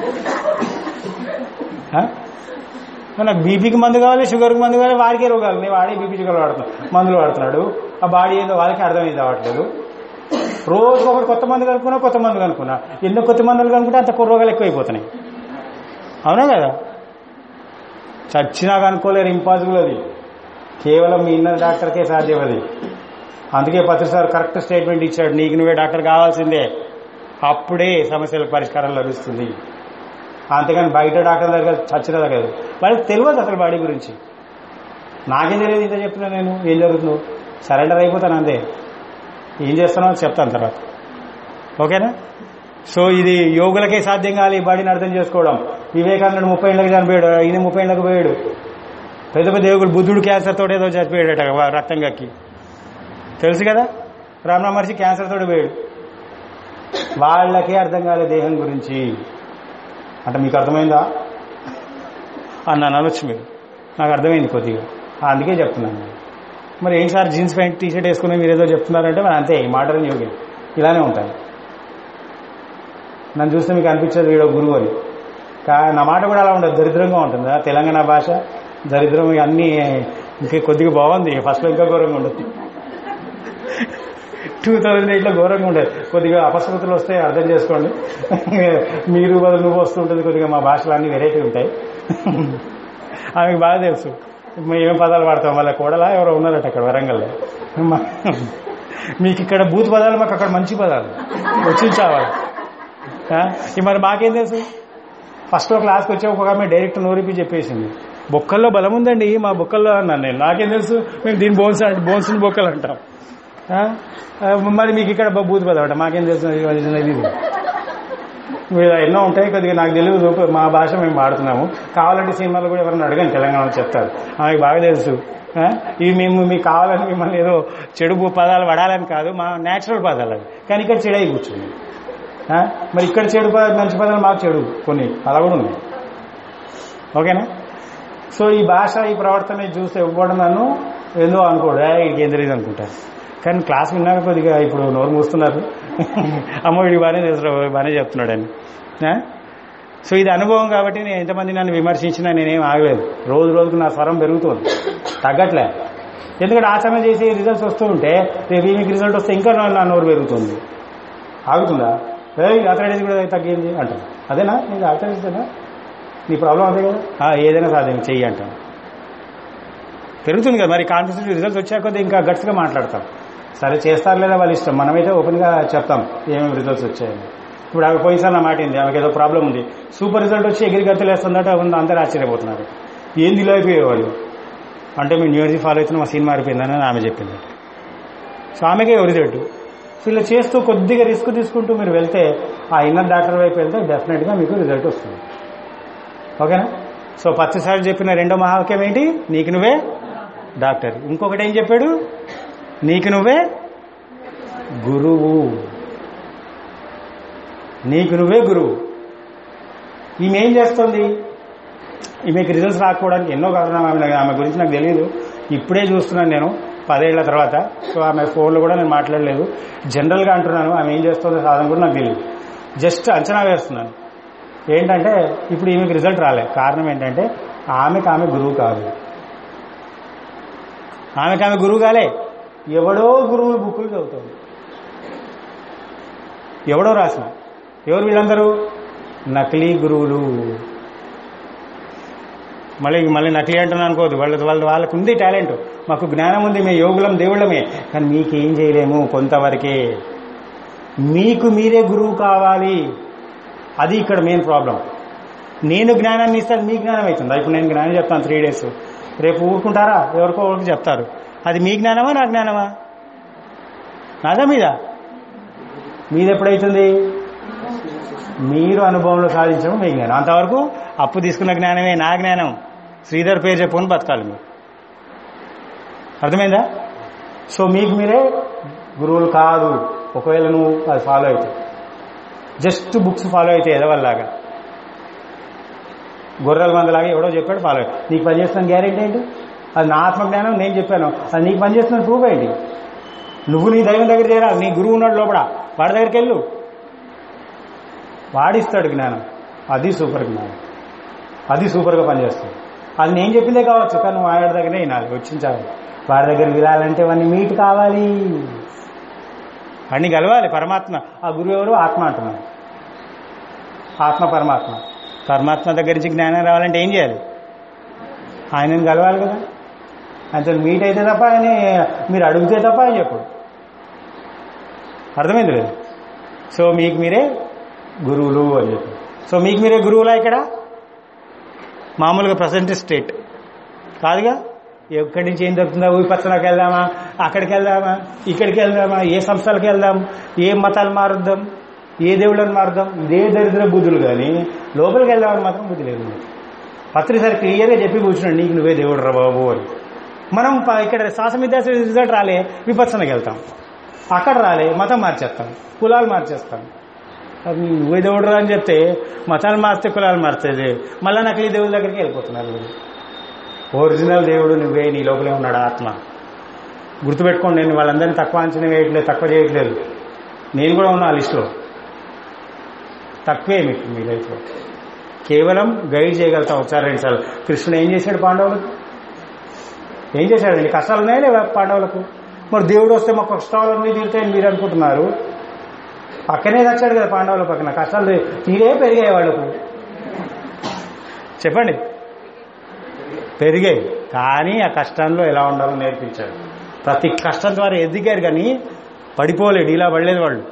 ఆ? నాకు బీపీకి మందు కావాలి షుగర్కి మందు కావాలి వాడికే రోగాలు నేను వాడే బీపీ షుగర్ వాడుతున్నాడు మందులు వాడుతున్నాడు ఆ బాడీ ఏందో వాళ్ళకి అర్థమైంది అవ్వట్లేదు రోజు ఒకటి కొత్త మందు కనుక్కున్నా కొత్త మందు కనుక్కున్నా ఎన్నో కొత్త మందులు కనుక్కుంటే అంత రోగాలు ఎక్కువైపోతున్నాయి అవునా కదా చచ్చినా కనుక్కోలేరు ఇంపాసిబుల్ అది కేవలం మీ ఇన్నర్ డాక్టర్కే సాధ్యం అది అందుకే పత్రి సార్ కరెక్ట్ స్టేట్మెంట్ ఇచ్చాడు నీకు నువ్వే డాక్టర్ కావాల్సిందే అప్పుడే సమస్యలకు పరిష్కారం లభిస్తుంది అంతేగాని బయట డాక్టర్ దగ్గర చచ్చిన దగ్గర వాళ్ళకి తెలియదు అసలు బాడీ గురించి నాకేం తెలియదు ఇంత చెప్తున్నా నేను ఏం జరుగుతుందో సరెండర్ అయిపోతాను అంతే ఏం చేస్తున్నావు చెప్తాను తర్వాత ఓకేనా సో ఇది యోగులకే సాధ్యం కాదు ఈ బాడీని అర్థం చేసుకోవడం వివేకానందుడు ముప్పై ఏళ్ళకి చనిపోయాడు ఈయన ముప్పై ఏళ్ళకి పోయాడు పెద్ద పెద్ద యోగులు బుద్ధుడు క్యాన్సర్ తోటి ఏదో చనిపోయాడట వా- రక్తం కక్కి తెలుసు కదా రమణ మహర్షి క్యాన్సర్ తోటి పోయాడు వాళ్ళకే అర్థం కాలే దేహం గురించి అంటే మీకు అర్థమైందా అన్నాను అనొచ్చు మీరు నాకు అర్థమైంది కొద్దిగా అందుకే చెప్తున్నాను మరి ఏం sir jeans pant T shirt వేసుకుని మీరు ఏదో చెప్తున్నారంటే మరి అంతే ఈ మాటలు యోగి ఇలానే ఉంటాను నన్ను చూస్తే మీకు అనిపించేది వీడో గురువు అని కా నా మాట కూడా అలా ఉండదు దరిద్రంగా ఉంటుందా తెలంగాణ భాష దరిద్రం అన్నీ ఇంకా కొద్దిగా బాగుంది ఫస్ట్లో ఇంకా ఘోరంగా ఉండదు టూ థౌజండ్ ఎయిట్లో ఘోరంగా ఉండేది కొద్దిగా అపస్మృతులు వస్తే అర్థం చేసుకోండి మీరు బదులు నువ్వు వస్తుంటుంది కొద్దిగా మా భాషలు అన్ని వెరైటీ ఉంటాయి ఆమెకు బాగా తెలుసు మేము ఏమేం పదాలు వాడతాం వాళ్ళ కూడలా ఎవరో ఉన్నారట అక్కడ వరంగల్లో మా- మీకు ఇక్కడ బూత్ పదాలు మాకు అక్కడ మంచి పదాలు వచ్చి చావాలి ఆ? ఇవి మరి మాకేం తెలుసు ఫస్ట్ క్లాస్కి వచ్చే ఒక ఆమె డైరెక్ట్ నోరిపి చెప్పేసింది బొక్కల్లో బలం ఉందండి మా బొక్కల్లో అన్నాను నేను నాకేం తెలుసు మేము దీని బోన్స్ అంటే బోన్స్ని బొక్కలు అంటాం ఆ? ఆ, మరి మీకు ఇక్కడ బూత్ పదం అంట మాకేం తెలుసు ఇది- ఇది- ఇది- ఇది. వీళ్ళ ఎన్నో ఉంటాయి కొద్దిగా నాకు తెలియదు మా భాష మేము వాడుతున్నాము కావాలంటే సినిమాలు కూడా ఎవరైనా అడగండి తెలంగాణలో చెప్తారు ఆమెకు బాగా తెలుసు ఆ? ఇవి మేము మీకు కావాలని మిమ్మల్ని ఏదో చెడు పదాలు పడాలని కాదు మా నేచురల్ పదాలు అవి కానీ ఇక్కడ చెడై కూర్చుంది ఆ? మరి ఇక్కడ చెడు పదాలు మంచి పదాలు మాకు చెడు కొన్ని అలా కూడా ఉన్నాయి ఓకేనా సో ఈ భాష ఈ ప్రవర్తన చూస్తే ఇవ్వడం నన్ను ఏందో అనుకోడు ఏం తెలియదు అనుకుంటారు కానీ క్లాస్ విన్నాక కొద్దిగా ఇప్పుడు నోరు మూస్తున్నారు అమ్మ వీడి బాగానే చేస్తారు బాగానే చెప్తున్నాడని ఆ? సో ఇది అనుభవం కాబట్టి నేను ఎంతమంది నన్ను విమర్శించినా నేనేం ఆగలేదు రోజు రోజుకు నా స్వరం పెరుగుతుంది తగ్గట్లే ఎందుకంటే ఆచరణ చేసి రిజల్ట్స్ వస్తూ ఉంటే రేపు మీకు రిజల్ట్ వస్తే ఇంకా నా నా నోరు పెరుగుతుంది ఆగుతుందా ఏ అథరైటిస్ కూడా తగ్గింది అంటాను అదేనా నీకు అథరైటిసేనా నీ ప్రాబ్లం అదే కదా ఆ, ఏదైనా సాధ్యం చెయ్యి అంటాను పెరుగుతుంది కదా మరి కాన్ఫిడెన్స్ రిజల్ట్స్ వచ్చాక కొద్దిగా ఇంకా గట్స్గా మాట్లాడతాం సరే చేస్తారు లేదా వాళ్ళ ఇష్టం మనమైతే ఓపెన్గా చెప్తాం ఏమేమి రిజల్ట్స్ వచ్చాయని ఇప్పుడు ఆమె పోయినసారి నా మాట ఏంది ఆమెకి ఏదో ప్రాబ్లం ఉంది సూపర్ రిజల్ట్ వచ్చి ఎగిరి గంతులు వేస్తుందట ఉంది అందరూ ఆశ్చర్యపోతున్నారు ఏంది ఇలా అయిపోయేవాళ్ళు అంటే మేము న్యూజీ ఫాలో అవుతున్న మా సినిమా మారిపోయిందని ఆమె చెప్పింది సో ఆమెకే రిజల్ట్ సో ఇలా చేస్తూ కొద్దిగా రిస్క్ తీసుకుంటూ మీరు వెళ్తే ఆ ఇన్నర్ డాక్టర్ వైపు వెళ్తే డెఫినెట్గా మీకు రిజల్ట్ వస్తుంది ఓకేనా సో పచ్చసారి చెప్పిన రెండో మహావాక్యం ఏంటి నీకు నువ్వే డాక్టర్ ఇంకొకటి ఏం చెప్పాడు నీకు నువ్వే గురువు నీకు నువ్వే గురువు ఈమె ఏం చేస్తుంది ఈమెకి రిజల్ట్స్ రాకపోవడానికి ఎన్నో కారణాలు ఆమె ఆమె గురించి నాకు తెలియదు ఇప్పుడే చూస్తున్నాను నేను పదేళ్ల తర్వాత సో ఆమె ఫోన్లో కూడా నేను మాట్లాడలేదు జనరల్గా అంటున్నాను ఆమె ఏం చేస్తుందో సాధన కూడా నాకు తెలియదు జస్ట్ అంచనా వేస్తున్నాను ఏంటంటే ఇప్పుడు ఈమెకి రిజల్ట్ రాలే కారణం ఏంటంటే ఆమెకు ఆమె గురువు కాదు ఆమెకు ఆమె గురువు కాలే ఎవడో గురువు బుక్కులు చదువుతుంది ఎవడో రాసిన ఎవరు వీళ్ళందరూ నకిలీ గురువులు మళ్ళీ మళ్ళీ నకిలీ అంటున్నాను అనుకోవద్దు వాళ్ళ వాళ్ళ వాళ్ళకు ఉంది టాలెంట్ మాకు జ్ఞానం ఉంది మేము యోగులం దేవుళ్ళమే కానీ మీకేం చేయలేము కొంతవరకే మీకు మీరే గురువు కావాలి అది ఇక్కడ మెయిన్ ప్రాబ్లం నేను జ్ఞానాన్ని ఇస్తే అది మీ జ్ఞానం అవుతుందా ఇప్పుడు నేను జ్ఞానం చెప్తాను త్రీ డేస్ రేపు ఊరుకుంటారా ఎవరికో ఒకరికి చెప్తారు అది మీ జ్ఞానమా నా జ్ఞానమా నాదా మీద మీది ఎప్పుడైతుంది మీరు అనుభవంలో సాధించడం మీ జ్ఞానం అంతవరకు అప్పు తీసుకున్న జ్ఞానమే నా జ్ఞానం శ్రీధర్ పేరు చెప్పుకొని బతకాలి మీరు అర్థమైందా సో మీకు మీరే గురువులు కాదు ఒకవేళ నువ్వు అది ఫాలో అయితే జస్ట్ బుక్స్ ఫాలో అయితే ఎదవల్లాగా గొర్రెల మందలాగా ఎవడో చెప్పాడు ఫాలో అయ్యి నీకు పనిచేస్తున్న గ్యారెంటీ ఏంటి అది నా ఆత్మజ్ఞానం నేను చెప్పాను అది నీకు పనిచేస్తున్న ప్రూఫ్ ఏంటి నువ్వు నీ దైవం దగ్గర చేరాలి నీ గురువు ఉన్నాడు లోపల వాడి దగ్గరికి వెళ్ళు వాడిస్తాడు జ్ఞానం అది సూపర్ జ్ఞానం అది సూపర్గా పనిచేస్తుంది అది నేను చెప్పిందే కావచ్చు కానీ నువ్వు వాడి దగ్గరే వినాలి వచ్చించాలి వాడి దగ్గర వినాలంటే వాడిని మీట్ కావాలి అన్ని కలవాలి పరమాత్మ ఆ గురువు ఎవరు ఆత్మ అంటున్నాడు ఆత్మ పరమాత్మ పరమాత్మ దగ్గర నుంచి జ్ఞానం రావాలంటే ఏం చేయాలి ఆయనని కలవాలి కదా ఆయనతో మీట్ అయితే తప్ప ఆయన మీరు అడిగితే తప్ప ఆయన చెప్పడు అర్థమైంది లేదు సో మీకు మీరే గురువులు అని చెప్పి సో మీకు మీరే గురువులా ఇక్కడ మామూలుగా ప్రజెంట్ స్టేట్ కాదుగా ఎక్కడి నుంచి ఏం దొరుకుతుందా విపత్సనకి వెళ్దామా అక్కడికి వెళ్దామా ఇక్కడికి వెళ్దామా ఏ సంస్థలకు వెళ్దాం ఏ మతాలు మారుద్దాం ఏ దేవుళ్ళని మారుద్దాం ఇదే దరిద్ర బుద్ధులు కానీ లోపలికి వెళ్దామని మాత్రం బుద్ధి లేదు మనకి. పత్రిసారి క్లియర్గా చెప్పి కూర్చున్నాడు నీకు నువ్వే దేవుడు రా బాబు అని మనం ప- ఇక్కడ శ్వాసమిద్యాస రిజల్ట్ రాలే విపత్సనకి వెళ్తాం అక్కడ రాలే మతం మార్చేస్తాం కులాలు మార్చేస్తాం అది నువ్వే దేవుడు రా అని చెప్తే మతాలు మార్స్తే కులాలు మార్చేది మళ్ళా నకిలీ దేవుడి దగ్గరికి వెళ్ళిపోతున్నారు వీళ్ళు. ఒరిజినల్ దేవుడు నువ్వే నీ లోపలే ఉన్నాడు ఆత్మ గుర్తుపెట్టుకోండి నేను వాళ్ళందరినీ తక్కువ అంచనా వేయట్లేదు తక్కువ చేయట్లేదు నేను కూడా ఉన్నా ఆ లిస్టులో తక్కువే మీకు మీ లైఫ్లో కేవలం గైడ్ చేయగలుగుతాం ఒకసారి రెండు సార్లు కృష్ణుడు ఏం చేశాడు పాండవులకు ఏం చేశాడండి కష్టాలు ఉన్నాయా లేవా పాండవులకు మరి దేవుడు వస్తే మా కష్టాలన్నీ తీరుతాయని మీరు అనుకుంటున్నారు పక్కనే తెచ్చాడు కదా పాండవుల పక్కన కష్టాలు తీరే పెరిగాయి వాళ్ళకు చెప్పండి పెరిగాయి కానీ ఆ కష్టంలో ఎలా ఉండాలో నేర్పించాడు ప్రతి కష్టం ద్వారా ఎదిగారు కానీ పడిపోలేడు ఇలా పడలేదు వాళ్ళు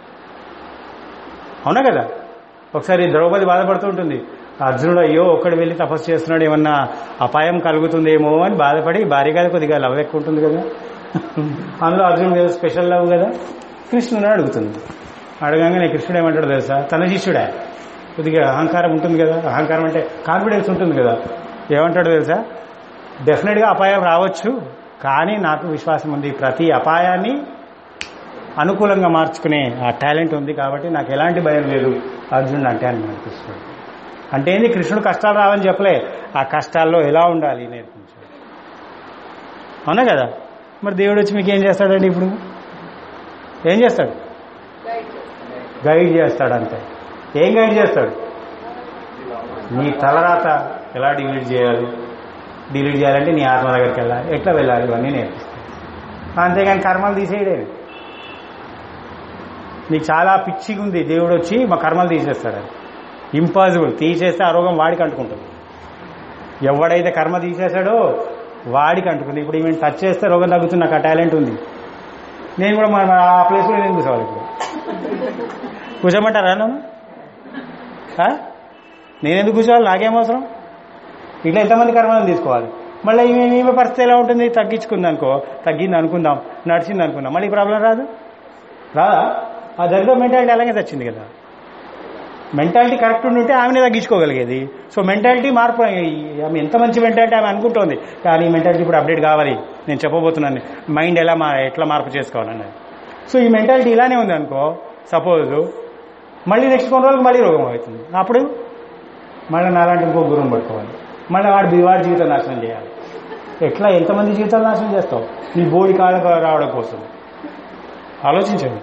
అవునా కదా ఒకసారి ద్రౌపది బాధపడుతూ ఉంటుంది అర్జునుడు అయ్యో ఒక్కడు వెళ్ళి తపస్సు చేస్తున్నాడు ఏమన్నా అపాయం కలుగుతుందేమో అని బాధపడి భార్య గారి కొద్దిగా లవ్ ఎక్కువ ఉంటుంది కదా అందులో అర్జునుడు ఏదో స్పెషల్ లవ్ కదా కృష్ణుని అడుగుతుంది అడగంగానే కృష్ణుడు ఏమంటాడు తెలుసా తన శిష్యుడే కొద్దిగా అహంకారం ఉంటుంది కదా అహంకారం అంటే కాన్ఫిడెన్స్ ఉంటుంది కదా ఏమంటాడు తెలుసా డెఫినెట్గా అపాయం రావచ్చు కానీ నాకు విశ్వాసం ఉంది ప్రతి అపాయాన్ని అనుకూలంగా మార్చుకునే ఆ టాలెంట్ ఉంది కాబట్టి నాకు ఎలాంటి భయం లేదు అర్జునుడు అంటే అని నాకు కృష్ణుడు అంటే ఏంది కృష్ణుడు కష్టాలు రావని చెప్పలే ఆ కష్టాల్లో ఎలా ఉండాలి నేర్పించాడు అవునా కదా మరి దేవుడు వచ్చి మీకు ఏం చేస్తాడండి ఇప్పుడు ఏం చేస్తాడు గైడ్ చేస్తాడు అంతే ఏం గైడ్ చేస్తాడు నీ తలరాత ఎలా డిలీట్ చేయాలి డిలీట్ చేయాలంటే నీ ఆత్మ దగ్గరికి వెళ్ళాలి ఎట్లా వెళ్ళాలి ఇవన్నీ నేర్పిస్తాడు అంతేగాని కర్మలు తీసేయడే నీకు చాలా పిచ్చిగా ఉంది దేవుడు వచ్చి మా కర్మలు తీసేస్తాడు అది ఇంపాసిబుల్ తీసేస్తే ఆ రోగం వాడికి అంటుకుంటుంది ఎవడైతే కర్మ తీసేశాడో వాడికి అంటుకుంది ఇప్పుడు ఈమె టచ్ చేస్తే రోగం తగ్గుతుంది నాకు ఆ టాలెంట్ ఉంది నేను కూడా మా మా ఆ ప్లేస్లో నేను కూర్చోవాలి ఇప్పుడు కూర్చోమంటారా నన్ను ఆ? నేను ఎందుకు కూర్చోవాలి నాకేం అవసరం ఇట్లా ఎంతమంది కర్మలను తీసుకోవాలి మళ్ళీ ఈమె ఈమె పరిస్థితి ఎలా ఉంటుంది తగ్గించుకుంది అనుకో తగ్గింది అనుకుందాం నడిచింది అనుకుందాం మళ్ళీ ప్రాబ్లం రాదు రాదా ఆ దరిద్ర మెంటాలిటీ అలాగే తెచ్చింది కదా మెంటాలిటీ కరెక్ట్ ఉంటే ఆమెనే తగ్గించుకోగలిగేది సో మెంటాలిటీ మార్పు ఆమె ఎంత మంచి మెంటాలిటీ ఆమె అనుకుంటోంది కానీ ఈ మెంటాలిటీ ఇప్పుడు అప్డేట్ కావాలి నేను చెప్పబోతున్నాను మైండ్ ఎలా మా ఎట్లా మార్పు చేసుకోవాలన్నది సో ఈ మెంటాలిటీ ఇలానే ఉంది అనుకో సపోజ్ మళ్ళీ నెక్స్ట్ కొన్ని రోజులకు మళ్ళీ రోగం అవుతుంది అప్పుడు మళ్ళీ నాలాంటి ఇంకో గురువుని పట్టుకోవాలి మళ్ళీ వాడి వాడి జీవితం నాశనం చేయాలి ఎట్లా ఎంతమంది జీవితాలు నాశనం చేస్తావు నీ బోడి కాళ్ళకు రావడం కోసం ఆలోచించండి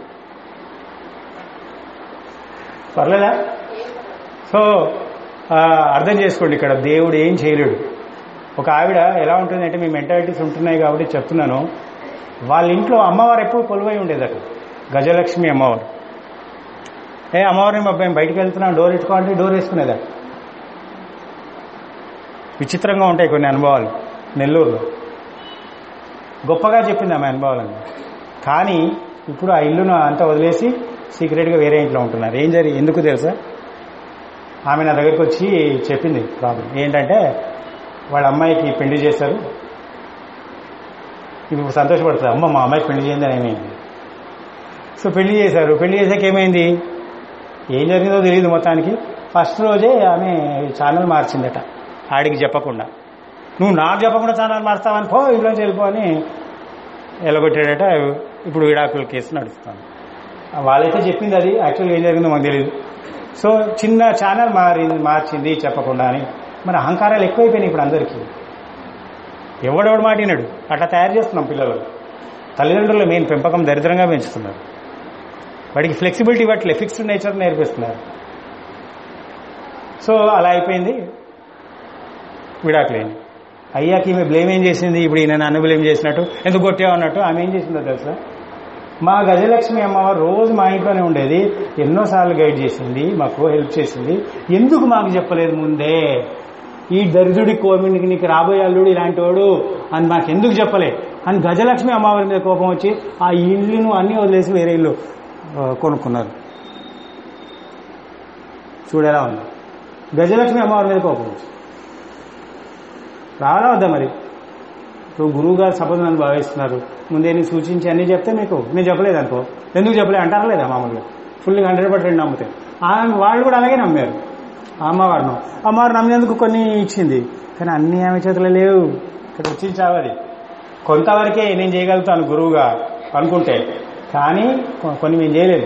పర్లేదా సో ఆ, అర్థం చేసుకోండి ఇక్కడ దేవుడు ఏం చేయలేడు ఒక ఆవిడ ఎలా ఉంటుందంటే మీ మెంటాలిటీస్ ఉంటున్నాయి కాబట్టి చెప్తున్నాను వాళ్ళ ఇంట్లో అమ్మవారు ఎప్పుడు కొలువై ఉండేదట గజలక్ష్మి అమ్మవారు ఏ అమ్మవారిని మా మేము బయటికి వెళ్తున్నాం డోర్ ఎట్టుకోవాలంటే డోర్ వేసుకునేదట విచిత్రంగా ఉంటాయి కొన్ని అనుభవాలు నెల్లూరులో గొప్పగా చెప్పింది ఆమె అనుభవాలని కానీ ఇప్పుడు ఆ ఇల్లును అంతా వదిలేసి సీక్రెట్గా వేరే ఇంట్లో ఉంటున్నారు ఏం జరిగి ఎందుకు తెలుసా ఆమె నా దగ్గరికి వచ్చి చెప్పింది ప్రాబ్లం ఏంటంటే వాళ్ళ అమ్మాయికి పెళ్లి చేశారు ఇప్పుడు సంతోషపడుతుంది అమ్మ మా అమ్మాయికి పెళ్లి చేయండి అని ఏమైంది సో పెళ్లి చేశారు పెళ్లి చేశాక ఏమైంది ఏం జరిగిందో తెలియదు మొత్తానికి ఫస్ట్ రోజే ఆమె ఛానల్ మార్చిందట ఆడికి చెప్పకుండా నువ్వు నాకు చెప్పకుండా ఛానల్ మారుస్తావని పో ఇంట్లోంచి వెళ్ళిపో అని ఎలగొట్టాడట ఇప్పుడు విడాకుల కేసు నడుస్తాను వాళ్ళైతే చెప్పింది అది యాక్చువల్గా ఏం జరిగిందో మాకు తెలియదు సో చిన్న ఛానల్ మారింది మార్చింది చెప్పకుండా అని మన అహంకారాలు ఎక్కువైపోయినాయి ఇప్పుడు అందరికీ ఎవడెవడు మాటినాడు అట్లా తయారు చేస్తున్నాం పిల్లలు తల్లిదండ్రులు మెయిన్ పెంపకం దరిద్రంగా పెంచుతున్నారు వాడికి ఫ్లెక్సిబిలిటీ ఇవ్వట్లే ఫిక్స్డ్ నేచర్ నేర్పిస్తున్నారు సో అలా అయిపోయింది విడాకులైంది అయ్యాక ఈమె బ్లేమ్ ఏం చేసింది ఇప్పుడు ఈయన నన్ను బ్లేమ్ చేసినట్టు ఎందుకు కొట్టావు అన్నట్టు ఆమె ఏం చేసిందో తెలుసా మా గజలక్ష్మి అమ్మవారు రోజు మా ఇంట్లోనే ఉండేది ఎన్నోసార్లు గైడ్ చేసింది మాకు హెల్ప్ చేసింది ఎందుకు మాకు చెప్పలేదు ముందే ఈ దరిద్రుడి కోమిడికి నీకు రాబోయే అల్లుడు ఇలాంటి వాడు అని మాకు ఎందుకు చెప్పలే అని గజలక్ష్మి అమ్మవారి మీద కోపం వచ్చి ఆ ఇల్లును అన్ని వదిలేసి వేరే ఇల్లు ఆ, కొనుక్కున్నారు చూడేలా ఉంది గజలక్ష్మి అమ్మవారి మీద కోపం వచ్చి రావాలా వద్దా మరి ఇప్పుడు గురువు గారు సపోజ్ నన్ను భావిస్తున్నారు ముందే నేను సూచించి అన్ని చెప్తే మీకు నేను చెప్పలేదు అనుకో ఎందుకు చెప్పలేదు అంటారా లేదా మామూలుగా ఫుల్గా హండ్రెడ్ పర్సెంట్ నమ్మితే ఆమె వాళ్ళు కూడా అలాగే నమ్మారు ఆ అమ్మవారిను అమ్మవారు నమ్మినందుకు కొన్ని ఇచ్చింది కానీ అన్ని ఆమె చేతులు లేవు ఇక్కడ వచ్చి చావది కొంతవరకే నేను చేయగలుగుతాను గురువుగా అనుకుంటే కానీ కొ- కొన్ని మేము చేయలేదు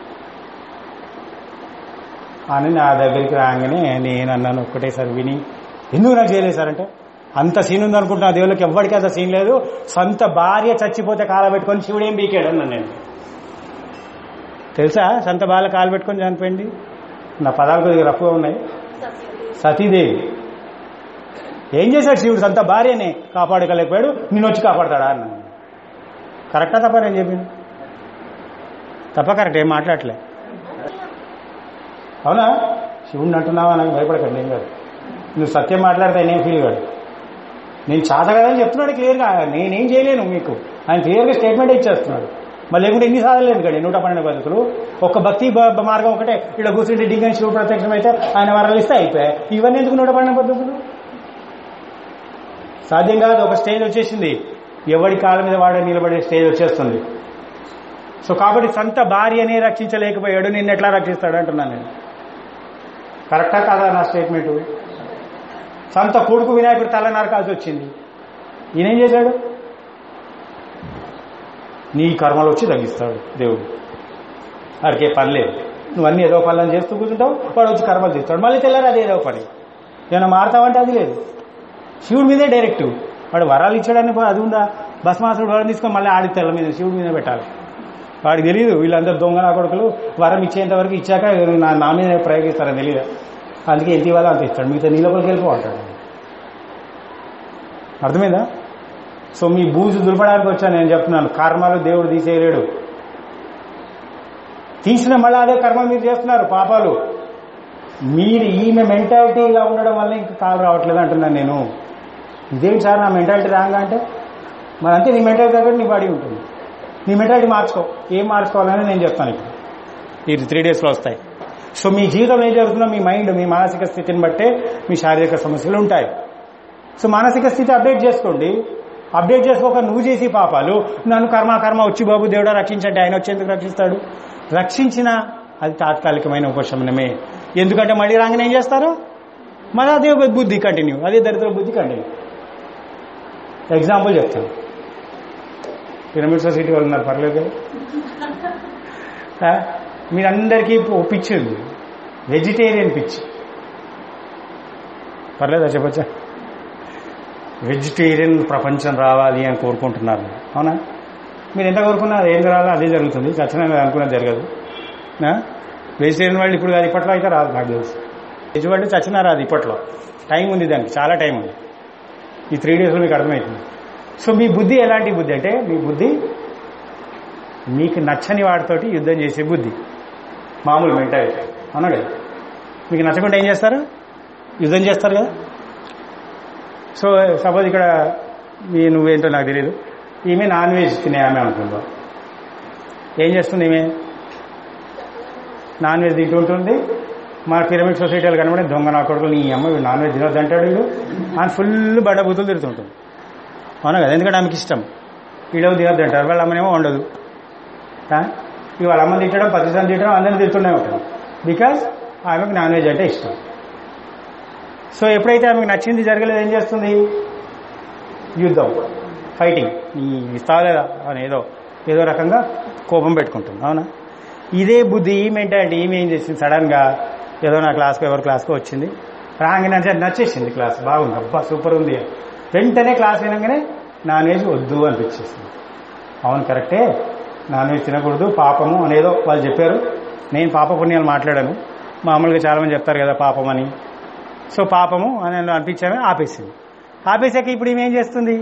అని నా దగ్గరికి రాగానే నేను అన్నాను ఒక్కటేసారి విని ఎందుకు నాకు చేయలేదు సార్ అంటే అంత సీన్ ఉంది అనుకుంటున్నా దేవుళ్ళకి ఎవ్వడికి అంత సీన్ లేదు సొంత భార్య చచ్చిపోతే కాల పెట్టుకొని శివుడు ఏం బీకాడు అన్నాను నేను తెలుసా సొంత బాల కాలు పెట్టుకొని చనిపోయింది నా పదాలు కొద్దిగా రఫ్గా ఉన్నాయి సతీదేవి ఏం చేశాడు శివుడు సొంత భార్యని కాపాడుకోలేకపోయాడు నిన్ను వచ్చి కాపాడతాడా అన్నాను కరెక్టా తప్ప నేను చెప్పింది తప్ప కరెక్ట్ ఏం మాట్లాడలే అవునా శివుడిని అంటున్నావా నాకు భయపడకండి ఏం కాదు నువ్వు సత్యం మాట్లాడితే నేనేం ఫీల్ కాదు నేను చాత కదని చెప్తున్నాడు క్లియర్గా నేనేం చేయలేను మీకు ఆయన క్లియర్గా స్టేట్మెంట్ ఇచ్చేస్తున్నాడు మళ్ళీ లేకుంటే ఎన్ని సాధనలు ఎందుకండి నూట పన్నెండు పద్ధతులు ఒక భక్తి బ- బ- మార్గం ఒకటే ఇక్కడ కూర్చుంటే డింగని శివుడు ప్రత్యక్షం అయితే ఆయన వరాలు ఇస్తే అయిపోయాయి ఇవన్నీ ఎందుకు నూట పన్నెండు పద్ధతులు సాధ్యం కాదు ఒక స్టేజ్ వచ్చేసింది ఎవడి కాళ్ళ మీద వాడే నిలబడే స్టేజ్ వచ్చేస్తుంది సో కాబట్టి సొంత భార్యనే రక్షించలేకపోయాడు నిన్ను ఎట్లా రక్షిస్తాడు అంటున్నాను నేను కరెక్టా కాదా నా స్టేట్మెంట్ సొంత కొడుకు వినాయకుడు తల నరకాల్సి వచ్చింది ఈయన ఏం చేశాడు నీ కర్మలు వచ్చి తగ్గిస్తాడు దేవుడు వాడికే పని లేదు నువ్వు అన్ని ఏదో పనులను చేస్తూ కూర్చుంటావు వాడు వచ్చి కర్మలు తీస్తాడు మళ్ళీ తెల్లారు అది ఏదో పని ఏమైనా మారుతావంటే అది లేదు శివుడి మీదే డైరెక్ట్ వాడు వరాలు ఇచ్చాడని అది ఉందా భస్మాసుడు వరం తీసుకొని మళ్ళీ ఆడి తెల్ల మీద శివుడి మీద పెట్టాలి వాడికి తెలియదు వీళ్ళందరూ దొంగ నా కొడుకులు వరం ఇచ్చేంత వరకు ఇచ్చాక నా నా మీద ప్రయోగిస్తారని తెలియదు అందుకే ఎంత ఇవ్వాలో అంత ఇస్తాడు మిగతా నీ లోపలికి వెళ్ళిపో అంటాడు అర్థమైందా సో మీ బూజు దులపడానికి వచ్చాను నేను చెప్తున్నాను కర్మలు దేవుడు తీసేయలేడు తీసిన మళ్ళీ అదే కర్మ మీరు చేస్తున్నారు పాపాలు మీరు ఈమె మెంటాలిటీ ఇలా ఉండడం వల్ల ఇంకా కాలు రావట్లేదు అంటున్నాను నేను ఇదేంటి సార్ నా మెంటాలిటీ రాంగా అంటే మరి అంతే నీ మెంటాలిటీ దగ్గర నీ బాడీ ఉంటుంది నీ మెంటాలిటీ మార్చుకో ఏం మార్చుకోవాలని నేను చెప్తాను ఇప్పుడు ఈ త్రీ డేస్లో వస్తాయి సో మీ జీవితంలో ఏం జరుగుతుందో మీ మైండ్ మీ మానసిక స్థితిని బట్టే మీ శారీరక సమస్యలు ఉంటాయి సో మానసిక స్థితి అప్డేట్ చేసుకోండి అప్డేట్ చేసుకోక నువ్వు చేసి పాపాలు నన్ను కర్మ కర్మ వచ్చి బాబు దేవుడా రక్షించండి ఆయన వచ్చి ఎందుకు రక్షిస్తాడు రక్షించిన అది తాత్కాలికమైన ఉపశమనమే ఎందుకంటే మళ్ళీ రాగానే ఏం చేస్తారు మళ్ళీ అదే బుద్ధి కంటిన్యూ అదే దరిద్ర బుద్ధి కంటిన్యూ ఎగ్జాంపుల్ చెప్తాను పిరమిడ్ సొసైటీ వాళ్ళు ఉన్నారు పర్లేదు కదా? ఆ? మీరందరికీ ఓ పిచ్చి ఉంది వెజిటేరియన్ పిచ్చి పర్లేదా చెప్పచ్చా వెజిటేరియన్ ప్రపంచం రావాలి అని కోరుకుంటున్నారు అవునా మీరు ఎంత కోరుకున్నా ఏం రావాలో అదే జరుగుతుంది ఖచ్చితంగా అనుకున్నది జరగదు నా? వెజిటేరియన్ వాళ్ళు ఇప్పుడు కాదు ఇప్పట్లో అయితే రాదు నాకు తెలుసు వెజ్ వాళ్ళు చచ్చినా రాదు ఇప్పట్లో టైం ఉంది దానికి చాలా టైం ఉంది ఈ త్రీ డేస్లో మీకు అర్థమవుతుంది సో మీ బుద్ధి ఎలాంటి బుద్ధి అంటే మీ బుద్ధి మీకు నచ్చని వాడితోటి యుద్ధం చేసే బుద్ధి మామూలు మెంటాలిటీ అవునా కదా మీకు నచ్చకుండా ఏం చేస్తారు యుద్ధం చేస్తారు కదా సో సపోజ్ ఇక్కడ మీ నువ్వేంటో నాకు తెలియదు ఈమె నాన్ వెజ్ తినే ఆమె అనుకుందాం ఏం చేస్తుంది ఈమె నాన్ వెజ్ తింటుంటుంది మన పిరమిడ్ సొసైటీలు కనబడే దొంగ నా కొడుకు నీ అమ్మ వీడు నాన్ వెజ్ తినొద్దు అంటాడు వీడు ఆయన ఫుల్ బండ బుద్ధులు తిరుగుతుంటుంది అవునా కదా ఎందుకంటే ఆమెకి ఇష్టం వీడేమో తినొద్దు అంటారు వాళ్ళ అమ్మనేమో ఉండదు ఆ? ఇక వాళ్ళ అమ్మని తిట్టడం ప్రతిసారి తిట్టడం అందరిని తిడుతూనే ఉంటాం బికాజ్ ఆమెకు నాన్ వెజ్ అంటే ఇష్టం సో ఎప్పుడైతే ఆమెకు నచ్చింది జరగలేదు ఏం చేస్తుంది యుద్ధం ఫైటింగ్ ఈ ఇస్తాలేదా అని ఏదో ఏదో రకంగా కోపం పెట్టుకుంటుంది అవునా ఇదే బుద్ధి ఈ మెంటాలిటీ ఈమె ఏం చేసింది సడన్గా ఏదో నా క్లాస్కి ఎవరి క్లాస్కో వచ్చింది రాగానే అంటే నచ్చేసింది క్లాస్ బాగుంది అబ్బా సూపర్ ఉంది అని. వెంటనే క్లాస్ వినగానే నాన్ వెజ్ వద్దు అనిపించేసింది అవును కరెక్టే నాన్ వెజ్ తినకూడదు పాపము అనేదో వాళ్ళు చెప్పారు నేను పాప పుణ్యాలు మాట్లాడాను మామూలుగా చాలామంది చెప్తారు కదా పాపం అని సో పాపము అని అనిపించామే ఆపేసింది ఆపేసాక ఇప్పుడు ఈమె ఏం చేస్తుంది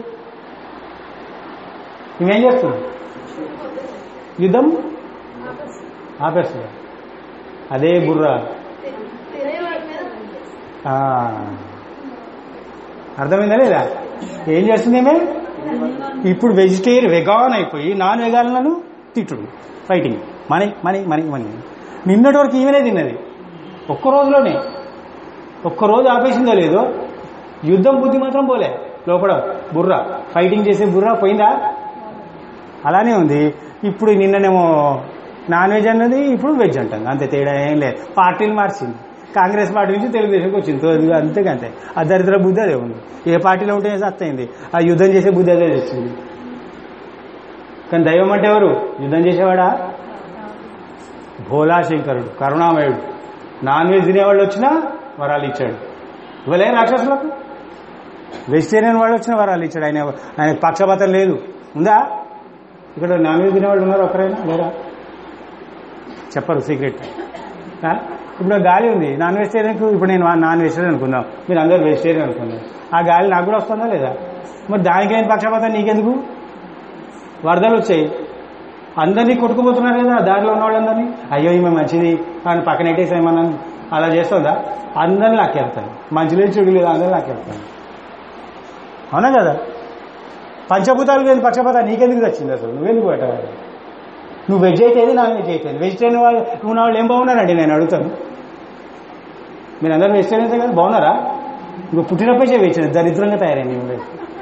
ఈమె ఏం చేస్తుంది యుద్ధం ఆపేస్తుంది అదే బుర్ర తినేవాడి మీద పనిచేస్తుంది. ఆ. అర్థమైందా లేదా ఏం చేస్తుంది ఈమె ఇప్పుడు వెజిటేరియన్ వెగాన్ అయిపోయి నాన్ వెగాన్లను తిట్టుడు fighting money money money money నిన్నటి వరకు ఈమెనే తిన్నది ఒక్క రోజులోనే ఒక్క రోజు ఆపేసిందో లేదో యుద్ధం బుద్ధి మాత్రం పోలే లోపల బుర్ర ఫైటింగ్ చేసే బుర్ర పోయిందా అలానే ఉంది ఇప్పుడు నిన్ననేమో నాన్ వెజ్ అన్నది ఇప్పుడు వెజ్ అంటుంది అంతే తేడా ఏం లేదు పార్టీలు మార్చింది కాంగ్రెస్ పార్టీ నుంచి తెలుగుదేశంకి వచ్చింది తో- అంతేకంతే ఆ దరిద్ర బుద్ధి అదే ఉంది ఏ పార్టీలో ఉంటే సత్తయింది ఆ యుద్ధం చేసే బుద్ధి అదే తెచ్చింది కానీ దైవం అంటే ఎవరు యుద్ధం చేసేవాడా భోలాశంకరుడు కరుణామయుడు నాన్ వెజ్ తినేవాళ్ళు వచ్చినా వరాలు ఇచ్చాడు ఇవ్వలే రాక్షసులకు వెజిటేరియన్ వాళ్ళు వచ్చిన వరాలు ఇచ్చాడు ఆయన ఆయన పక్షపాతం లేదు ఉందా ఇక్కడ నాన్ వెజ్ తినేవాళ్ళు ఉన్నారు ఒకరైనా లేదా చెప్పరు సీక్రెట్ ఆ? ఇప్పుడు ఆ గాలి ఉంది నాన్ వెజిటేరియన్కు ఇప్పుడు నేను నాన్ వెజిటేరియన్ అనుకుందాం మీరు అందరూ వెజిటేరియన్ అనుకుందాం ఆ గాలి నాకు కూడా వస్తుందా లేదా మరి దానికైన పక్షపాతం నీకెందుకు వరదలు వచ్చాయి అందరినీ కొట్టుకుపోతున్నారు కదా దారిలో ఉన్న వాళ్ళందరినీ అయ్యో ఈమె మంచిది అని పక్కన ఎట్టేసేమన్నా అలా చేస్తుందా అందరిని లాక్కెళ్తాను మంచి లేదు చెడు లేదు అందరిని లాక్కెళ్తాను అవునా కదా పంచభూతాలు లేదు పక్షపాతం నీకెందుకు వచ్చింది అసలు నువ్వెందుకు పెట్టాలి నువ్వు వెజ్ అయితే ఏది నాన్ వెజ్ అయితే ఏది. వెజిటేరియన్ వాళ్ళు నువ్వు నా వాళ్ళు ఏం బాగున్నారండి నేను అడుగుతాను మీరు అందరూ వెజిటేరియన్సే కదా బాగున్నారా ఇంకో పుట్టినప్పటికే వేసింది దరిద్రంగా తయారైంది నువ్వే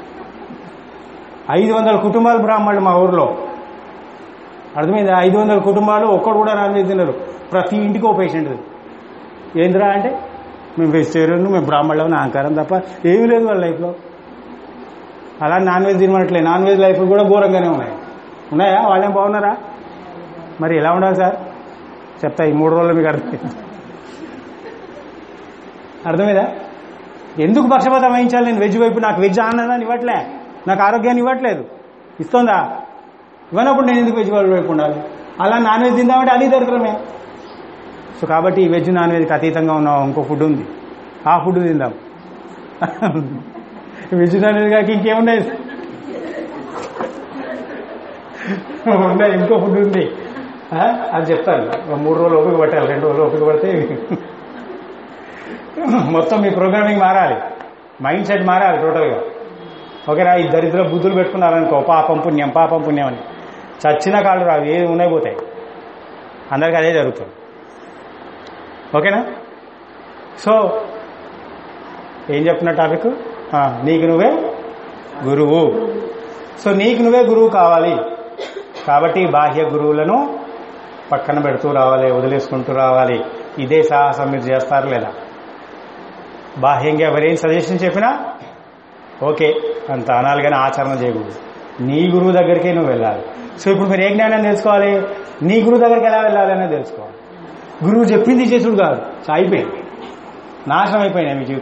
ఐదు వందల కుటుంబాలు బ్రాహ్మణులు మా ఊర్లో అర్థమైంది ఐదు వందల కుటుంబాలు ఒక్కడు కూడా నాన్ వెజ్ తినరు ప్రతి ఇంటికి ఓ పేషెంట్ ఏంద్రా అంటే మేము వెజిటేరియన్ మేము బ్రాహ్మణులు అని అహంకారం తప్ప ఏమీ లేదు వాళ్ళ లైఫ్లో అలా నాన్ వెజ్ తినట్లే నాన్ వెజ్ లైఫ్ కూడా ఘోరంగానే ఉన్నాయి ఉన్నాయా వాళ్ళేం బాగున్నారా మరి ఎలా ఉండాలి సార్ చెప్తా ఈ మూడు రోజులు మీకు అర్థమైంది అర్థమైందా ఎందుకు పక్షపాతం వహించాలి నేను వెజ్ వైపు నాకు వెజ్ ఆనందాన్ని ఇవ్వట్లే నాకు ఆరోగ్యాన్ని ఇవ్వట్లేదు ఇస్తుందా ఇవ్వనప్పుడు నేను ఎందుకు వెజ్ వైపు ఉండాలి అలా నాన్ వెజ్ తిందామంటే అది దరిద్రమే సో కాబట్టి ఈ వెజ్ నాన్ వెజ్కి అతీతంగా ఉన్న ఇంకో ఫుడ్ ఉంది ఆ ఫుడ్ తిందాం వెజ్ నాన్ వెజ్ కాక ఇంకేమున్నాయి ఉన్నాయి ఇంకో ఫుడ్ ఉంది ఆ? అది చెప్తాను ఒక మూడు రోజులు ఓపిక పట్టాలి రెండు రోజులు ఓపిక పడితే మొత్తం మీ ప్రోగ్రామింగ్ మారాలి మైండ్ సెట్ మారాలి టోటల్గా ఓకేనా ఈ దరిద్ర బుద్ధులు పెట్టుకున్నారనుకో పాపం పుణ్యం పాపం పుణ్యం అని చచ్చిన కాళ్ళు రావు ఏది ఉన్నాయి పోతాయి అందరికీ అదే జరుగుతుంది ఓకేనా సో ఏం చెప్తున్న టాపిక్ ఆ, నీకు నువ్వే గురువు సో నీకు నువ్వే గురువు కావాలి కాబట్టి బాహ్య గురువులను పక్కన పెడుతూ రావాలి వదిలేసుకుంటూ రావాలి ఇదే సాహసం మీరు చేస్తారు లేదా బాహ్యంగా ఎవరేం సజెషన్ చెప్పినా ఓకే అంత అనాలి కానీ ఆచరణ చేయకూడదు నీ గురువు దగ్గరికే నువ్వు వెళ్ళాలి సో ఇప్పుడు మీరు ఏ జ్ఞానం తెలుసుకోవాలి నీ గురువు దగ్గరికి ఎలా వెళ్ళాలి అనేది తెలుసుకోవాలి గురువు చెప్పింది చేసుడు కాదు సో అయిపోయింది నాశనం అయిపోయినాయి మీ జీవితాలు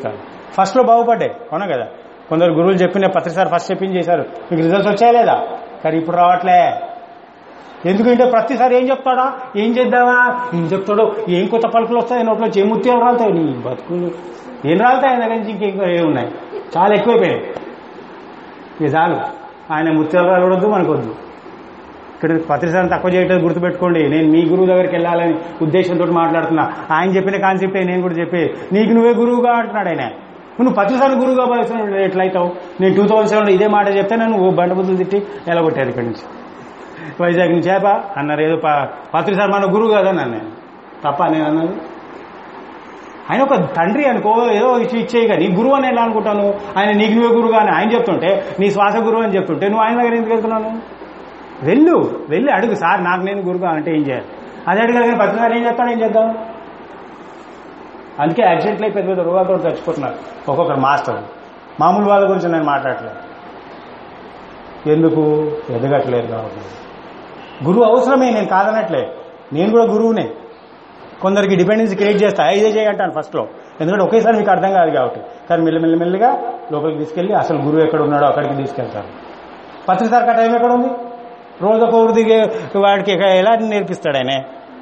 ఫస్ట్లో బాగుపడ్డాయి అవునా కదా కొందరు గురువులు చెప్పిన ప్రతిసారి ఫస్ట్ చెప్పింది చేశారు మీకు రిజల్ట్స్ వచ్చాయా లేదా కానీ ఇప్పుడు రావట్లే ఎందుకంటే ప్రతిసారి ఏం చెప్తాడా ఏం చేద్దామా ఏం చెప్తాడో ఏం కొత్త పలుకులు వస్తాయి నోట్లో ఏ ముత్యాలు రాలుతాయి నీ బతుకులు ఏం రాలుతాయి ఆయన దగ్గర నుంచి ఇంకేం ఏమున్నాయి చాలా ఎక్కువైపోయాయి ఇది చాలు ఆయన ముత్యాలు రాలవద్దు మనకొద్దు ఇక్కడ ప్రతిసారి తక్కువ చేయటం గుర్తుపెట్టుకోండి నేను మీ గురువు దగ్గరికి వెళ్ళాలని ఉద్దేశంతో మాట్లాడుతున్నా ఆయన చెప్పిన కాన్సెప్టే నేను కూడా చెప్పే నీకు నువ్వే గురువుగా అంటున్నాడు ఆయన నువ్వు ప్రతిసారి గురువుగా భావిస్తున్నాడు ఎట్లయితావు నేను టూ థౌసండ్ సెవెన్ ఇదే మాట చెప్తే నన్ను బండ బుద్ధులు తిట్టి ఎలగొట్టారు ఇక్కడి నుంచి వైజాగ్ నుంచి చేప అన్నారు ఏదో పత్రిసారి మన గురువు కదా నన్ను నేను తప్ప నేను అన్నది ఆయన ఒక తండ్రి అనుకో ఏదో ఇచ్చి ఇచ్చేయగా నీ గురువు అని ఎలా అనుకుంటాను ఆయన నీకు నువ్వే గురువు అని ఆయన చెప్తుంటే నీ శ్వాస గురువు అని చెప్తుంటే నువ్వు ఆయన దగ్గర ఎందుకు వెళ్తున్నాను వెళ్ళు వెళ్ళి అడుగు సార్ నాకు నేను గురువు అంటే ఏం చేయాలి అది అడగాలి కానీ పత్రిసారి ఏం చేస్తాను ఏం చేద్దాం అందుకే యాక్సిడెంట్లు అయి పెద్ద పెద్ద రోగాలతో చచ్చిపోతున్నారు ఒక్కొక్కరు మాస్టర్ మామూలు వాళ్ళ గురించి నేను మాట్లాడట్లేదు ఎందుకు ఎదగట్లేదు కాబట్టి గురువు అవసరమే నేను కాదనట్లే నేను కూడా గురువునే కొందరికి డిపెండెన్సీ క్రియేట్ చేస్తా ఇదే చేయంటాను ఫస్ట్లో ఎందుకంటే ఒకేసారి మీకు అర్థం కాదు కాబట్టి కానీ మెల్లి మెల్లిగా లోపలికి తీసుకెళ్ళి అసలు గురువు ఎక్కడ ఉన్నాడో అక్కడికి తీసుకెళ్తాను పత్రిసారి టైం ఎక్కడ ఉంది రోజు ఒక దిగే వాడికి ఇక ఎలా నేర్పిస్తాడు ఆయన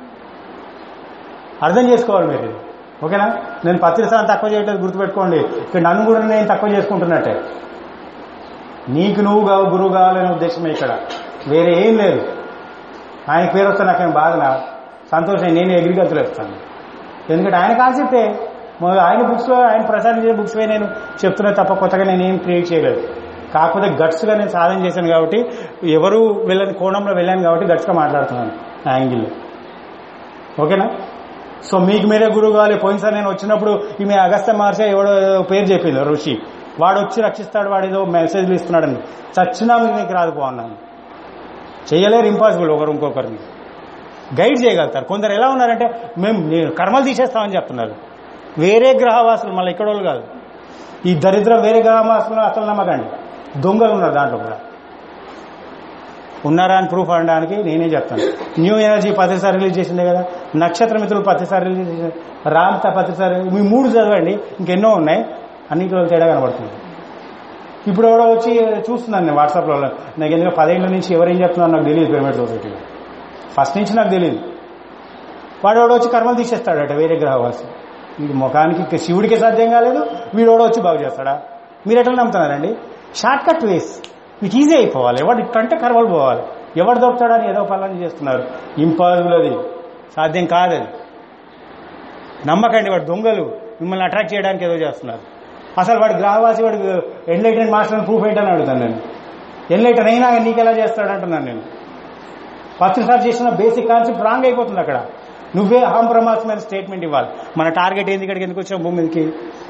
అర్థం చేసుకోవాలి మీరు ఇది. ఓకేనా నేను పత్రిసారి తక్కువ చేయట్లేదు గుర్తుపెట్టుకోండి ఇక్కడ నన్ను కూడా నేను తక్కువ చేసుకుంటున్నట్టే నీకు నువ్వు కావు గురువు కావాలనే ఉద్దేశమే ఇక్కడ వేరే ఏం లేదు ఆయన పేరు వస్తే నాకేం బాధ నా సంతోషం నేను అగ్రికల్చర్ ఇస్తాను ఎందుకంటే ఆయన కాన్సెప్టే మొదలు ఆయన బుక్స్లో ఆయన ప్రసారం చేసే బుక్స్వే నేను చెప్తున్నా తప్ప కొత్తగా నేను ఏం క్రియేట్ చేయలేదు కాకపోతే గట్స్గా నేను సాధన చేశాను కాబట్టి ఎవరు వెళ్ళని కోణంలో వెళ్ళాను కాబట్టి గట్స్గా మాట్లాడుతున్నాను ఆ యాంగిల్లో ఓకేనా సో మీకు మీరే గురువు కావాలి పోయినసారి నేను వచ్చినప్పుడు ఈమె అగస్త మహర్షి ఎవడో ఏదో పేరు చెప్పింది ఋషి వాడు వచ్చి రక్షిస్తాడు వాడు ఏదో మెసేజ్లు ఇస్తున్నాడని చచ్చినా మీకు మీకు రాదు పోన్నాను చేయలేరు ఇంపాసిబుల్ ఒకరు ఇంకొకరిని గైడ్ చేయగలుగుతారు కొందరు ఎలా ఉన్నారంటే మేము నేను కర్మలు తీసేస్తామని చెప్తున్నారు వేరే గ్రహవాసులు మళ్ళీ ఇక్కడ వాళ్ళు కాదు ఈ దరిద్రం వేరే గ్రహవాసులు అసలు నమ్మకండి దొంగలు ఉన్నారు దాంట్లో కూడా ఉన్నారా అని ప్రూఫ్ అనడానికి నేనే చెప్తాను న్యూ ఎనర్జీ పదిసారి రిలీజ్ చేసిందే కదా నక్షత్ర మిత్రులు పదిసారి రిలీజ్ చేసింది రామ్త పదిసారి మీ మూడు చదవండి ఇంకెన్నో ఉన్నాయి అన్నింటిలో తేడా కనబడుతుంది ఇప్పుడు ఎవడో వచ్చి చూస్తున్నాను నేను వాట్సాప్లో నాకు ఎందుకంటే పదేళ్ల నుంచి ఎవరేం చెప్తున్నారో నాకు తెలియదు పిరమిడ్ సొసైటీ ఫస్ట్ నుంచి నాకు తెలియదు వాడు ఎవడో వచ్చి కర్మలు తీసేస్తాడట వేరే గ్రహవాసి ఇది ముఖానికి ఇక శివుడికి సాధ్యం కాలేదు వీడు ఎవడో వచ్చి బాగు చేస్తాడా మీరు ఎట్లా నమ్ముతున్నారండి షార్ట్ కట్ వేస్ మీకు ఈజీ అయిపోవాలి ఎవడు ఇట్టంటే కర్మలు పోవాలి ఎవడు దొరుకుతాడని ఏదో పనులు చేస్తున్నారు ఇంపాసిబుల్ అది సాధ్యం కాదది నమ్మకండి వాడు దొంగలు మిమ్మల్ని అట్రాక్ట్ చేయడానికి ఏదో చేస్తున్నారు అసలు వాడు గ్రహవాసి వాడు ఎన్లైటెన్ మాస్టర్ ప్రూఫ్ ఏంటని అడుగుతాను నేను ఎన్లైటన్ అయినా నీకు ఎలా చేస్తాడు అంటున్నాను నేను పత్రిసారి చేసిన బేసిక్ కాన్సెప్ట్ రాంగ్ అయిపోతుంది అక్కడ నువ్వే అహం బ్రహ్మాస్మైన స్టేట్మెంట్ ఇవ్వాలి మన టార్గెట్ ఏంది ఇక్కడికి ఎందుకు వచ్చాం భూమి మీదకి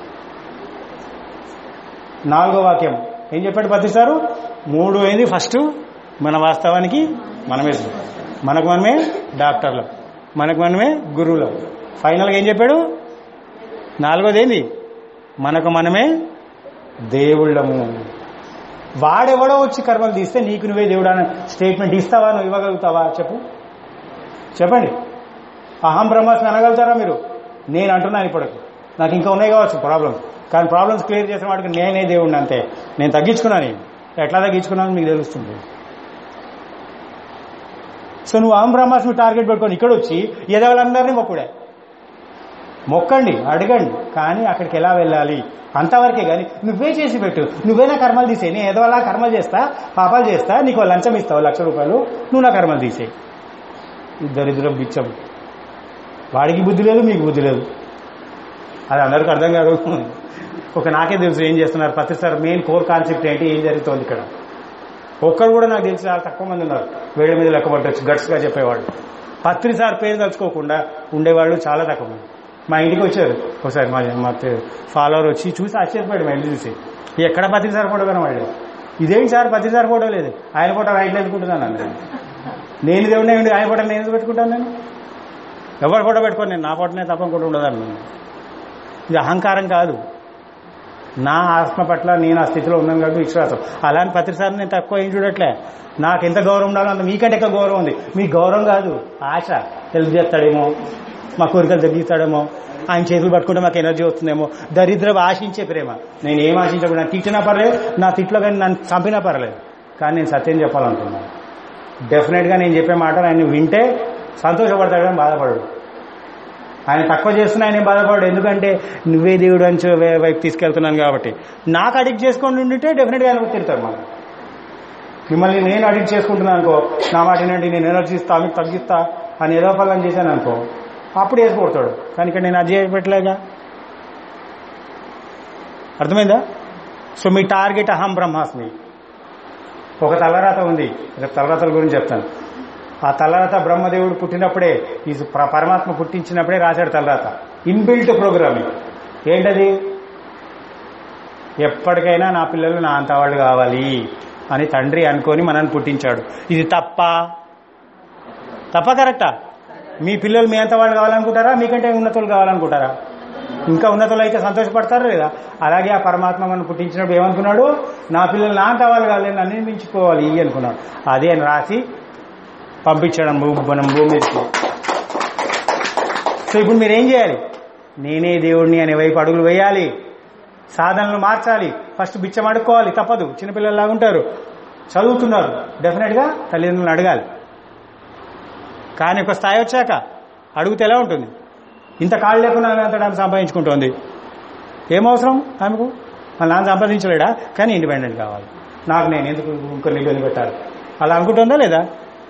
నాలుగో వాక్యం ఏం చెప్పాడు పత్రిసారు మూడు అయింది ఫస్ట్ మన వాస్తవానికి మనమే మనకు మనమే డాక్టర్లు మనకు మనమే గురువులు ఫైనల్గా ఏం చెప్పాడు నాలుగోది ఏంది మనకు మనమే దేవుళ్ళము వాడెవడో వచ్చి కర్మలు తీస్తే నీకు నువ్వే దేవుడు అనే స్టేట్మెంట్ ఇస్తావా నువ్వు ఇవ్వగలుగుతావా చెప్పు చెప్పండి అహం బ్రహ్మాస్మి అనగలుగుతారా మీరు నేను అంటున్నాను ఇప్పటికి నాకు ఇంకా ఉన్నాయి కావచ్చు ప్రాబ్లమ్స్ కానీ ప్రాబ్లమ్స్ క్లియర్ చేసిన వాడికి నేనే దేవుడిని అంతే నేను తగ్గించుకున్నాను నేను. ఎట్లా తగ్గించుకున్నాను మీకు తెలుస్తుంది సో నువ్వు అహం బ్రహ్మాస్మి టార్గెట్ పెట్టుకొని ఇక్కడ వచ్చి ఎదవలందరినీ మొక్కుడే మొక్కండి అడగండి కానీ అక్కడికి ఎలా వెళ్ళాలి అంతవరకే కానీ నువ్వే చేసి పెట్టు నువ్వే నా కర్మలు తీసేయి నేను ఏదో అలా కర్మలు చేస్తా పాపాలు చేస్తా నీకు లంచం ఇస్తావు లక్ష రూపాయలు నువ్వు నా కర్మలు తీసేయి ఈ దరిద్రం బిచ్చం వాడికి బుద్ధి లేదు మీకు బుద్ధి లేదు అది అందరికీ అర్థం కాదు ఒక నాకే తెలుసు ఏం చేస్తున్నారు ప్రతిసారి మెయిన్ కోర్ కాన్సెప్ట్ ఏంటి ఏం జరుగుతోంది ఇక్కడ ఒక్కరు కూడా నాకు తెలిసి చాలా తక్కువ మంది ఉన్నారు వేడి మీద లెక్క పట్టవచ్చు గట్స్గా చెప్పేవాళ్ళు పత్రిసారి పేరు తలుచుకోకుండా ఉండేవాళ్ళు చాలా తక్కువ మంది మా ఇంటికి వచ్చారు ఒకసారి మా మా ఫాలోవర్ వచ్చి చూసి ఆశ్చర్యపోయాడు మా ఇంటి చూసి ఎక్కడ పత్రిసారి ఫోటో కనబడలేదు ఇదేంటి సార్ పత్రిసారి ఫోటో లేదు ఆయన ఫోటో రైట్లో ఎందుకుంటున్నాను నేను నేను దేవుడినే ఉండి ఆయన ఫోటో నేను ఎందుకు పెట్టుకుంటాను నేను ఎవరి ఫోటో పెట్టుకోను నేను నా ఫోటోనే తప్ప ఇంకోటి ఉండదని ఇది అహంకారం కాదు నా ఆత్మ పట్ల నేను ఆ స్థితిలో ఉన్నాను కాబట్టి విశ్వాసం అలాంటి పత్రిసారి నేను తక్కువ ఏం చూడట్లే నాకు ఎంత గౌరవం ఉండాలో అంత మీకంటే ఎక్కువ గౌరవం ఉంది మీ గౌరవం కాదు ఆశ హెల్ప్ చేస్తాడేమో మా కోరికలు తగ్గిస్తాడేమో ఆయన చేతులు పట్టుకుంటే మాకు ఎనర్జీ వస్తుందేమో దరిద్రం ఆశించే ప్రేమ నేను ఏం ఆశించకుండా తిట్టినా పర్లేదు నా తిట్లో కానీ నన్ను చంపినా పర్లేదు కానీ నేను సత్యం చెప్పాలనుకున్నాను డెఫినెట్గా నేను చెప్పే మాటలు ఆయన వింటే సంతోషపడతాడు కానీ బాధపడడు ఆయన తక్కువ చేస్తున్నా ఆయన ఏం బాధపడడు ఎందుకంటే నువ్వే దేవుడు అని చూ- వే- వైపు తీసుకెళ్తున్నాను కాబట్టి నాకు అడిక్ట్ చేసుకొని ఉంటే డెఫినెట్గా ఆయన తిడతాడు మనం మిమ్మల్ని నేను అడిక్ట్ చేసుకుంటున్నాను అనుకో నా మాట ఏంటంటే నేను ఎనర్జీ ఇస్తా మీకు తగ్గిస్తా అని ఏదో పనులు చేశాను అనుకో అప్పుడు వేసుకొడతాడు కానీ ఇక్కడ నేను అది పెట్టలేగా అర్థమైందా సో మీ టార్గెట్ అహం బ్రహ్మాస్మి ఒక తలరాత ఉంది రేపు తలరాతల గురించి చెప్తాను ఆ తలరాత బ్రహ్మదేవుడు పుట్టినప్పుడే ఈ ప్ర- పరమాత్మ పుట్టించినప్పుడే రాశాడు తలరాత ఇన్బిల్ట్ ప్రోగ్రామింగ్ ఏంటది ఎప్పటికైనా నా పిల్లలు నా అంత వాళ్ళు కావాలి అని తండ్రి అనుకొని మనల్ని పుట్టించాడు ఇది తప్ప తప్ప కరెక్టా మీ పిల్లలు మీ అంత వాళ్ళు కావాలనుకుంటారా మీకంటే ఉన్నతులు కావాలనుకుంటారా ఇంకా ఉన్నతులు అయితే సంతోషపడతారు లేదా అలాగే ఆ పరమాత్మ మనం పుట్టించినప్పుడు ఏమనుకున్నాడు నా పిల్లలు నా కావాలి కావాలి నన్ను మించిపోవాలి ఇవి అనుకున్నాడు అదే అని రాసి పంపించడం భూ- మనం భూమి మీదకి సో ఇప్పుడు మీరు ఏం చేయాలి నేనే దేవుడిని అనే వైపు అడుగులు వేయాలి సాధనలు మార్చాలి ఫస్ట్ బిచ్చం అడుక్కోవాలి తప్పదు చిన్నపిల్లల్లాగా ఉంటారు చదువుతున్నారు డెఫినెట్గా తల్లిదండ్రులను అడగాలి కానీ ఒక స్థాయి వచ్చాక అడుగుతే ఎలా ఉంటుంది ఇంత కాళ్ళు లేకుండా ఆమె అంత ఆమె సంపాదించుకుంటోంది ఏమవసరం ఆమెకు మా నాన్న సంపాదించలేడా కానీ ఇండిపెండెంట్ కావాలి నాకు నేను ఎందుకు ఇంకొన్ని ఇబ్బంది పెట్టాలి అలా అనుకుంటుందా లేదా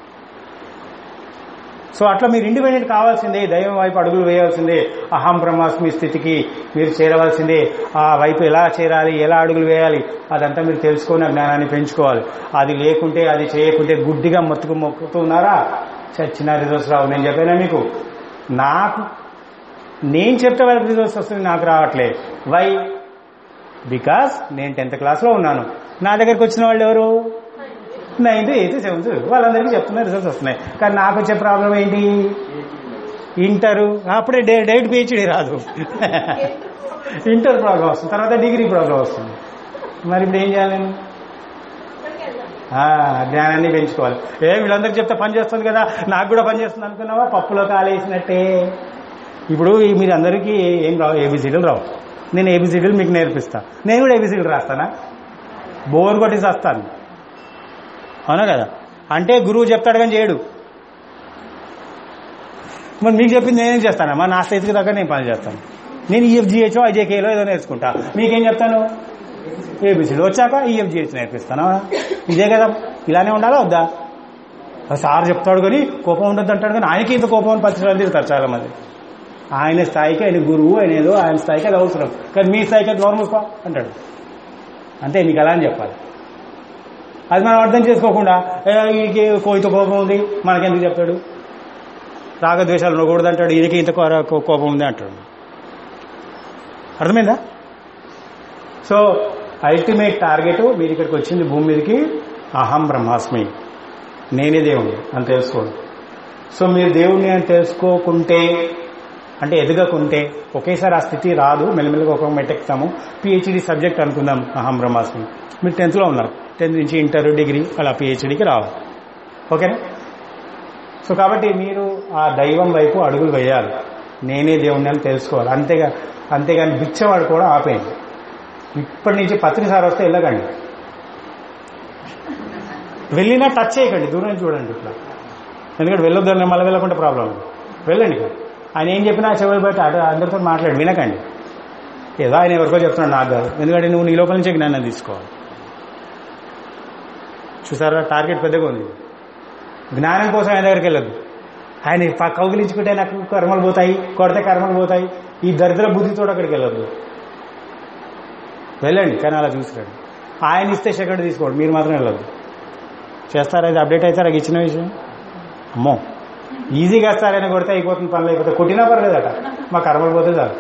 సో అట్లా మీరు ఇండిపెండెంట్ కావాల్సిందే దైవం వైపు అడుగులు వేయాల్సిందే అహం బ్రహ్మాస్మి స్థితికి మీరు చేరవలసిందే ఆ వైపు ఎలా చేరాలి ఎలా అడుగులు వేయాలి అదంతా మీరు తెలుసుకొని ఆ జ్ఞానాన్ని పెంచుకోవాలి అది లేకుంటే అది చేయకుంటే గుడ్డిగా మొత్తుకు మొక్కుతున్నారా చచ్చిన రిజల్ట్స్ రావు నేను చెప్పానా మీకు నాకు నేను చెప్తే వాళ్ళకి రిజల్ట్స్ వస్తుంది నాకు రావట్లే వై బికాస్ నేను టెన్త్ క్లాస్లో ఉన్నాను నా దగ్గరికి వచ్చిన వాళ్ళు ఎవరు నైన్త్ ఎయిత్ సెవెంత్ వాళ్ళందరికీ చెప్తున్నా రిజల్ట్స్ వస్తున్నాయి కానీ నాకు వచ్చే ప్రాబ్లం ఏంటి ఇంటరు అప్పుడే డే డైట్ పిహెచ్డి రాదు ఇంటర్ ప్రాబ్లం వస్తుంది తర్వాత డిగ్రీ ప్రాబ్లం వస్తుంది మరి ఇప్పుడు ఏం చేయాలి నేను ఇక్కడికి వెళ్దాం ఆ, జ్ఞానాన్ని పెంచుకోవాలి ఏ వీళ్ళందరికీ చెప్తే పని చేస్తుంది కదా నాకు కూడా పని చేస్తుంది అనుకున్నావా పప్పులో కాలేసినట్టే ఇప్పుడు ఈ మీరు అందరికీ ఏం రావు ఏబిసిడీలు రావు నేను ఏబిసిడీలు మీకు నేర్పిస్తా నేను కూడా ఏబిసిడీలు రాస్తానా బోర్ కొట్టి వస్తాను అవునా కదా అంటే గురువు చెప్తాడు కానీ చేయడు మరి మీకు చెప్పింది నేనేం చేస్తాను మా నా స్థితికి దగ్గర నేను పని చేస్తాను నేను ఈఎఫ్జిహెచ్ఓ ఐజేకేలో ఏదో నేర్చుకుంటా మీకేం చెప్తాను ఏబిసిడి వచ్చాక ఈఎఫ్జిహెచ్ నేర్పిస్తాను ఇదే కదా ఇలానే ఉండాలా వద్దా సార్ చెప్తాడు కానీ కోపం ఉండొద్దు అంటాడు కానీ ఆయనకి ఇంత కోపం అని పత్రికలు తిరుగుతారు చాలా మంది ఆయన స్థాయికి ఆయన గురువు ఆయన ఏదో ఆయన స్థాయికి అది అవసరం కానీ మీ స్థాయికి అది నార్మల్ పా అంటాడు అంతే మీకు అలా అని చెప్పాలి అది మనం అర్థం చేసుకోకుండా "ఏ, ఈయనకి కోయిత కోపం ఉంది మనకెందుకు చెప్తాడు రాగద్వేషాలు ఉండకూడదు అంటాడు ఈయనకి ఇంత కో- కో- కోపం ఉంది అంటాడు అర్థమైందా సో అల్టిమేట్ టార్గెట్ మీరు ఇక్కడికి వచ్చింది భూమి మీదకి అహం బ్రహ్మాస్మి నేనే దేవుడు అని తెలుసుకోండి సో మీరు దేవుడిని అని తెలుసుకోకుంటే అంటే ఎదగకుంటే ఒకేసారి ఆ స్థితి రాదు మెల్లమెల్లగా ఒక మెట్టెక్తాము పిహెచ్డి సబ్జెక్ట్ అనుకుందాం అహం బ్రహ్మాస్మి మీరు టెన్త్లో ఉన్నారు టెన్త్ నుంచి ఇంటర్ డిగ్రీ అలా పిహెచ్డికి రావాలి ఓకేనా సో కాబట్టి మీరు ఆ దైవం వైపు అడుగులు వేయాలి నేనే దేవుణ్ణి అని తెలుసుకోవాలి అంతేగా అంతేగాని బిచ్చవాడు కూడా ఆపేయండి ఇప్పటి నుంచి పత్రి సార్ వస్తే వెళ్ళకండి వెళ్ళినా టచ్ చేయకండి దూరం నుంచి చూడండి ఇట్లా ఎందుకంటే వెళ్ళొద్దని మళ్ళీ వెళ్ళకుండా ప్రాబ్లం ఉంది వెళ్ళండి ఇక. ఆయన ఏం చెప్పినా చెవులు బయట అటు అందరితో మాట్లాడి వినకండి ఏదో ఆయన ఎవరికో చెప్తున్నాడు నాకు కాదు ఎందుకంటే నువ్వు నీ లోపల నుంచే జ్ఞానం తీసుకోవాలి చూసారా టార్గెట్ పెద్దగా ఉంది జ్ఞానం కోసం ఆయన దగ్గరికి వెళ్ళదు ఆయన ప- కౌగిలించుకుంటే నాకు కర్మలు పోతాయి కొడితే కర్మలు పోతాయి ఈ దరిద్ర బుద్ధితో అక్కడికి వెళ్ళొద్దు వెళ్ళండి కానీ అలా చూసుకురండి ఆయన ఇస్తే సెకండ్ తీసుకోండి మీరు మాత్రం వెళ్ళొద్దు చేస్తారా ఇది అప్డేట్ అవుతారా ఇచ్చిన విషయం అమ్మో ఈజీగా వస్తారని కొడితే అయిపోతుంది పనులు అయిపోతే కొట్టినా పర్లేదట మా కర్మలు పోతే చాలు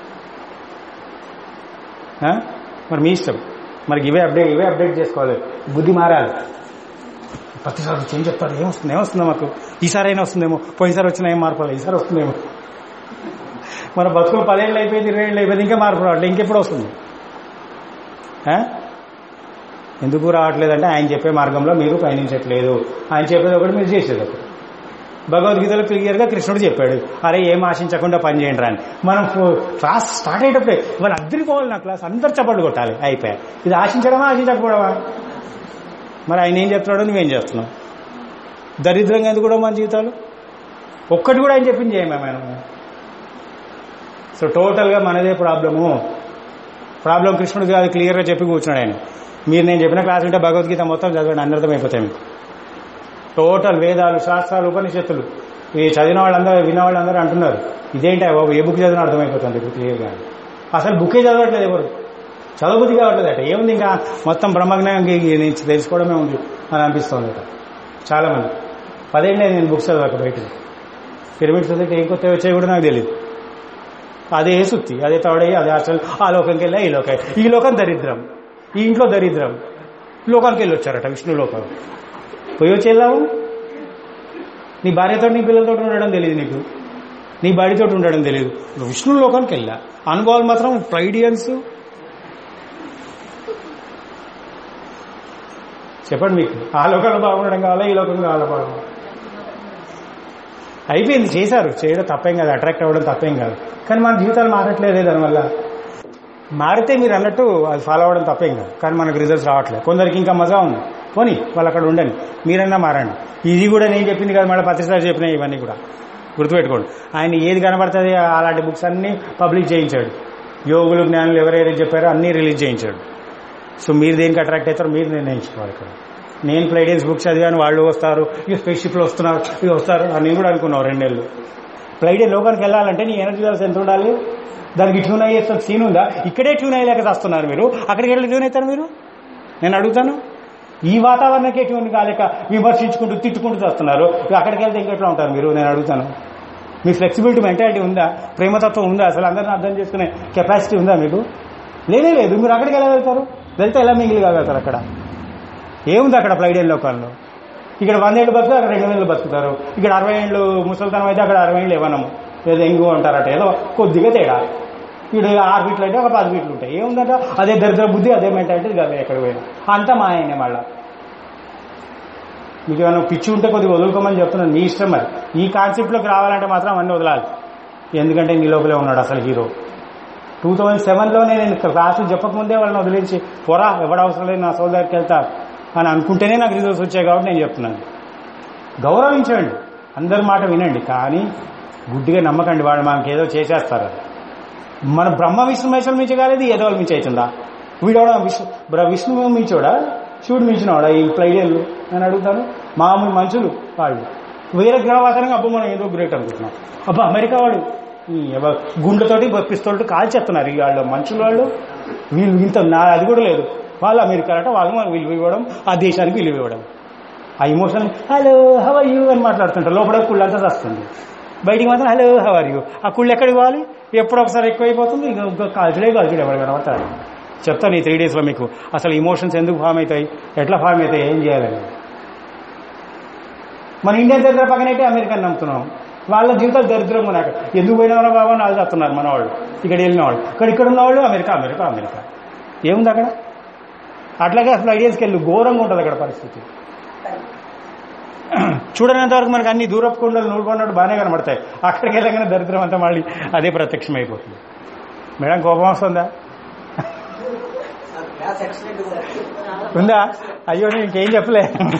ఆ? మరి మీ ఇష్టం మరి ఇవే అప్డేట్ ఇవే అప్డేట్ చేసుకోవాలి బుద్ధి మారాలి ప్రతిసారి వచ్చి ఏం చెప్తారు ఏమొస్తుంది ఏమొస్తుందో మాకు ఈసారి అయినా వస్తుందేమో పోయినసారి వచ్చినా ఏం మార్పు రాలేదు. ఈసారి వస్తుందేమో మన బతుకులు పదేళ్ళు అయిపోయింది ఇరవై ఏళ్ళు అయిపోయింది ఇంకా మార్పు రావట్లేదు ఇంకెప్పుడు వస్తుంది ఆ? ఎందుకు రావట్లేదంటే ఆయన చెప్పే మార్గంలో మీరు పయనించట్లేదు ఆయన చెప్పేది ఒకటి మీరు చేసేది ఒకటి భగవద్గీతలో క్లియర్ గా కృష్ణుడు చెప్పాడు అరే ఏం ఆశించకుండా పని చేయండి రా అని మనం ఫో- క్లాస్ స్టార్ట్ అయ్యేటప్పుడే వాళ్ళు అద్దరిపోవాలి నా క్లాస్ అందరు చప్పట్లు కొట్టాలి అయిపోయాయి ఇది ఆశించడమా ఆశించకపోవడమా మరి ఆయన ఏం చెప్తున్నాడో నువ్వేం చేస్తున్నావు దరిద్రంగా ఎందుకు కూడా మన జీవితాలు ఒక్కటి కూడా ఆయన చెప్పింది చేయమా మనం సో టోటల్గా మనదే ప్రాబ్లము ప్రాబ్లం కృష్ణుడు కాదు క్లియర్గా చెప్పి కూర్చున్నాడు ఆయన మీరు నేను చెప్పిన క్లాస్ వింటే భగవద్గీత మొత్తం చదవండి అనర్థం అయిపోతాయి మీకు టోటల్ వేదాలు శాస్త్రాలు ఉపనిషత్తులు ఈ చదివిన వాళ్ళందరూ విన్న వాళ్ళందరూ అంటున్నారు ఇదేంటి బాబు ఏ బుక్ చదివినా అర్థమైపోతుంది ఇప్పుడు క్లియర్గా అసలు బుకే చదవట్లేదు ఎవరు చదవబుద్ధి కావట్లేదు అట ఏముంది ఇంకా మొత్తం బ్రహ్మజ్ఞానం నుంచి తెలుసుకోవడమే ఉంది అని అనిపిస్తుంది అట చాలా మంది పదేళ్ళే నేను బుక్స్ చదవక బయట పిరమిడ్ చదివితే ఏం కొత్త వచ్చాయి కూడా నాకు తెలియదు అదే సుత్తి అదే తోడయ్యి అదే అసలు ఆ లోకంకి వెళ్ళా ఈ లోకం ఈ లోకం దరిద్రం ఈ ఇంట్లో దరిద్రం లోకానికి వెళ్ళి వచ్చారట విష్ణు లోకం పోయి వచ్చి వెళ్ళావు నీ భార్యతో నీ పిల్లలతో ఉండడం తెలియదు నీకు నీ బాడీతో ఉండడం తెలియదు విష్ణు లోకానికి వెళ్ళా అనుభవాలు మాత్రం ప్రైడియన్స్ చెప్పండి మీకు ఆ లోకంలో బాగుండడం కావాలా ఈ లోకం కావాలా బాగుండడం అయిపోయింది చేశారు చేయడం తప్పేం కాదు అట్రాక్ట్ అవ్వడం తప్పేం కాదు కానీ మన జీవితాలు మారట్లేదే దానివల్ల మారితే మీరు అన్నట్టు అది ఫాలో అవ్వడం తప్పేం కాదు కానీ మనకు రిజల్ట్స్ రావట్లేదు కొందరికి ఇంకా మజా ఉంది పోనీ వాళ్ళు అక్కడ ఉండండి మీరన్నా మారండి ఇది కూడా నేను చెప్పింది కదా మళ్ళీ పత్రికలు చెప్పినాయి ఇవన్నీ కూడా గుర్తుపెట్టుకోండి ఆయన ఏది కనబడుతుంది అలాంటి బుక్స్ అన్ని పబ్లిష్ చేయించాడు యోగులు జ్ఞానులు ఎవరైతే చెప్పారో అన్నీ రిలీజ్ చేయించాడు సో మీరు దేనికి అట్రాక్ట్ అవుతారో మీరు నిర్ణయించుకోవాలి ఇక్కడ నేను ప్లైడెన్స్ బుక్స్ చదివాను వాళ్ళు వస్తారు ఇక స్పేస్ షిప్లో వస్తున్నారు ఇక వస్తారు అని నేను కూడా అనుకున్నావు రెండేళ్ళు ప్లైడే లోకానికి వెళ్ళాలంటే నీ ఎనర్జీ లెవెల్స్ ఎంత ఉండాలి దానికి ట్యూన్ అయ్యే సీన్ ఉందా ఇక్కడే ట్యూన్ అయ్యేలాగా వస్తున్నారు మీరు అక్కడికి వెళ్ళి ట్యూన్ అవుతారు మీరు నేను అడుగుతాను ఈ వాతావరణకే ట్యూన్ కాలేక విమర్శించుకుంటూ తిట్టుకుంటూ వస్తున్నారు ఇక అక్కడికి వెళ్తే ఇంకెట్లా ఉంటారు మీరు నేను అడుగుతాను మీ ఫ్లెక్సిబిలిటీ మెంటాలిటీ ఉందా ప్రేమతత్వం ఉందా అసలు అందరిని అర్థం చేసుకునే కెపాసిటీ ఉందా మీకు లేనే లేదు మీరు అక్కడికి ఎలా వెళ్తారు వెళ్తే ఎలా మిగిలి కాగలుగుతారు అక్కడ ఏముంది అక్కడ ప్లైడేన్ లోకాల్లో ఇక్కడ వందేళ్ళు బతుకుతారు అక్కడ రెండు వేలు బతుకుతారు ఇక్కడ అరవై ఏళ్ళు ముసలితనం అయితే అక్కడ అరవై ఏళ్ళు ఇవ్వనము ఏదో ఎంగు అంటారట ఏదో కొద్దిగా తేడా ఇక్కడ ఆరు ఫీట్లు అయితే ఒక పది ఫీట్లు ఉంటాయి ఏముందట అదే దరిద్ర బుద్ధి అదే మెంటాలిటీ కాదు ఎక్కడ పోయినా అంతా మా ఆయనే మళ్ళా మీకు ఏమైనా పిచ్చి ఉంటే కొద్దిగా వదులుకోమని చెప్తున్నాను మీ ఇష్టం మరి ఈ కాన్సెప్ట్లోకి రావాలంటే మాత్రం అన్నీ వదలాలి ఎందుకంటే నీ లోపలే ఉన్నాడు అసలు హీరో టూ థౌజండ్ సెవెన్లోనే నేను క్లాసులు చెప్పకముందే వాళ్ళని వదిలించి పొరా ఎవడ అవసరం లేదు నా సోల్ దగ్గరికి వెళ్తా అని అనుకుంటేనే నాకు రిజల్ట్స్ వచ్చాయి కాబట్టి నేను చెప్తున్నాను గౌరవించండి అందరి మాట వినండి కానీ గుడ్డిగా నమ్మకండి వాడు మనకి ఏదో చేసేస్తారు అది. మన బ్రహ్మ విష్ణు మహేశ్వరం మించి కాలేదు ఏదో వాళ్ళు మించి అవుతుందా వీడోడా విష్ణు బ్ర- విష్ణువు మించోడా శివుడు మించినవాడా ఈ ప్లైడేళ్ళు నేను అడుగుతాను మామూలు మనుషులు వాళ్ళు వేరే గ్రహవాసనంగా అబ్బా మనం ఏదో గ్రేట్ అనుకుంటున్నాం అబ్బా అమెరికా వాడు ఈ ఎవ- గుండెతోటి పిస్తోటి కాల్చేస్తున్నారు ఈ వాళ్ళు మనుషులు వాళ్ళు వీళ్ళు ఇంత నా అది కూడా లేదు వాళ్ళు అమెరికా అంటే వాళ్ళు మనకు విలువ ఇవ్వడం ఆ దేశానికి విలువ ఇవ్వడం ఆ ఇమోషన్ హలో హవ్ యూ అని మాట్లాడుతుంటారు లోపల కుళ్ళంతా వస్తుంది బయటికి మాత్రం హలో హవ్ ఆర్ యూ ఆ కుళ్ళు ఎక్కడికి పోవాలి ఎప్పుడు ఒకసారి ఎక్కువైపోతుంది ఇక ఇంకో కాల్చుడే కాల్చుడే ఎవరు కనబడతారు చెప్తాను ఈ త్రీ డేస్లో మీకు అసలు ఇమోషన్స్ ఎందుకు ఫామ్ అవుతాయి ఎట్లా ఫామ్ అవుతాయి ఏం చేయాలని మన ఇండియన్ దరిద్ర పక్కనైతే అమెరికన్ నమ్ముతున్నాం వాళ్ళ జీవితాలు దరిద్రంగా ఉన్నాయి అక్కడ. ఎందుకు పోయినవరా బాబా అని వాళ్ళు చెప్తున్నారు మన వాళ్ళు ఇక్కడ వెళ్ళిన వాళ్ళు ఇక్కడ ఇక్కడ ఉన్న వాళ్ళు అమెరికా అమెరికా అమెరికా ఏముంది అక్కడ అట్లాగే అసలు ఐడియాస్కి వెళ్ళి ఘోరంగా ఉంటుంది అక్కడ పరిస్థితి చూడనంత వరకు మనకు అన్ని దూరపు కొండలు నూరుకున్నట్టు బాగానే కనబడతాయి అక్కడికి వెళ్ళగానే దరిద్రం అంతా మళ్ళీ అదే ప్రత్యక్షం అయిపోతుంది మేడం కోపం వస్తుందా క్లాస్ ఎక్సలెంట్ కూడా ఉందా అయ్యో నేను ఇంకేం చెప్పలే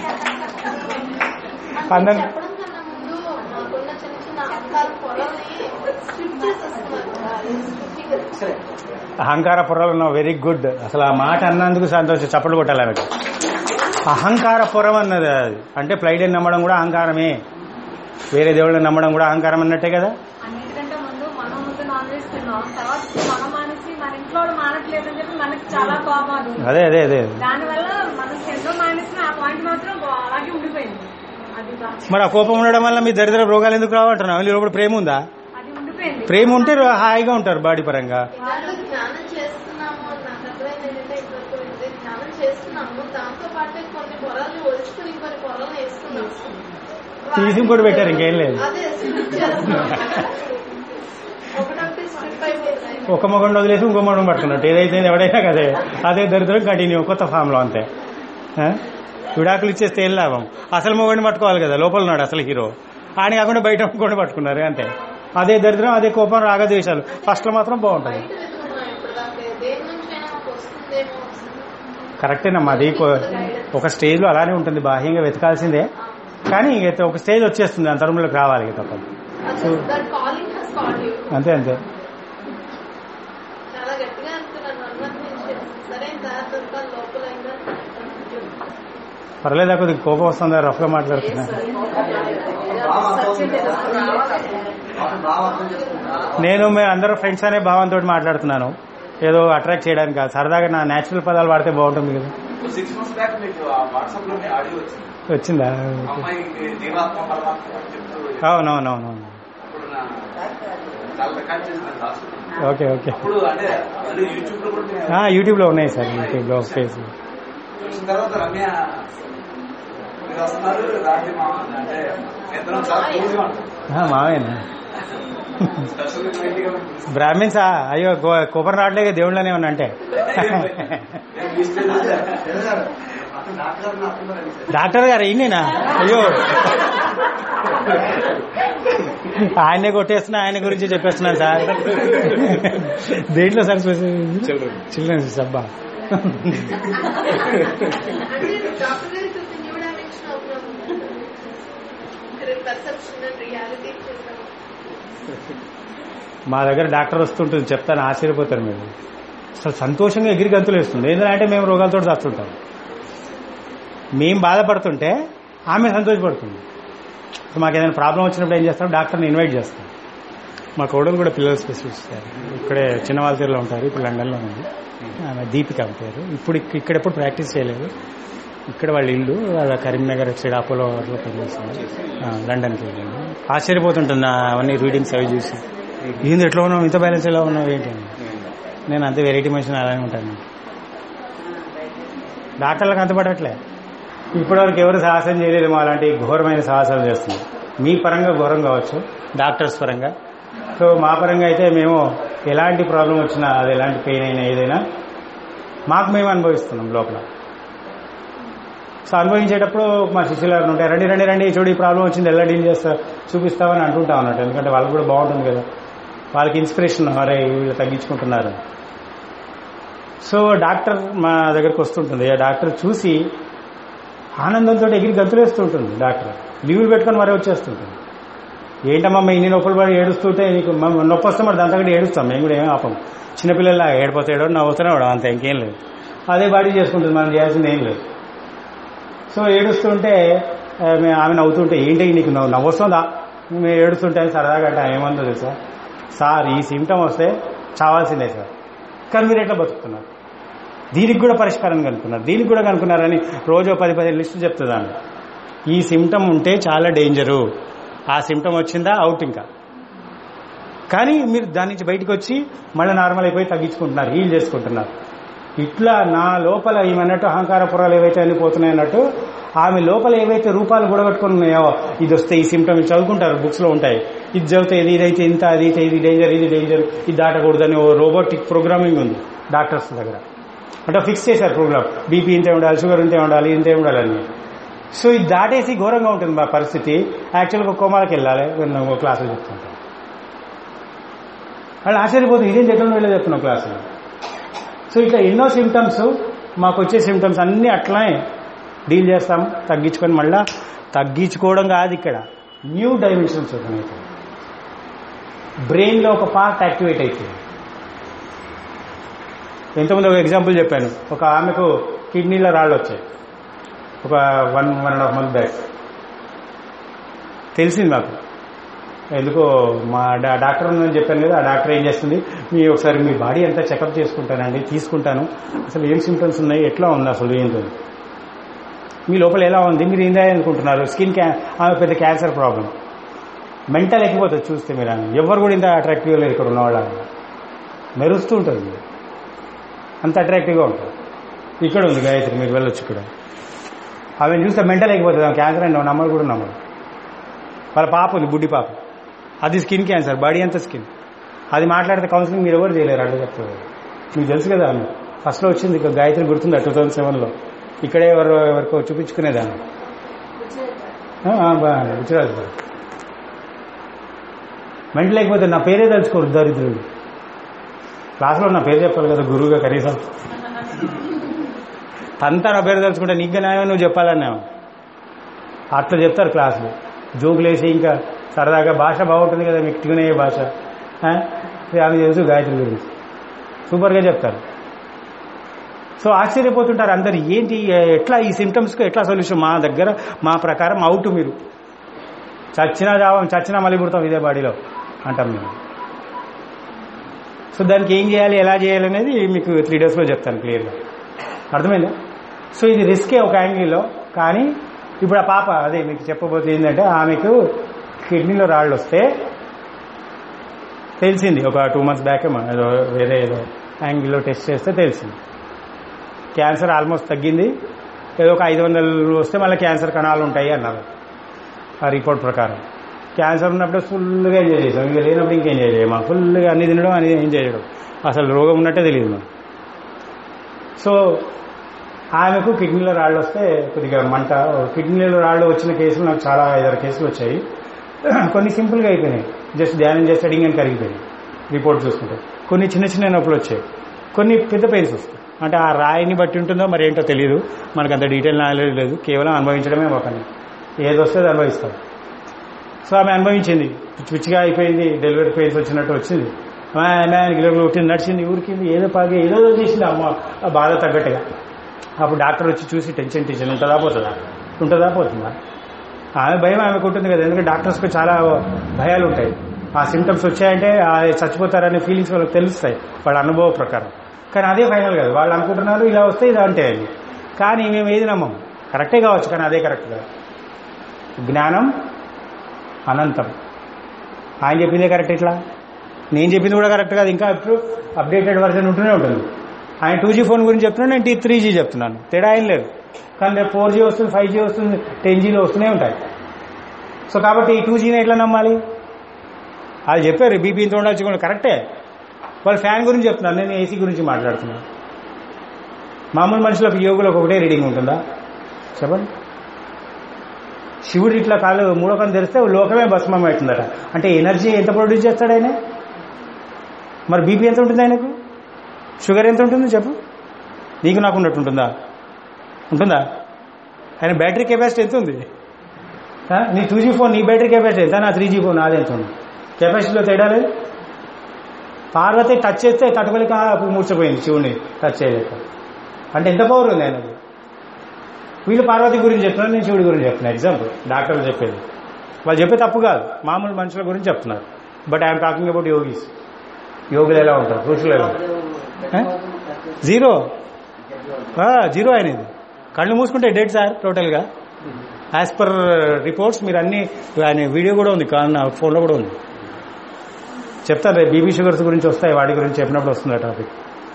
అందరం చెప్పడం కన్నా ముందు నాకున్న చిన్న చిన్న అహంకార పొరల్ని స్ట్రిప్ చేసేస్తున్నారు ఎక్సలెంట్ అహంకార పొరలు ఉన్నావు వెరీ గుడ్ అసలు ఆ మాట అన్నందుకు సంతోషం చప్పట్లు కొట్టాలి ఆమెకి అహంకార పొరం అన్నది అది అంటే ప్లైడెన్ నమ్మడం కూడా అహంకారమే వేరే దేవుళ్ళని నమ్మడం కూడా అహంకారం అన్నట్టే కదా అన్నిటికంటే ముందు మనం ముందు నాన్ వెజ్ తిన్నాం తర్వాత మనం మానేసి మన ఇంట్లో వాడు మానట్లేదు అని చెప్పి మనకి చాలా కోపాలు అదే అదే అదే దానివల్ల మనం ఎంతో మానేసిన ఆ పాయింట్ మాత్రం అలాగే ఉండిపోయింది అది దా- మరి ఆ కోపం ఉండడం వల్ల మీ దరిద్ర రోగాలు ఎందుకు రావంటున్నావు మీ లోపల ప్రేమ ఉందా అది ఉండిపోయింది ప్రేమ ఉంటే రో- హాయిగా ఉంటారు బాడీ పరంగా వాళ్ళు ధ్యానం చేస్తున్నాము అని నాకు అర్థమైంది ఏంటంటే ఇంతవరకు ఇది ధ్యానం చేస్తున్నాము దాంతో పాటు కొన్ని పొరల్ని ఒలుచుకుని కొన్ని పొరల్ని వేస్తున్నాము తీసి ఇంకోటి పెట్టారు ఇంకేం లేదు అదే స్ట్రిప్ చేస్తున్నాం ఒకటొకటి స్ట్రిప్ అయిపోతాయి ఒక మొగండు వదిలేసి ఇంకో మొగం పట్టుకున్నట్టు ఏదైతే ఎవడైనా కదే అదే దరిద్రం కంటిన్యూ కొత్త ఫామ్ లో అంతే ఆ? విడాకులు ఇచ్చేస్తే ఏం లాభం అసలు మొగండి పట్టుకోవాలి కదా లోపల ఉన్నాడు అసలు హీరో ఆయన కాకుండా బయట కూడా పట్టుకున్నారు అంతే అదే దరిద్రం అదే కోపం రాగద్వేషాలు ఫస్ట్ లో మాత్రం బాగుంటుంది బయట వెతుకున్నాం ఇప్పుడు దాకా దేని నుంచి అయినా మాకు వస్తుందేమో కరెక్టేనమ్మా అది కో- ఒక స్టేజ్ లో అలానే ఉంటుంది బాహ్యంగా వెతకాల్సిందే కానీ ఇక ఒక స్టేజ్ వచ్చేస్తుంది అంత తరుములకు రావాలి ఇక తప్పదు that calling has call you అంతే అంతే చాలా గట్టిగా అంటున్నాను వన్ మంత్ నుంచి సరే సార్ దొరకాలి లోపల అయిందా పర్లేదా కొద్దిగా కోపం వస్తుందా రఫ్ గా మాట్లాడుతున్నా అప్పుడు బాగా అర్థం చేసుకుంటా నేను మేము అందరూ ఫ్రెండ్స్ అనే భావంతో మాట్లాడుతున్నాను ఏదో అట్రాక్ట్ చేయడానికి కాదు సరదాగా నా నేచురల్ పదాలు వాడితే బాగుంటుంది కదా సిక్స్ మంత్స్ బ్యాక్ మీకు ఆ వాట్సాప్ లోనే ఆడియో వచ్చింది వచ్చిందా అమ్మాయి జీవాత్మ పరమాత్మ అని చెప్తూ అవునవునవును అప్పుడు నా చాలా రికార్డ్ చేసిన రాసుకున్నాను ఓకే ఓకే అప్పుడు అంటే అంటే యూట్యూబ్ లో కూడా నేను ఆ, యూట్యూబ్ లో ఉన్నాయి సార్ యూట్యూబ్ లో ఫేస్ చూసిన తర్వాత రమ్య మీరు వస్తున్నారు రాత్రి మా అంటే ఇద్దరం చాలా క్లోజ్గా ఉంటాం మావేనా స్పెషల్ ఇంటిగా బ్రాహ్మిన్స్ అయ్యో కో- కొబ్బరి రావట్లేదు దేవుళ్ళనే ఉన్నా అంటే నేను మీ స్టేజ్ తెలుసారు అతను డాక్టర్ గారు నాకున్నారని సార్ డాక్టర్ గారు ఈయనేనా అయ్యో ఆయనే కొట్టేస్తున్నా ఆయన గురించి చెప్పేస్తున్నాను సార్ దేంట్లో సార్ చిల్డ్రన్స్ అబ్బా అంటే డాక్టర్ గారి చూసి న్యూ డైమెన్షన్ అవుతున్నాము పర్సెప్షన్ అండ్ రియాలిటీ చేసాము మా దగ్గర డాక్టర్ వస్తుంటుంది చెప్తాను ఆశ్చర్యపోతారు మీరు అసలు సంతోషంగా ఎగిరి గంతులు వేస్తుంది ఏంటంటే మేము రోగాలతో చస్తుంటాం మేము బాధపడుతుంటే ఆమె సంతోషపడుతుంది సో మాకు ఏదైనా ప్రాబ్లం వచ్చినప్పుడు ఏం చేస్తాం డాక్టర్ని ఇన్వైట్ చేస్తాం మా కోడలు కూడా పిల్లల స్పెషలిస్ట్ సార్ ఇక్కడే చిన్న వాళ్ళతీరులో ఉంటారు ఇప్పుడు లండన్లో ఉంది ఆమె దీపిక ఆమె పేరు ఇప్పుడు ఇక్- ఇక్కడ ఎప్పుడు ప్రాక్టీస్ చేయలేదు ఇక్కడ వాళ్ళ ఇల్లు వాళ్ళ కరీంనగర్ సైడ్ అపోలో లో పనిచేస్తుంది ఆ, లండన్కి వెళ్ళింది ఆశ్చర్యపోతుంటుంది నా అవన్నీ రీడింగ్స్ అవి చూసి ఏంది ఎట్లా ఉన్నావు ఇంత బ్యాలెన్స్ ఎలా ఉన్నావు ఏంటి అని నేను అంతే వెరైటీ మనిషిని అలానే ఉంటాను డాక్టర్లకు అంత పడట్లే ఇప్పటివరకు ఎవరు సాహసం చేయలేదు మా అలాంటి ఘోరమైన సాహసాలు చేస్తుంది మీ పరంగా ఘోరం కావచ్చు డాక్టర్స్ పరంగా సో మా పరంగా అయితే మేము ఎలాంటి ప్రాబ్లం వచ్చినా అది ఎలాంటి పెయిన్ అయినా ఏదైనా మాకు మేము అనుభవిస్తున్నాం లోపల సో అనుభవించేటప్పుడు మా శిష్యులు ఎవరైనా ఉంటాయి రండి రండి రండి చూడు ఈ ప్రాబ్లం వచ్చింది ఎలా డీల్ చేస్తా చూపిస్తామని అంటుంటాం అన్నట్టు ఎందుకంటే వాళ్ళకి కూడా బాగుంటుంది కదా వాళ్ళకి ఇన్స్పిరేషన్ అరే వీళ్ళు తగ్గించుకుంటున్నారు సో డాక్టర్ మా దగ్గరకు వస్తుంటుంది ఆ డాక్టర్ చూసి ఆనందంతో ఎగిరి గంతులేస్తుంటుంది డాక్టర్ లీవులు పెట్టుకొని మరీ వచ్చేస్తుంటుంది ఏంటమ్మా మీ ఇన్ని నొప్పులు పడి ఏడుస్తుంటే నీకు మ- నొప్పి వస్తే మరి దాంతో కూడా ఏడుస్తాం మేము కూడా ఏం ఆపం చిన్నపిల్లల ఏడిపోతాడో నవ్వుతూనే వాడు అంత ఇంకేం లేదు అదే బాడీ చేసుకుంటుంది మనం చేయాల్సింది ఏం లేదు సో ఏడుస్తుంటే ఆ, మే- ఆమె నవ్వుతుంటే ఏంటి నీకు నవ్వు నవ్వొస్తుందా మేము ఏడుస్తుంటే సరదాగా అంటే ఏమందో తెలుసా సార్ ఈ సిమ్టమ్ వస్తే చావాల్సిందే సార్ కానీ మీరు ఎట్లా బతుకుతున్నారు దీనికి కూడా పరిష్కారం కనుక్కున్నారు దీనికి కూడా కనుక్కున్నారని రోజు ఓ పది పది లిస్టు చెప్తుందాన్ని ఈ సిమ్టమ్ ఉంటే చాలా డేంజరు ఆ సిమ్టమ్ వచ్చిందా అవుట్ ఇంకా కానీ మీరు దాని నుంచి బయటకు వచ్చి మళ్ళీ నార్మల్ అయిపోయి తగ్గించుకుంటున్నారు హీల్ చేసుకుంటున్నారు ఇట్లా నా లోపల ఈమెన్నట్టు అహంకార పురాలు ఏవైతే అన్ని పోతున్నాయి అన్నట్టు ఆమె లోపల ఏవైతే రూపాలు గొడగట్టుకుని ఉన్నాయో ఇది వస్తే ఈ సిమ్టమ్ చదువుకుంటారు బుక్స్ లో ఉంటాయి ఇది చదివితే ఇది ఇదైతే ఇంత అది అయితే ఇది డేంజర్ ఇది డేంజర్ ఇది దాటకూడదని ఓ రోబోటిక్ ప్రోగ్రామింగ్ ఉంది డాక్టర్స్ దగ్గర అంటే ఫిక్స్ చేశారు ప్రోగ్రామ్ బీపీ ఇంతే ఉండాలి షుగర్ ఇంతే ఉండాలి ఇంతే ఉండాలని సో ఇది దాటేసి ఘోరంగా ఉంటుంది మా పరిస్థితి యాక్చువల్గా కోమాలకు వెళ్ళాలి నేను క్లాసులు చెప్తుంటాను వాళ్ళు ఆశ్చర్యపోతుంది ఇదేం ఎక్కడ వెళ్ళి చెప్తున్నావు క్లాసులో సో ఇట్లా ఎన్నో సిమ్టమ్స్ మాకు వచ్చే సిమ్టమ్స్ అన్నీ అట్లనే డీల్ చేస్తాం తగ్గించుకొని మళ్ళా తగ్గించుకోవడం కాదు ఇక్కడ న్యూ డైమెన్షన్స్ ఓపెన్ అవుతాయి బ్రెయిన్లో ఒక పార్ట్ యాక్టివేట్ అవుతుంది ఎంతమంది ఒక ఎగ్జాంపుల్ చెప్పాను ఒక ఆమెకు కిడ్నీలో రాళ్ళు వచ్చాయి ఒక one one and half month back తెలిసింది మాకు ఎందుకో మా డా- డాక్టర్ ఉందని చెప్పాను కదా ఆ డాక్టర్ ఏం చేస్తుంది మీ ఒకసారి మీ బాడీ అంతా చెకప్ చేసుకుంటానండి తీసుకుంటాను అసలు ఏం సిమ్టమ్స్ ఉన్నాయి ఎట్లా ఉంది అసలు ఏంటో మీ లోపల ఎలా ఉంది మీరు ఏందా అనుకుంటున్నారు స్కిన్ క్యా ఆమె పెద్ద క్యాన్సర్ ప్రాబ్లం మెంటల్ ఎక్కిపోతుంది చూస్తే మీరు ఆమె ఎవరు కూడా ఇంత అట్రాక్టివ్గా లేరు ఇక్కడ ఉన్నవాళ్ళ మెరుస్తూ ఉంటుంది అంత అట్రాక్టివ్గా ఉంటుంది ఇక్కడ ఉంది గాయత్రి మీరు వెళ్ళొచ్చు ఇక్కడ ఆమెను చూస్తే మెంటల్ అయిపోతుంది ఆమె క్యాన్సర్ అండి నమ్మరు కూడా నమ్మరు వాళ్ళ పాప ఉంది బుడ్డి పాప అది స్కిన్ క్యాన్సర్ బాడీ అంతా స్కిన్ అది మాట్లాడితే కౌన్సిలింగ్ మీరు ఎవరు చేయలేరు అడ్డు చెప్తారు మీకు తెలుసు కదా ఆమె ఫస్ట్లో వచ్చింది ఇక గాయత్రి గుర్తుందా టూ థౌసండ్ సెవెన్లో ఇక్కడే ఎవరు ఎవరికో చూపించుకునేదాన్ని ఆ, ఆ, బాగా గుజరాత్ బాగా మెంట లేకపోతే నా పేరే తలుచుకోరు దరిద్రుడు క్లాస్లో నా పేరు చెప్పాలి కదా గురువుగా కనీసం అంతా నా పేరు తలుచుకుంటే నీకు న్యాయం నువ్వు చెప్పాలన్నావు అట్లా చెప్తారు క్లాసులు జోకులు వేసి ఇంకా సరదాగా భాష బాగుంటుంది కదా మిక్కినే భాష ఆ? ఆమె తెలుసు గాయత్రి గురించి సూపర్గా చెప్తారు సో ఆశ్చర్యపోతుంటారు అందరు ఏంటి ఎట్లా ఈ సిమ్టమ్స్కి ఎట్లా సొల్యూషన్ మా దగ్గర మా ప్రకారం అవుట్ మీరు చచ్చినా జావం చచ్చినా మళ్ళీ పుడతాం ఇదే బాడీలో అంటాం మేము సో దానికి ఏం చేయాలి ఎలా చేయాలి అనేది మీకు త్రీ డేస్లో చెప్తాను క్లియర్గా అర్థమైందా సో ఇది రిస్కే ఒక యాంగిల్లో కానీ ఇప్పుడు ఆ పాప అదే మీకు చెప్పబోతుంది ఏంటంటే ఆమెకు కిడ్నీలో రాళ్ళు వస్తే తెలిసింది ఒక టూ మంత్స్ బ్యాక్ ఏదో వేరే ఏదో యాంగిల్లో టెస్ట్ చేస్తే తెలిసింది క్యాన్సర్ ఆల్మోస్ట్ తగ్గింది ఏదో ఒక ఐదు వందలు వస్తే మళ్ళీ క్యాన్సర్ కణాలు ఉంటాయి అన్నారు ఆ రిపోర్ట్ ప్రకారం క్యాన్సర్ ఉన్నప్పుడు ఫుల్గా ఎంజాయ్ చేసాం ఇంకా లేనప్పుడు ఇంకేం చేయలేము ఫుల్గా అన్ని తినడం అన్ని ఎంజాయ్ చేయడం అసలు రోగం ఉన్నట్టే తెలియదు మనకు సో ఆమెకు కిడ్నీలో రాళ్ళు వస్తే కొద్దిగా మంట కిడ్నీలో రాళ్ళు వచ్చిన కేసులు నాకు చాలా ఐదారు కేసులు వచ్చాయి కొన్ని సింపుల్గా అయిపోయినాయి జస్ట్ ధ్యానం చేస్తే అడిగి కరిగిపోయినాయి రిపోర్ట్ చూసుకుంటే కొన్ని చిన్న చిన్న నొప్పులు వచ్చాయి కొన్ని పెద్ద పెయిన్స్ వస్తాయి అంటే ఆ రాయిని బట్టి ఉంటుందో మరి ఏంటో తెలియదు మనకు అంత డీటెయిల్ నాలెడ్జ్ లేదు కేవలం అనుభవించడమే ఒక పని ఏది వస్తే అది అనుభవిస్తాం సో ఆమె అనుభవించింది పిచ్చి పిచ్చిగా అయిపోయింది డెలివరీ పెయిన్స్ వచ్చినట్టు వచ్చింది ఆమె గిలోకి కొట్టింది నడిచింది ఊరికింది ఏదో పాగి ఏదో చేసింది అమ్మ ఆ బాధ తగ్గట్టుగా అప్పుడు డాక్టర్ వచ్చి చూసి టెన్షన్ టెన్షన్ ఉంటుందా పోతుందా ఉంటుందా పోతుందా ఆమె భయం ఆమెకు ఉంటుంది కదా ఎందుకంటే డాక్టర్స్కి చాలా భయాలు ఉంటాయి ఆ సిమ్టమ్స్ వచ్చాయంటే ఆ చచ్చిపోతారనే ఫీలింగ్స్ వాళ్ళకి తెలుస్తాయి వాళ్ళ అనుభవ ప్రకారం కానీ అదే ఫైనల్ కాదు వాళ్ళు అనుకుంటున్నారు ఇలా వస్తే ఇది అంటే అని కానీ మేము ఏది నమ్మం కరెక్టే కావచ్చు కానీ అదే కరెక్ట్ కాదు జ్ఞానం అనంతం ఆయన చెప్పిందే కరెక్ట్ ఇట్లా నేను చెప్పింది కూడా కరెక్ట్ కాదు ఇంకా ఇప్పుడు అప్డేటెడ్ వర్జన్ ఉంటూనే ఉంటుంది ఆయన టూ జీ ఫోన్ గురించి చెప్తున్నాను నేను త్రీ జీ చెప్తున్నాను తేడా ఏం లేదు కానీ రేపు ఫోర్ జీ వస్తుంది ఫైవ్ జీ వస్తుంది టెన్ జీలో వస్తూనే ఉంటాయి సో కాబట్టి ఈ టూ జీని ఎట్లా నమ్మాలి అది చెప్పారు బీపీ ఇంత ఉండొచ్చు కూడా కరెక్టే వాళ్ళు ఫ్యాన్ గురించి చెప్తున్నారు నేను ఏసీ గురించి మాట్లాడుతున్నాను మామూలు మనుషులకు యోగులకు ఒకటే రీడింగ్ ఉంటుందా చెప్పండి శివుడు ఇట్లా కాళ్ళు మూడో కన్ను తెరిస్తే లోకమే భస్మం అవుతుందట అంటే ఎనర్జీ ఎంత ప్రొడ్యూస్ చేస్తాడు ఆయన మరి బీపీ ఎంత ఉంటుంది ఆయనకు షుగర్ ఎంత ఉంటుంది చెప్పు నీకు నాకు ఉన్నట్టు ఉంటుందా ఉంటుందా ఆయన బ్యాటరీ కెపాసిటీ ఎంత ఉంది ఆ? నీ టూ జీ ఫోన్ నీ బ్యాటరీ కెపాసిటీ ఎంత నా త్రీ జీ ఫోన్ నాది ఎంత ఉంది కెపాసిటీలో తేడా లేదు పార్వతి టచ్ చేస్తే తట్టుకోలేక మూర్చపోయింది శివుని టచ్ చేయలేక అంటే ఎంత పవర్ ఉంది ఆయనది వీళ్ళు పార్వతి గురించి చెప్తున్నారు నేను శివుడి గురించి చెప్తున్నా ఎగ్జాంపుల్ డాక్టర్లు చెప్పేది వాళ్ళు చెప్పే తప్పు కాదు మామూలు మనుషుల గురించి చెప్తున్నారు but I'm talking about yogis యోగులు ఎలా ఉంటారు పురుషులు ఎలా ఉంటారు ఏ? జీరో ఆ, జీరో అయినది కళ్ళు మూసుకుంటే డెడ్ సార్ టోటల్గా యాజ్ పర్ రిపోర్ట్స్ మీరు అన్ని ఆయన వీడియో కూడా ఉంది కానీ ఫోన్లో కూడా ఉంది చెప్తారు బీబీ షుగర్స్ గురించి వస్తాయి వాటి గురించి చెప్పినప్పుడు వస్తుంది ఆ టాపిక్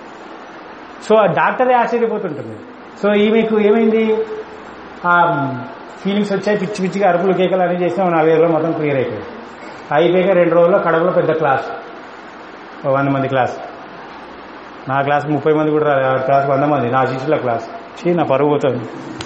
సో ఆ డాక్టరే ఆశ్చర్యపోతుంటుంది సో ఈమెకు ఏమైంది ఆ ఫీలింగ్స్ వచ్చాయి పిచ్చి పిచ్చిగా అరుపులు కేకలు అన్ని చేసాం నాలుగు రోజుల్లో మొత్తం క్లియర్ అయిపోయింది అయిపోయాక రెండు రోజుల్లో కడపలో పెద్ద క్లాస్ ఓ వంద మంది క్లాస్ నా క్లాస్ ముప్పై మంది కూడా రాలేదు ఆ క్లాస్ వంద మంది నా శిష్యుల క్లాస్ చీ నా పరువు పోతుంది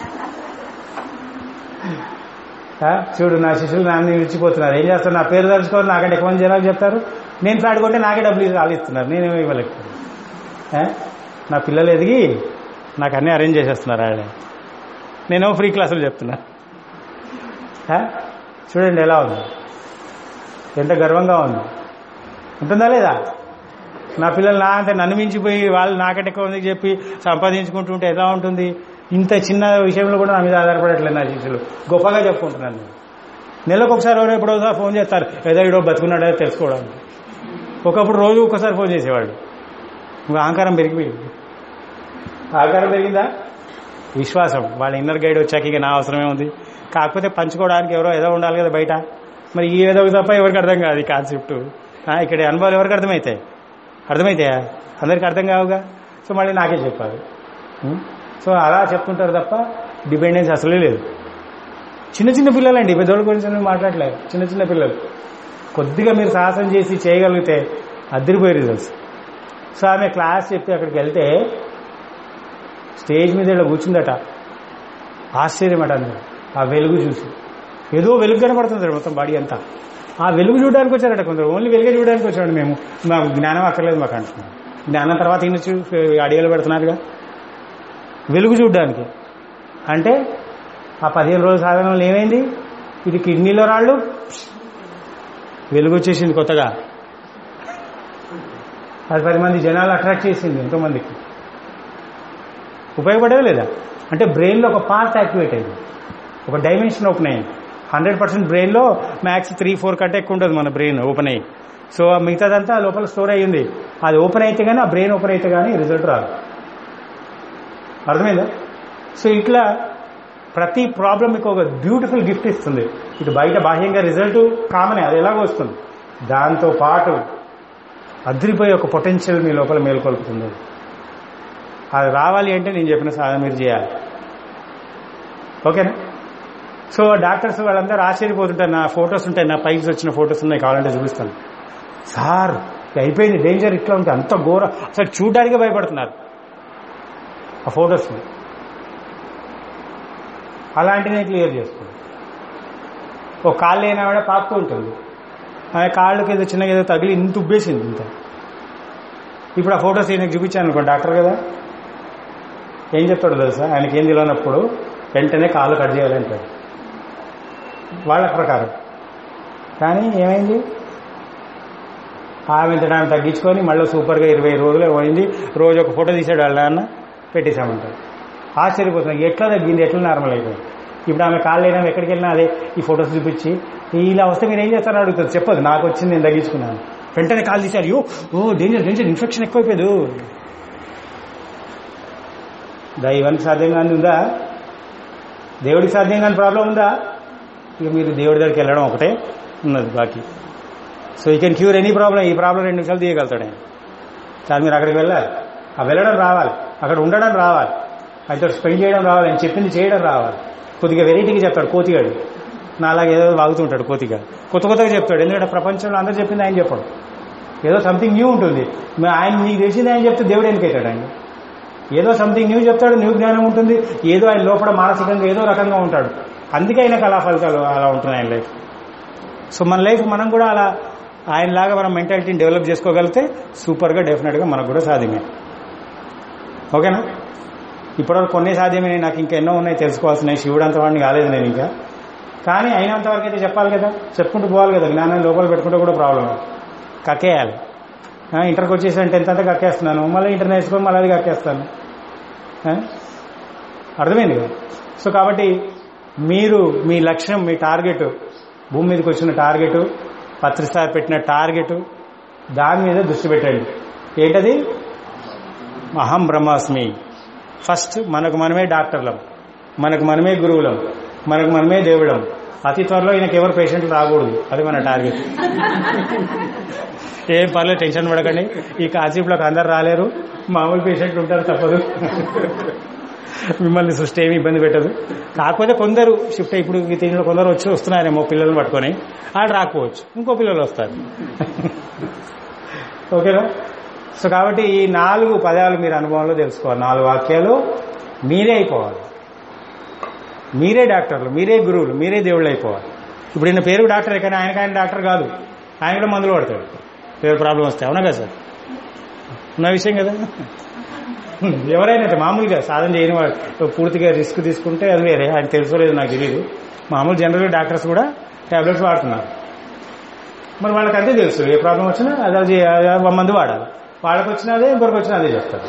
ఆ, చూడు నా శిష్యులు నాన్న విడిచిపోతున్నారు ఏం చేస్తారు నా పేరు తలుచుకోవాలి నాకంటే ఎక్కువ మంది జనాలు చెప్తారు నేను ఫ్లాట్ కొంటే నాకే డబ్బులు ఇవ్వాలి ఇస్తున్నారు నేనేమో ఇవ్వలేకపోయాను ఆ? నా పిల్లలు ఎదిగి నాకు అన్నీ అరేంజ్ చేసేస్తున్నారు ఆయన నేను ఫ్రీ క్లాసులు చెప్తున్నా ఆ? చూడండి ఎలా ఉంది ఎంత గర్వంగా ఉంది ఉంటుందా లేదా నా పిల్లలు నా అంటే నన్ను మించిపోయి వాళ్ళు నాకంటే ఎక్కువ మందికి చెప్పి సంపాదించుకుంటుంటే ఎలా ఉంటుంది ఇంత చిన్న విషయంలో కూడా నా మీద ఆధారపడట్లేదు నా శిష్యులు గొప్పగా చెప్పుకుంటున్నాను నేను నెలకు ఒకసారి ఎవరో ఎప్పుడో ఒకసారి ఫోన్ చేస్తారు ఏదో ఇడో బతుకున్నాడో తెలుసుకోవడానికి ఒకప్పుడు రోజు ఒక్కసారి ఫోన్ చేసేవాడు ఇంకా అహంకారం పెరిగిపోయింది అహంకారం పెరిగిందా విశ్వాసం వాళ్ళ ఇన్నర్ గైడ్ వచ్చాక ఇక నా అవసరమే ఉంది కాకపోతే పంచుకోవడానికి ఎవరో ఏదో ఉండాలి కదా బయట మరి ఈ ఏదో తప్ప ఎవరికి అర్థం కాదు ఈ కాన్సెప్ట్ ఆ, ఇక్కడ అనుభవాలు ఎవరికి అర్థమవుతాయి అర్థమైతాయా అందరికి అర్థం కావుగా సో మళ్ళీ నాకే చెప్పాలి ఉం? సో అలా చెప్తుంటారు తప్ప డిపెండెన్స్ అసలే లేదు చిన్న చిన్న పిల్లలండి పెద్దోళ్ళ గురించి నేను మాట్లాడలేదు చిన్న చిన్న పిల్లలు కొద్దిగా మీరు సాహసం చేసి చేయగలిగితే అద్దరిపోయే రిజల్ట్స్ సో ఆమె క్లాస్ చెప్పి అక్కడికి వెళ్తే స్టేజ్ మీద ఇలా కూర్చుందట ఆశ్చర్యం అట అందరూ ఆ వెలుగు చూసి ఏదో వెలుగు కనబడుతుంది మొత్తం బాడీ అంతా ఆ వెలుగు చూడడానికి వచ్చారట కొందరు ఓన్లీ వెలుగే చూడడానికి వచ్చాడు మేము మాకు జ్ఞానం అక్కర్లేదు మాకు అంటున్నాం జ్ఞానం తర్వాత ఈయనొచ్చు అడిగలు పెడుతున్నారుగా వెలుగు చూడడానికి అంటే ఆ పదిహేను రోజుల సాధనలో ఏమైంది ఇది కిడ్నీలో రాళ్ళు వెలుగు వచ్చేసింది కొత్తగా అది పది మంది జనాలు అట్రాక్ట్ చేసింది ఎంతో మందికి ఉపయోగపడేది లేదా అంటే బ్రెయిన్లో ఒక పార్ట్ యాక్టివేట్ అయింది ఒక డైమెన్షన్ ఓపెన్ అయింది హండ్రెడ్ పర్సెంట్ బ్రెయిన్లో మ్యాక్స్ త్రీ ఫోర్ కంటే ఎక్కువ ఉంటుంది మన బ్రెయిన్ ఓపెన్ అయ్యి సో మిగతాదంతా లోపల స్టోర్ అయ్యింది అది ఓపెన్ అయితే కానీ ఆ బ్రెయిన్ ఓపెన్ అయితే కానీ రిజల్ట్ రాదు అర్థమైందా సో ఇట్లా ప్రతి ప్రాబ్లం మీకు ఒక బ్యూటిఫుల్ గిఫ్ట్ ఇస్తుంది ఇటు బయట బాహ్యంగా రిజల్ట్ కామనే అది ఎలాగో వస్తుంది దాంతో పాటు అదిరిపోయే ఒక పొటెన్షియల్ మీ లోపల మేల్కొల్పుతుంది అది రావాలి అంటే నేను చెప్పిన సాధన మీరు చేయాలి ఓకేనా సో డాక్టర్స్ వాళ్ళందరూ ఆశ్చర్యపోతుంటారు నా ఫొటోస్ ఉంటాయి నా పైకి వచ్చిన ఫొటోస్ ఉన్నాయి కావాలంటే చూపిస్తాను సార్ ఇది అయిపోయింది డేంజర్ ఇట్లా ఉంటుంది అంత ఘోర అసలు చూడడానికి భయపడుతున్నారు ఆ ఫొటోస్ని అలాంటినే క్లియర్ చేసుకోండి ఓ కాళ్ళు అయినా కూడా పాకుతూ ఉంటుంది ఆ కాళ్ళకి ఏదో చిన్నగా ఏదో తగిలి ఇంత ఉబ్బేసింది ఇంత ఇప్పుడు ఆ ఫొటోస్ ఈయనకు చూపించాను అనుకో డాక్టర్ కదా ఏం చెప్తాడు తెలుసా ఆయనకి ఏం తెలియనప్పుడు వెంటనే కాళ్ళు కట్ చేయాలంటాడు వాళ్ళ ప్రకారం కానీ ఏమైంది ఆమె తినడానికి తగ్గించుకొని మళ్ళీ సూపర్గా ఇరవై రోజులు పోయింది రోజు ఒక ఫోటో తీసాడు వాళ్ళ నాన్న పెట్టేశామంటారు ఆశ్చర్యపోతున్నాం ఎట్లా తగ్గింది ఎట్లా నార్మల్ అయిపోయింది ఇప్పుడు ఆమె కాళ్ళు అయినా ఎక్కడికి వెళ్ళినా అదే ఈ ఫొటోస్ చూపించి ఇలా వస్తే మీరు ఏం చేస్తారని అడుగుతుంది చెప్పదు నాకు వచ్చింది నేను తగ్గించుకున్నాను వెంటనే కాల్ తీశారు యో ఓ డేంజర్ డేంజర్ ఇన్ఫెక్షన్ ఎక్కువైపోయేది దైవానికి సాధ్యం కానీ ఉందా దేవుడికి సాధ్యం కాని ప్రాబ్లం ఉందా ఇక మీరు దేవుడి దగ్గరికి వెళ్ళడం ఒకటే ఉన్నది బాకీ so you can cure any problem ఈ ప్రాబ్లం రెండు నిమిషాలు తీయగలుగుతాడు ఆయన కానీ మీరు అక్కడికి వెళ్ళాలి ఆ వెళ్ళడం రావాలి అక్కడ ఉండడం రావాలి ఆయనతో స్పెండ్ చేయడం రావాలి ఆయన చెప్పింది చేయడం రావాలి కొద్దిగా వెరైటీగా చెప్తాడు కోతిగాడు నా అలాగే ఏదో వాగుతుంటాడు కోతిగా కొత్త కొత్తగా చెప్తాడు ఎందుకంటే ప్రపంచంలో అందరూ చెప్పింది ఆయన చెప్పడు ఏదో సంథింగ్ న్యూ ఉంటుంది మరి ఆయన నీకు తెలిసింది ఆయన చెప్తే దేవుడు ఎందుకైతాడు ఆయన ఏదో సంథింగ్ న్యూ చెప్తాడు న్యూ జ్ఞానం ఉంటుంది ఏదో ఆయన లోపల మానసికంగా ఏదో రకంగా ఉంటాడు అందుకే ఆయన కళా ఫలితాలు అలా ఉంటుంది ఆయన లైఫ్ సో మన లైఫ్ మనం కూడా అలా ఆయనలాగా మనం మెంటాలిటీని డెవలప్ చేసుకోగలిగితే సూపర్గా డెఫినెట్గా మనకు కూడా సాధ్యమే ఓకేనా ఇప్పటివరకు కొన్ని సాధ్యమే నాకు ఇంకా ఎన్నో ఉన్నాయి తెలుసుకోవాల్సినవి శివుడు అంత వాడిని కాలేదు నేను ఇంకా కానీ అయినంత వరకు అయితే చెప్పాలి కదా చెప్పుకుంటూ పోవాలి కదా జ్ఞానం లోపల పెట్టుకుంటే కూడా ప్రాబ్లం కక్కేయాలి ఆ, ఇంటర్కి వచ్చేసాను టెన్త్ అంతా కక్కేస్తున్నాను మళ్ళీ ఇంటర్ నేర్చుకొని మళ్ళీ అది కక్కేస్తాను ఆ? అర్థమైంది కదా సో కాబట్టి మీరు మీ లక్ష్యం మీ టార్గెట్ భూమి మీదకి వచ్చిన టార్గెట్ పత్రిసారి పెట్టిన టార్గెట్ దాని మీద దృష్టి పెట్టండి ఏంటది అహం బ్రహ్మాస్మి ఫస్ట్ మనకు మనమే డాక్టర్లం మనకు మనమే గురువులం మనకు మనమే దేవుడం అతి త్వరలో ఈయనకి ఎవరు పేషెంట్లు రాకూడదు అది మన టార్గెట్ ఏం పర్లేదు టెన్షన్ పడకండి ఈ కాసేపులోకి అందరు రాలేరు మామూలు పేషెంట్లు ఉంటారు తప్పదు మిమ్మల్ని సృష్టి ఏమి ఇబ్బంది పెట్టదు కాకపోతే కొందరు షిఫ్ట్ ఇప్పుడు ఈ దీనిలో కొందరు వచ్చి వస్తున్నారేమో పిల్లల్ని పట్టుకొని ఆడు రాకపోవచ్చు ఇంకో పిల్లలు వస్తారు ఓకేనా సో కాబట్టి ఈ నాలుగు పదాలు మీరు అనుభవంలో తెలుసుకోవాలి నాలుగు వాక్యాలు మీరే అయిపోవాలి మీరే డాక్టర్లు మీరే గురువులు మీరే దేవుళ్ళు అయిపోవాలి ఇప్పుడు ఈయన పేరు డాక్టరే కానీ ఆయనకు ఆయన డాక్టర్ కాదు ఆయన కూడా మందులు పడతాడు పేరు ప్రాబ్లం వస్తే అవునా కదా సార్ ఉన్న విషయం కదా ఎవరైనా అయితే మామూలుగా సాధన చేయని వాడు పూర్తిగా రిస్క్ తీసుకుంటే అది వేరే ఆయన తెలుసో లేదో నాకు తెలియదు మామూలు జనరల్గా డాక్టర్స్ కూడా టాబ్లెట్స్ వాడుతున్నారు మరి వాళ్ళకి అంతే తెలుసు ఏ ప్రాబ్లం వచ్చినా అది అది అది మందు వాడాలి వాళ్ళకి వచ్చినా అదే ఇంకొకరికి వచ్చినా అదే చెప్తారు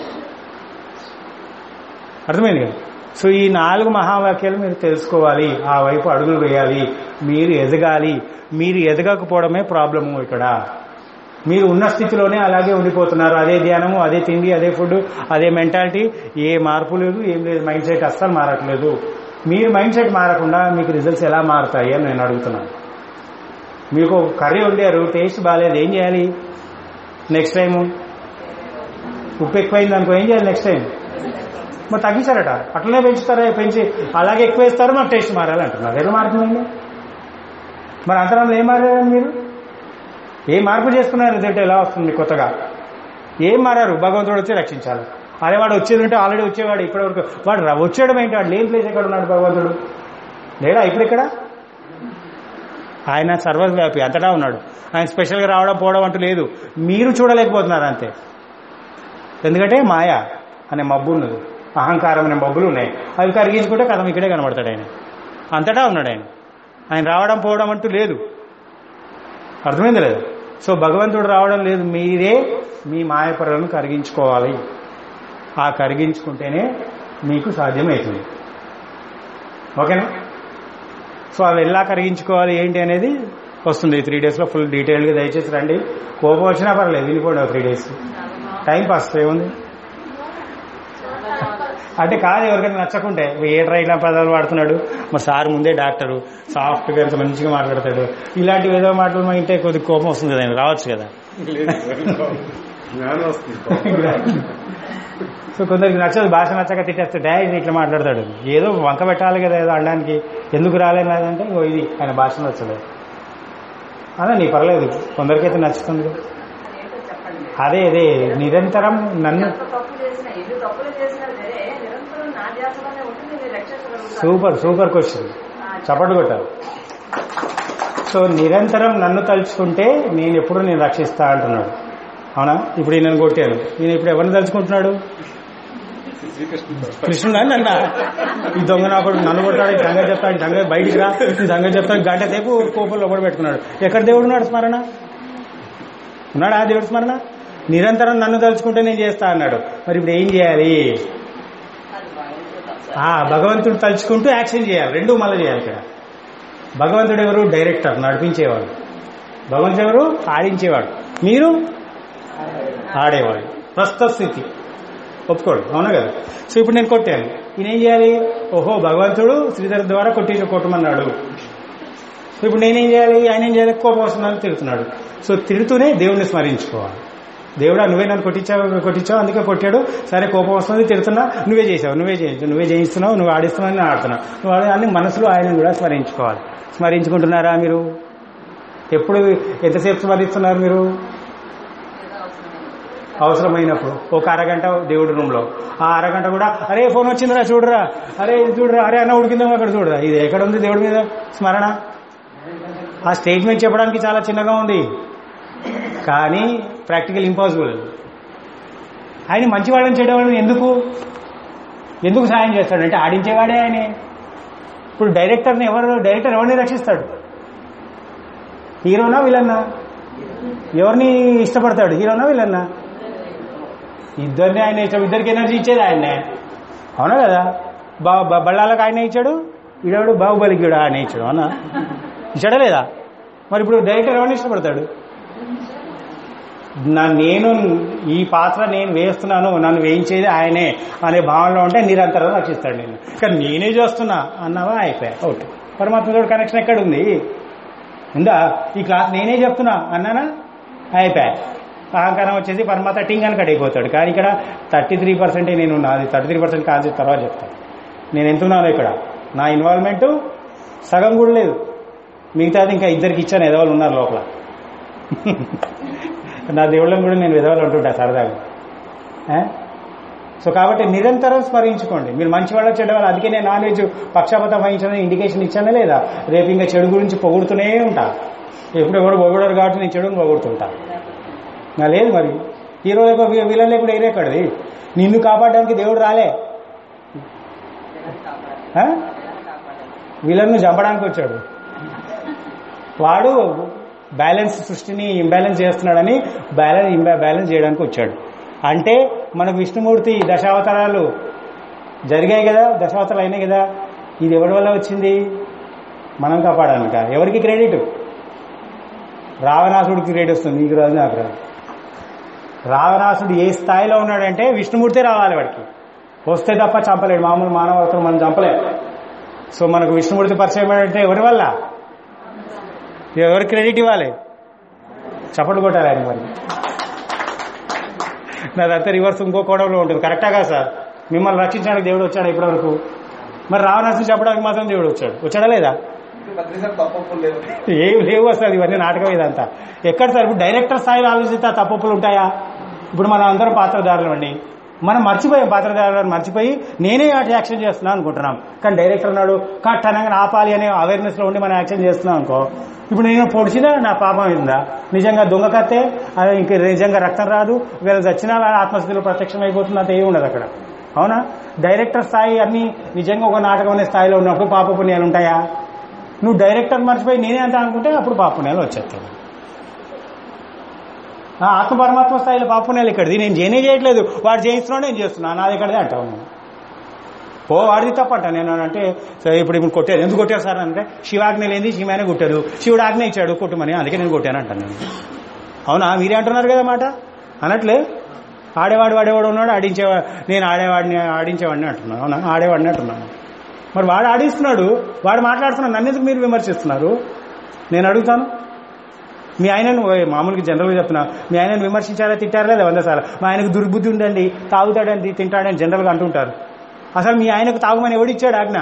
అర్థమైంది కదా సో ఈ నాలుగు మహావాక్యాలు మీరు తెలుసుకోవాలి ఆ వైపు అడుగులు వేయాలి మీరు ఎదగాలి మీరు ఎదగకపోవడమే ప్రాబ్లము ఇక్కడ మీరు ఉన్న స్థితిలోనే అలాగే ఉండిపోతున్నారు అదే ధ్యానము అదే తిండి అదే ఫుడ్ అదే మెంటాలిటీ ఏ మార్పు లేదు ఏం లేదు మైండ్ సెట్ అస్సలు మారట్లేదు మీరు మైండ్ సెట్ మారకుండా మీకు రిజల్ట్స్ ఎలా మారుతాయి అని నేను అడుగుతున్నాను మీకు కర్రీ వండారు టేస్ట్ బాగాలేదు ఏం చేయాలి నెక్స్ట్ టైము ఉప్పు ఎక్కువైంది అనుకో ఏం చేయాలి నెక్స్ట్ టైం మరి తగ్గించారట అట్లనే పెంచుతారా పెంచి అలాగే ఎక్కువ వేస్తారు మాకు టేస్ట్ మారాలి అంటున్నారు ఎలా మారుతుందండి మరి అంతరంలో ఏం మారారు మీరు ఏ మార్పు చేసుకున్నారు రిజల్ట్ ఎలా వస్తుంది మీకు కొత్తగా ఏం మారారు భగవంతుడు వచ్చి రక్షించాలి అదే వాడు వచ్చేది ఉంటే ఆల్రెడీ వచ్చేవాడు ఇప్పటివరకు వాడు ర- వచ్చేయడం ఏంటి వాడు లేని ప్లేస్ ఎక్కడ ఉన్నాడు భగవంతుడు లేడా ఇప్పుడు ఇక్కడ ఆయన సర్వవ్యాపి అంతటా ఉన్నాడు ఆయన స్పెషల్గా రావడం పోవడం అంటూ లేదు మీరు చూడలేకపోతున్నారు అంతే ఎందుకంటే మాయ అనే మబ్బు ఉన్నది అహంకారం అనే మబ్బులు ఉన్నాయి అవి కరిగించుకుంటే కథం ఇక్కడే కనబడతాడు ఆయన అంతటా ఉన్నాడు ఆయన ఆయన రావడం పోవడం అంటూ లేదు అర్థమైంది లేదు సో భగవంతుడు రావడం లేదు మీరే మీ మాయ పొరలను కరిగించుకోవాలి ఆ కరిగించుకుంటేనే మీకు సాధ్యమవుతుంది ఓకేనా సో అవి ఎలా కరిగించుకోవాలి ఏంటి అనేది వస్తుంది త్రీ డేస్లో ఫుల్ డీటెయిల్గా దయచేసి రండి కోపం వచ్చినా పర్లేదు వెళ్ళిపోండి త్రీ డేస్ టైం పాస్ ఏముంది అంటే కాదు ఎవరికైనా నచ్చకుంటే ఏ ట్రైన్ పదాలు వాడుతున్నాడు మా సార్ ముందే డాక్టరు సాఫ్ట్గా ఎంత మంచిగా మాట్లాడతాడు ఇలాంటివి ఏదో మాటలు మా ఇంటే కొద్దిగా కోపం వస్తుంది కదా ఆయన రావచ్చు కదా జ్ఞానం వస్తుంది సో కొందరికి నచ్చదు భాష నచ్చక తిట్టేస్తే డైరెక్ట్ ఇట్లా మాట్లాడతాడు ఏదో వంక పెట్టాలి కదా ఏదో అనడానికి ఎందుకు రాలేదంటే ఇంకో ఇది ఆయన భాష నచ్చలేదు అలా నీ పర్లేదు కొందరికైతే నచ్చుతుంది కదా. అదేంటో చెప్పండి అదే అదే నిరంతరం నన్ను ఎంత తప్పు చేసినా ఎన్ని తప్పులు చేసినా సరే నిరంతరం నా ధ్యాసలోనే ఉంటుంది మీరు రక్షించగలుగుతారు సూపర్ సూపర్ క్వశ్చన్ చప్పట్లు కొట్టారు సో నిరంతరం నన్ను తలుచుకుంటే నేను ఎప్పుడు నేను రక్షిస్తా అంటున్నాడు అవునా ఇప్పుడు ఈయనను కొట్టాను నేను ఇప్పుడు ఎవరిని తలుచుకుంటున్నాడు కృష్ణుడు అని అన్న ఈ దొంగ నా కొడుకు నన్ను కొట్టాడు ఈ దొంగ చెప్తాడు ఈ దొంగ బయటికి రా ఈ దొంగ చెప్తాడు గంట సేపు కోపంలో కూడా పెట్టుకున్నాడు ఎక్కడ దేవుడు ఉన్నాడు స్మరణ ఉన్నాడా దేవుడు స్మరణ నిరంతరం నన్ను తలుచుకుంటే నేను చేస్తా అన్నాడు మరి ఇప్పుడు ఏం చేయాలి ఆ భగవంతుడు తలుచుకుంటూ యాక్షన్ చేయాలి రెండు మళ్ళీ చేయాలి ఇక్కడ భగవంతుడు ఎవరు డైరెక్టర్ నడిపించేవాడు భగవంతుడు ఎవరు ఆడించేవాడు మీరు ఆడేవాడు ప్రస్తుత స్థితి ఒప్పుకోడు అవునా కదా సో ఇప్పుడు నేను కొట్టాను ఈయన ఏం చేయాలి ఓహో భగవంతుడు శ్రీధర్ ద్వారా కొట్టి కొట్టమన్నాడు సో ఇప్పుడు నేనేం చేయాలి ఆయన ఏం చేయాలి కోపం వస్తుందని తిడుతున్నాడు సో తిడుతూనే దేవుడిని స్మరించుకోవాలి దేవుడా నువ్వే నన్ను కొట్టించావు కొట్టించావు అందుకే కొట్టాడు సరే కోపం వస్తుంది తిడుతున్నా నువ్వే చేసావు నువ్వే చేయించు నువ్వే చేయిస్తున్నావు నువ్వు ఆడిస్తున్నావు నేను ఆడుతున్నావు నువ్వు ఆడే- అని మనసులో ఆయన కూడా స్మరించుకోవాలి స్మరించుకుంటున్నారా మీరు ఎప్పుడు ఎంతసేపు స్మరిస్తున్నారు మీరు అవసరమైనప్పుడు ఒక అరగంట దేవుడి రూమ్ లో ఆ అరగంట కూడా అరే ఫోన్ వచ్చిందిరా చూడరా అరే ఇది చూడరా అరే అన్న ఉడికిందా అక్కడ చూడరా ఇది ఎక్కడ ఉంది దేవుడి మీద స్మరణ ఆ స్టేట్మెంట్ చెప్పడానికి చాలా చిన్నగా ఉంది కానీ ప్రాక్టికల్ ఇంపాసిబుల్ ఆయన మంచివాళ్ళని చేయడం ఎందుకు ఎందుకు సాయం చేస్తాడంటే ఆడించేవాడే ఆయనే ఇప్పుడు డైరెక్టర్ని ఎవరు డైరెక్టర్ ఎవరిని రక్షిస్తాడు హీరోనా విలన్నా ఎవరిని ఇష్టపడతాడు హీరోనా విలన్నా ఇద్దరిని ఆయన ఇష్టం ఇద్దరికి ఎనర్జీ ఇచ్చేది ఆయన్నే అవునా కదా బా బ- బళ్ళాలకు ఆయన ఇచ్చాడు ఈడవాడు బాహుబలికి కూడా ఆయన ఇచ్చాడు అవునా ఇచ్చాడా లేదా మరి ఇప్పుడు డైరెక్టర్ ఎవరిని ఇష్టపడతాడు నా నేను ఈ పాత్ర నేను వేస్తున్నాను నన్ను వేయించేది ఆయనే అనే భావనలో ఉంటే నిరంతరం రక్షిస్తాడు నేను కానీ నేనే చేస్తున్నా అన్నావా అయిపోయా అవుట్ పరమాత్మతో కనెక్షన్ ఎక్కడ ఉంది ఉందా ఈ క్లాస్ నేనే చెప్తున్నా అన్నానా అయిపోయా అహంకారం వచ్చేసి పరమాత్మ టింగ్ అని కడిగిపోతాడు కానీ ఇక్కడ థర్టీ త్రీ పర్సెంటే నేను ఉన్నా అది థర్టీ త్రీ పర్సెంట్ కాదు తర్వాత చెప్తాను నేను ఎంత ఉన్నాను ఇక్కడ నా ఇన్వాల్వ్మెంట్ సగం కూడా లేదు మిగతాది ఇంకా ఇద్దరికి ఇచ్చాను ఎదవాళ్ళు ఉన్నారు లోపల నా దేవుళ్ళని కూడా నేను విధవాళ్ళు అంటుంటా సరదాగా ఏ? సో కాబట్టి నిరంతరం స్మరించుకోండి మీరు మంచి వాళ్ళు చెడ్డవాళ్ళు అందుకే నేను నాన్ వెజ్ పక్షపాతం వహించిన ఇండికేషన్ ఇచ్చానా లేదా రేపు ఇంకా చెడు గురించి పొగుడుతూనే ఉంటా ఎప్పుడు ఎవరు పొగడరు కాబట్టి నేను చెడుని పొగుడుతుంటా నా లేదు మరి హీరో యొక్క విలన్ లేకుండా ఏరే కడది నిన్ను కాపాడడానికి దేవుడు రాలే ఆ? విలన్ను చంపడానికి వచ్చాడు వాడు బ్యాలెన్స్ సృష్టిని ఇంబ్యాలెన్స్ చేస్తున్నాడని బ్యాలెన్స్ ఇంబా బ్యాలెన్స్ చేయడానికి వచ్చాడు అంటే మనకు విష్ణుమూర్తి దశావతారాలు జరిగాయి కదా దశావతారాలు అయినాయి కదా ఇది ఎవరి వల్ల వచ్చింది మనం కాపాడానుక ఎవరికి క్రెడిట్ రావణాసుడికి క్రెడిట్ వస్తుంది నీకు రాదు నాకు రాదు రావణాసుడు ఏ స్థాయిలో ఉన్నాడంటే విష్ణుమూర్తి రావాలి వాడికి వస్తే తప్ప చంపలేడు మామూలు మానవత్వం మనం చంపలేము సో మనకు విష్ణుమూర్తి పరిచయం అంటే ఎవరి వల్ల ఎవరు క్రెడిట్ ఇవ్వాలి చప్పట్లు కొట్టాలి ఆయన మరి నాదంతా రివర్స్ ఇంకో కోణంలో ఉంటుంది కరెక్టా కదా సార్ మిమ్మల్ని రక్షించడానికి దేవుడు వచ్చాడు ఇప్పటివరకు మరి రావణాసుని చెప్పడానికి మాత్రం దేవుడు వచ్చాడు వచ్చాడా లేదా బద్రీసారి తప్పప్పుడు లేదు ఏం లేవు అసలు ఇవన్నీ నాటకం ఇదంతా ఎక్కడ సార్ ఇప్పుడు డైరెక్టర్ స్థాయిలో ఆలోచిస్తే ఆ తప్పులు ఉంటాయా ఇప్పుడు మనం అందరం పాత్రధారులు అండి మనం మర్చిపోయాం పాత్రధార గారు మర్చిపోయి నేనే అటు యాక్షన్ చేస్తున్నాను అనుకుంటున్నాం కానీ డైరెక్టర్ ఉన్నాడు కట్ అనగా ఆపాలి అనే అవేర్నెస్ లో ఉండి మనం యాక్షన్ చేస్తున్నాం అనుకో ఇప్పుడు నేను పొడిచినా నా పాపం అయిందా నిజంగా దొంగ కత్తే అది ఇంక నిజంగా రక్తం రాదు వీళ్ళు చచ్చినా ఆత్మస్థితిలో ప్రత్యక్షం అయిపోతుంది అంత ఏమి ఉండదు అక్కడ అవునా డైరెక్టర్ స్థాయి అన్ని నిజంగా ఒక నాటకం అనే స్థాయిలో ఉన్నప్పుడు పాప పుణ్యాలు ఉంటాయా నువ్వు డైరెక్టర్ మర్చిపోయి నేనే అంత అనుకుంటే అప్పుడు పాప పుణ్యాలు వచ్చేస్తాయి ఆ ఆత్మ పరమాత్మ స్థాయిలో పాప పుణ్యాలు ఇక్కడిది నేను చేయనే చేయట్లేదు వాడు చేయిస్తున్నాడు నేను చేస్తున్నాను నాది ఇక్కడిదే అంటావు నువ్వు ఓ వాడిది తప్పంట నేను అంటే సరే ఇప్పుడు ఇప్పుడు కొట్టారు ఎందుకు కొట్టారు సార్ అంటే శివాజ్ఞ లేని శివానే కొట్టారు శివుడు ఆజ్ఞ ఇచ్చాడు కొట్టుమని అందుకే నేను కొట్టాను అంటాను నేను అవునా మీరే అంటున్నారు కదా మాట అనట్లే ఆడేవాడు వాడేవాడు ఉన్నాడు ఆడించేవా నేను ఆడేవాడిని ఆడించేవాడిని అంటున్నాను అవునా ఆడేవాడిని అంటున్నాను మరి వాడు ఆడిస్తున్నాడు వాడు మాట్లాడుతున్నాడు నన్ను ఎందుకు మీరు విమర్శిస్తున్నారు నేను అడుగుతాను మీ ఆయనను ఓ, మామూలుగా జనరల్గా చెప్తున్నా మీ ఆయనను విమర్శించారా తిట్టారా లేదా వంద సార్లు మా ఆయనకు దుర్బుద్ధి ఉందండి తాగుతాడండి తింటాడని జనరల్గా అంటుంటారు అసలు మీ ఆయనకు తాగుమని ఎవడిచ్చాడు ఆజ్ఞ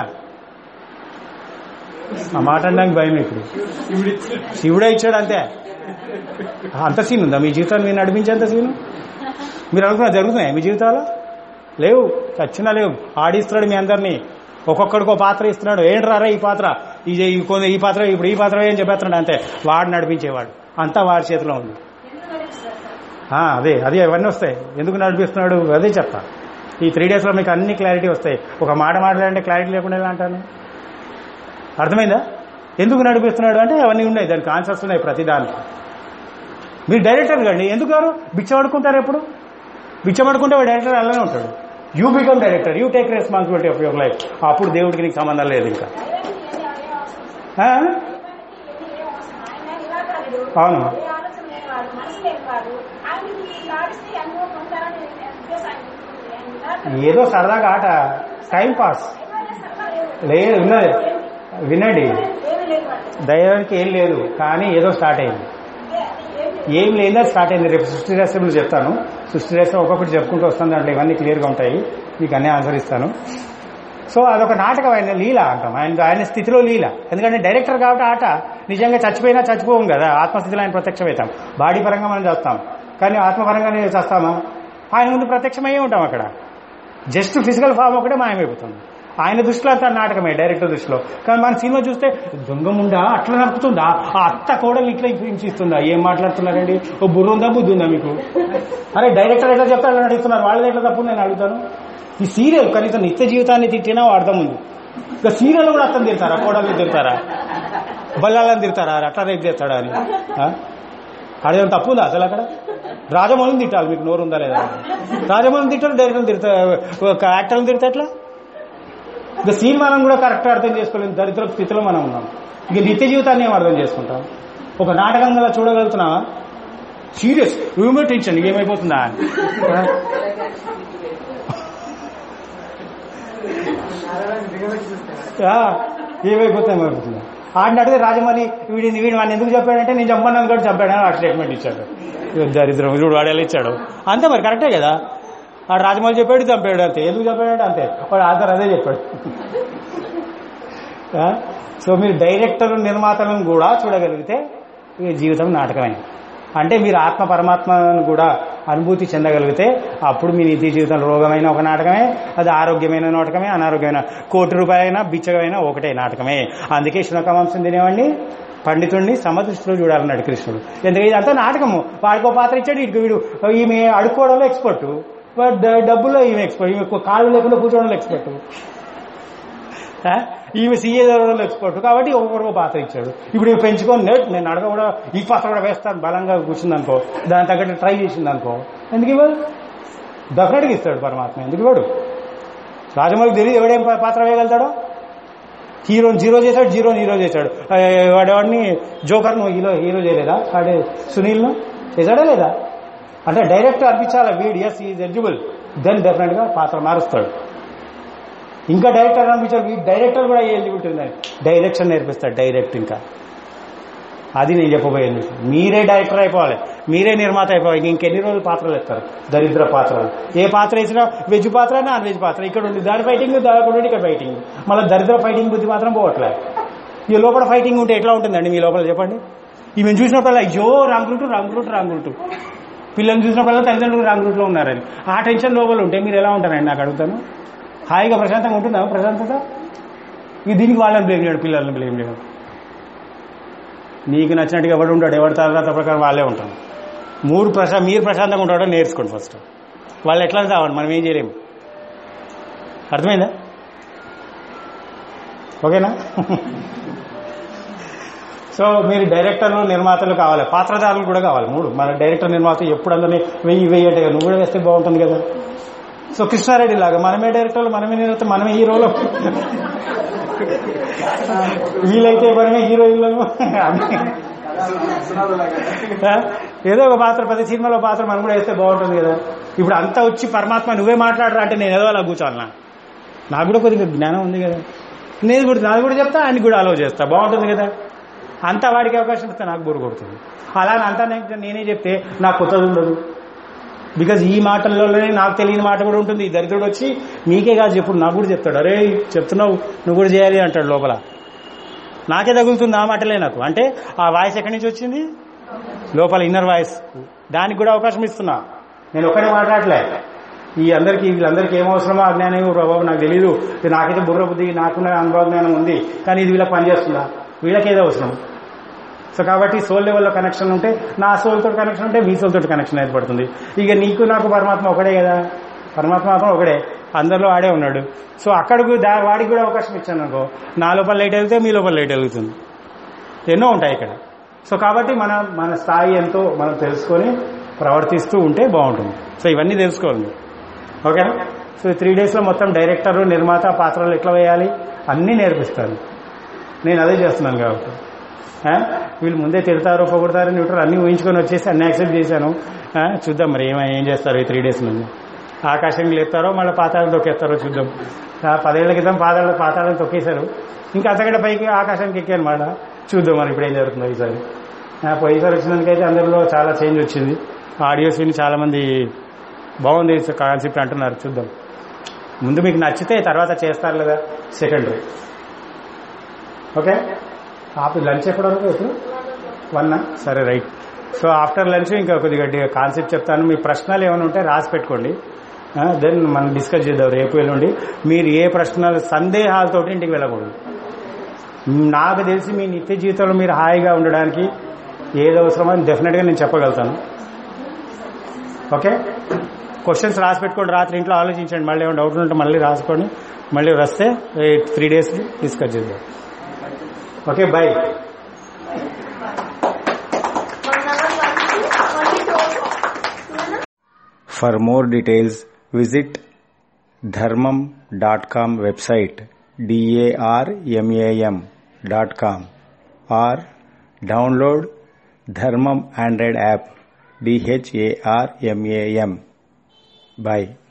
ఆ మాట అనడానికి భయం ఇప్పుడు శివుడే ఇచ్చాడు అంతే అంత సీన్ ఉందా మీ జీవితాన్ని మీరు నడిపించేంత సీన్ మీరు అనుకున్నా జరుగుతున్నాయి మీ జీవితాలు లేవు చచ్చినా లేవు ఆడిస్తున్నాడు మీ అందరినీ ఒక్కొక్కడికి ఒక పాత్ర ఇస్తున్నాడు ఏంట్రారా ఈ పాత్ర ఈ ఈ కొ- ఈ పాత్ర ఇప్పుడు ఈ పాత్ర ఏం చెప్పేస్తున్నాడు అంతే వాడు నడిపించేవాడు అంతా వాడి చేతిలో ఉంది ఆ, అదే అదే అవన్నీ వస్తాయి ఎందుకు నడిపిస్తున్నాడు అదే చెప్తా ఈ త్రీ డేస్లో మీకు అన్ని క్లారిటీ వస్తాయి ఒక మాట మాట్లాడంటే క్లారిటీ లేకుండా ఎలా అంటాను అర్థమైందా ఎందుకు నడిపిస్తున్నాడు అంటే అవన్నీ ఉన్నాయి దానికి ఆన్సర్స్ ఉన్నాయి ప్రతి దానికి మీరు డైరెక్టర్ కండి ఎందుకు గారు బిచ్చమడుకుంటారు ఎప్పుడు బిచ్చమడుకుంటే వాడు డైరెక్టర్ అలానే ఉంటాడు you become director you take responsibility of your life అప్పుడు దేవుడికి నీకు సంబంధం లేదు ఇంకా ఆ? అవును ఏదో సరదాగా ఆట టైం పాస్ లేదు ఉన్నది వినండి దైవానికి ఏం లేదు కానీ ఏదో స్టార్ట్ అయింది ఏం లేదా స్టార్ట్ అయింది రేపు సృష్టి రహస్యంలో చెప్తాను సృష్టి రహస్యం ఒక్కొక్కటి చెప్పుకుంటూ వస్తాను దాంట్లో ఇవన్నీ క్లియర్గా ఉంటాయి మీకు అన్నీ ఆన్సర్ ఇస్తాను సో అదొక నాటకం ఆయన లీల అంటాం ఆయన ఆయన స్థితిలో లీల ఎందుకంటే డైరెక్టర్ కాబట్టి ఆట నిజంగా చచ్చిపోయినా చచ్చిపోం కదా ఆత్మస్థితిలో ఆయన ప్రత్యక్షమవుతాం బాడీ పరంగా మనం చేస్తాం కానీ ఆత్మపరంగానే చేస్తామా ఆయన ముందు ప్రత్యక్షమయ్యే ఉంటాం అక్కడ జస్ట్ ఫిజికల్ ఫామ్ ఒకటే మాయమైపోతుంది ఆయన దృష్టిలో అంతా నాటకమే డైరెక్టర్ దృష్టిలో కానీ మన సినిమా చూస్తే దొంగముండా అట్లా నడుపుతుందా ఆ అత్త కోడలు ఇట్లా హింసిస్తుందా ఏం మాట్లాడుతున్నారండి ఓ బుర్ర ఉందా బుద్ధి ఉందా మీకు అరే డైరెక్టర్ ఎట్లా చెప్తారు అడుగుతున్నారు వాళ్ళది ఎట్లా తప్పు నేను అడుగుతాను ఈ సీరియల్ కనీసం నిత్య జీవితాన్ని తిట్టినా అర్థం ఉంది ఇక సీరియల్ కూడా అర్థం తిడతారా కోడల్ని తిడతారా బల్లాలని తిడతారా అట్లా రేపు చేస్తాడా అని ఆ? అదేం తప్పు ఉందా అసలు అక్కడ రాజమౌళిని తిట్టాలి మీకు నోరు ఉందా లేదా రాజమౌళిని తిట్టారు డైరెక్టర్ తిడతా ఒక యాక్టర్ని తిడితే ఎట్లా ఇక సీన్ మనం కూడా కరెక్ట్ అర్థం చేసుకోలేము దరిద్ర స్థితిలో మనం ఉన్నాం ఇక నిత్య జీవితాన్ని ఏం అర్థం చేసుకుంటాం ఒక నాటకం గల చూడగలుగుతున్నావా సీరియస్ హ్యూమర్ టెన్షన్ ఏమైపోతుందా అని ఆ, ఏమైపోతుంది ఏమైపోతుంది ఆడిని అడిగితే రాజమౌళి వీడిని వీడిని వాడిని ఎందుకు చెప్పాడంటే నేను చంపన్నాను కూడా చంపాడని ఆ స్టేట్మెంట్ ఇచ్చాడు ఇక దరిద్రం చూడు వాడు ఎలా ఇచ్చాడు అంతే మరి కరెక్టే కదా ఆ రాజమౌళి చెప్పాడు చంపాడు అంతే ఎందుకు చెప్పాడంటే అంతే వాడు ఆధార్ అదే చెప్పాడు ఆ? సో మీరు డైరెక్టర్ నిర్మాతలను కూడా చూడగలిగితే ఈ జీవితం నాటకమే అంటే మీరు ఆత్మ పరమాత్మను కూడా అనుభూతి చెందగలిగితే అప్పుడు మీ నిత్య జీవితం రోగమైన ఒక నాటకమే అది ఆరోగ్యమైన నాటకమే అనారోగ్యమైన కోటి రూపాయలైనా బిచ్చగైనా ఒకటే నాటకమే అందుకే శునకవంశం తినేవాడిని పండితుడిని సమదృష్టిలో చూడాలన్నాడు కృష్ణుడు ఎందుకంటే ఇదంతా నాటకము వాడికో పాత్ర ఇచ్చాడు వీడికి వీడు ఈమె అడుక్కోవడంలో ఎక్స్పర్ట్ వాడు డ- డబ్బుల్లో ఈమె ఎక్స్పర్ట్ ఈమె కాళ్ళు లేకుండా కూర్చోవడంలో ఎక్స్పర్ట్ ఆ? ఈమె సీఏ చదవడంలో ఎక్స్పర్ట్ కాబట్టి ఒక్కొక్కరు ఒక పాత్ర ఇచ్చాడు ఇప్పుడు ఈమె పెంచుకొని నేట్ నేను అడగ కూడా ఈ పాత్ర కూడా వేస్తాను బలంగా కూర్చుంది అనుకో దాని తగ్గట్టు ట్రై చేసింది అనుకో ఎందుకు ఇవ్వదు డెఫినెట్గా ఇస్తాడు పరమాత్మ ఎందుకు ఇవ్వడు రాజమౌళికి తెలియదు ఎవడేం పా- పాత్ర వేయగలుగుతాడో హీరో జీరో చేశాడు జీరో హీరో చేశాడు ఆ, వాడేవాడిని జోకర్ను హీరో హీరో చేయలేదా వాడే సునీల్ను చేశాడా లేదా అంటే డైరెక్ట్ అర్పించాలా వీడ్ ఎస్ ఈజ్ ఎలిజిబుల్ దెన్ డెఫినెట్గా పాత్ర మారుస్తాడు ఇంకా డైరెక్టర్ అనిపించాడు ఈ డైరెక్టర్ కూడా ఎలిజిబిలిటీ ఉందని డైరెక్షన్ నేర్పిస్తాడు డైరెక్ట్ ఇంకా అది నేను చెప్పబోయేది మీకు. మీరే డైరెక్టర్ అయిపోవాలి మీరే నిర్మాత అయిపోవాలి ఇంకెన్ని రోజులు పాత్రలు ఎత్తారు దరిద్ర పాత్రలు ఏ పాత్ర వేసినా వెజ్ పాత్ర నాన్ వెజ్ పాత్ర ఇక్కడ ఉంది దాని ఫైటింగ్ దాని ఉండి ఇక్కడ ఫైటింగ్ మళ్ళీ దరిద్ర ఫైటింగ్ బుద్ధి మాత్రం పోవట్లే ఈ లోపల ఫైటింగ్ ఉంటే ఎట్లా ఉంటుందండి మీ లోపల చెప్పండి ఈమె చూసినప్పుడు అయ్యో రంగులుంటూ రంగులుంటూ రంగులుంటూ పిల్లల్ని చూసినప్పుడల్లా తల్లిదండ్రులు రాంగ్ రూట్లో ఉన్నారని ఆ టెన్షన్ లోపల ఉంటే మీరు ఎలా ఉంటారండి నాకు అడుగుతాను హాయిగా ప్రశాంతంగా ఉంటుందా ప్రశాంతత ఇది దీనికి వాళ్ళని బ్లేమ్ చేయడం పిల్లల్ని బ్లేమ్ చేయడం నీకు నచ్చినట్టుగా ఎవడు ఉంటాడు ఎవరి తర్వాత ప్రకారం వాళ్ళే ఉంటారు మూడు ప్రశా మీరు ప్రశాంతంగా ఉంటాడో నేర్చుకోండి ఫస్ట్ వాళ్ళు ఎట్లా తావండి మనం ఏం చేయలేము అర్థమైందా ఓకేనా సో మీరు డైరెక్టర్లు నిర్మాతలు కావాలి పాత్రధారులు కూడా కావాలి మూడు మన డైరెక్టర్ నిర్మాత ఎప్పుడు అందరినీ వెయ్యి వెయ్యి అంటే నువ్వు కూడా వేస్తే బాగుంటుంది కదా సో కృష్ణారెడ్డి లాగా మనమే డైరెక్టర్లు మనమే నిర్మాత మనమే హీరోలు వీలైతే మనమే హీరోయిన్లను ఆ? ఏదో ఒక పాత్ర ప్రతి సినిమాలో పాత్ర మనం కూడా వేస్తే బాగుంటుంది కదా ఇప్పుడు అంతా వచ్చి పరమాత్మ నువ్వే మాట్లాడరా అంటే నేను ఏదో అలా కూర్చోవాలనా నాకు కూడా కొద్దిగా జ్ఞానం ఉంది కదా నేను కూడా నాది కూడా చెప్తా ఆయనకి కూడా అలవ్ చేస్తా బాగుంటుంది కదా అంతా వాడికి అవకాశం ఇస్తే నాకు బోరు కొడుతుంది అలా అంతా నేను- నేనే చెప్తే నాకు కొత్తది ఉండదు బికాజ్ ఈ మాటల్లోనే నాకు తెలియని మాట కూడా ఉంటుంది ఈ దరిద్రుడు వచ్చి నీకే కాదు చెప్పుడు నాకు కూడా చెప్తాడు అరే చెప్తున్నావు నువ్వు కూడా చేయాలి అంటాడు లోపల నాకే తగులుతుంది ఆ మాటలే నాకు అంటే ఆ వాయిస్ ఎక్కడి నుంచి వచ్చింది లోపల ఇన్నర్ వాయిస్ దానికి కూడా అవకాశం ఇస్తున్నా నేను ఒక్కడే మాట్లాడలే ఈ అందరికీ వీళ్ళందరికీ ఏం అవసరమో ఆ జ్ఞానం ఏమో బాబు నాకు తెలియదు ఇది నాకైతే బుర్ర బుద్ధి నాకున్న అనుభవ జ్ఞానం ఉంది కానీ ఇది వీళ్ళకి పనిచేస్తుందా వీళ్ళకేదో అవసరం సో కాబట్టి సోల్ లెవెల్లో కనెక్షన్ ఉంటే నా సోల్ తోటి కనెక్షన్ ఉంటే మీ సోల్ తోటి కనెక్షన్ ఏర్పడుతుంది ఇక నీకు నాకు పరమాత్మ ఒకడే కదా పరమాత్మ మాత్రం ఒకడే అందరిలో ఆడే ఉన్నాడు సో అక్కడికి దా వాడికి కూడా అవకాశం ఇచ్చాను అనుకో నా లోపల లైట్ వెళ్తే మీ లోపల లైట్ వెలుగుతుంది ఎన్నో ఉంటాయి ఇక్కడ సో కాబట్టి మన మన స్థాయి ఎంతో మనం తెలుసుకొని ప్రవర్తిస్తూ ఉంటే బాగుంటుంది సో ఇవన్నీ తెలుసుకోవాలి మీరు ఓకేనా సో త్రీ డేస్లో మొత్తం డైరెక్టర్ నిర్మాత పాత్రలు ఎట్లా వేయాలి అన్నీ నేర్పిస్తాను నేను అదే చేస్తున్నాను కాబట్టి ఆ? వీళ్ళు ముందే తిడతారు పొగుడతారు న్యూట్రల్ అన్ని ఊహించుకొని వచ్చేసి అన్ని యాక్సెప్ట్ చేశాను ఆ? చూద్దాం మరి ఏమై ఏం చేస్తారు ఈ త్రీ డేస్ నుండి ఆకాశం లేపుతారో మళ్ళీ పాతాళం తొక్కేస్తారో చూద్దాం ఆ, పదేళ్ల క్రితం పాతాళ పాతాళం తొక్కేశారు ఇంకా అంతకంటే పైకి ఆకాశానికి ఎక్కాను మాట చూద్దాం మరి ఇప్పుడు ఏం జరుగుతుందో ఈసారి ఆ, పోయినసారి వచ్చినందుకైతే అందరిలో చాలా చేంజ్ వచ్చింది ఆడియోస్ విని చాలా మంది బాగుంది కాన్సెప్ట్ అంటున్నారు చూద్దాం ముందు మీకు నచ్చితే తర్వాత చేస్తారు లేదా సెకండరీ ఓకే ఆపి లంచ్ ఎక్కడ వరకు ఇప్పుడు వన్ సరే రైట్ సో ఆఫ్టర్ లంచ్ ఇంకా కొద్దిగా కాన్సెప్ట్ చెప్తాను మీ ప్రశ్నలు ఏమైనా ఉంటే రాసి పెట్టుకోండి దెన్ మనం డిస్కస్ చేద్దాం రేపు ఎల్లుండి మీరు ఏ ప్రశ్నలు సందేహాలతోటి ఇంటికి వెళ్ళకూడదు నాకు తెలిసి మీ నిత్య జీవితంలో మీరు హాయిగా ఉండడానికి ఏది అవసరమో అని డెఫినెట్గా నేను చెప్పగలుగుతాను ఓకే క్వశ్చన్స్ రాసి పెట్టుకోండి రాత్రి ఇంట్లో ఆలోచించండి మళ్ళీ ఏమైనా డౌట్ ఉంటే మళ్ళీ రాసుకోండి మళ్ళీ వస్తే త్రీ డేస్ డిస్కస్ చేద్దాం okay bye one hour one twenty four For more details, visit dharmam.com website d-a-r-m-a-m dot com or download Dharmam Android app d-h-a-r-m-a-m. Bye.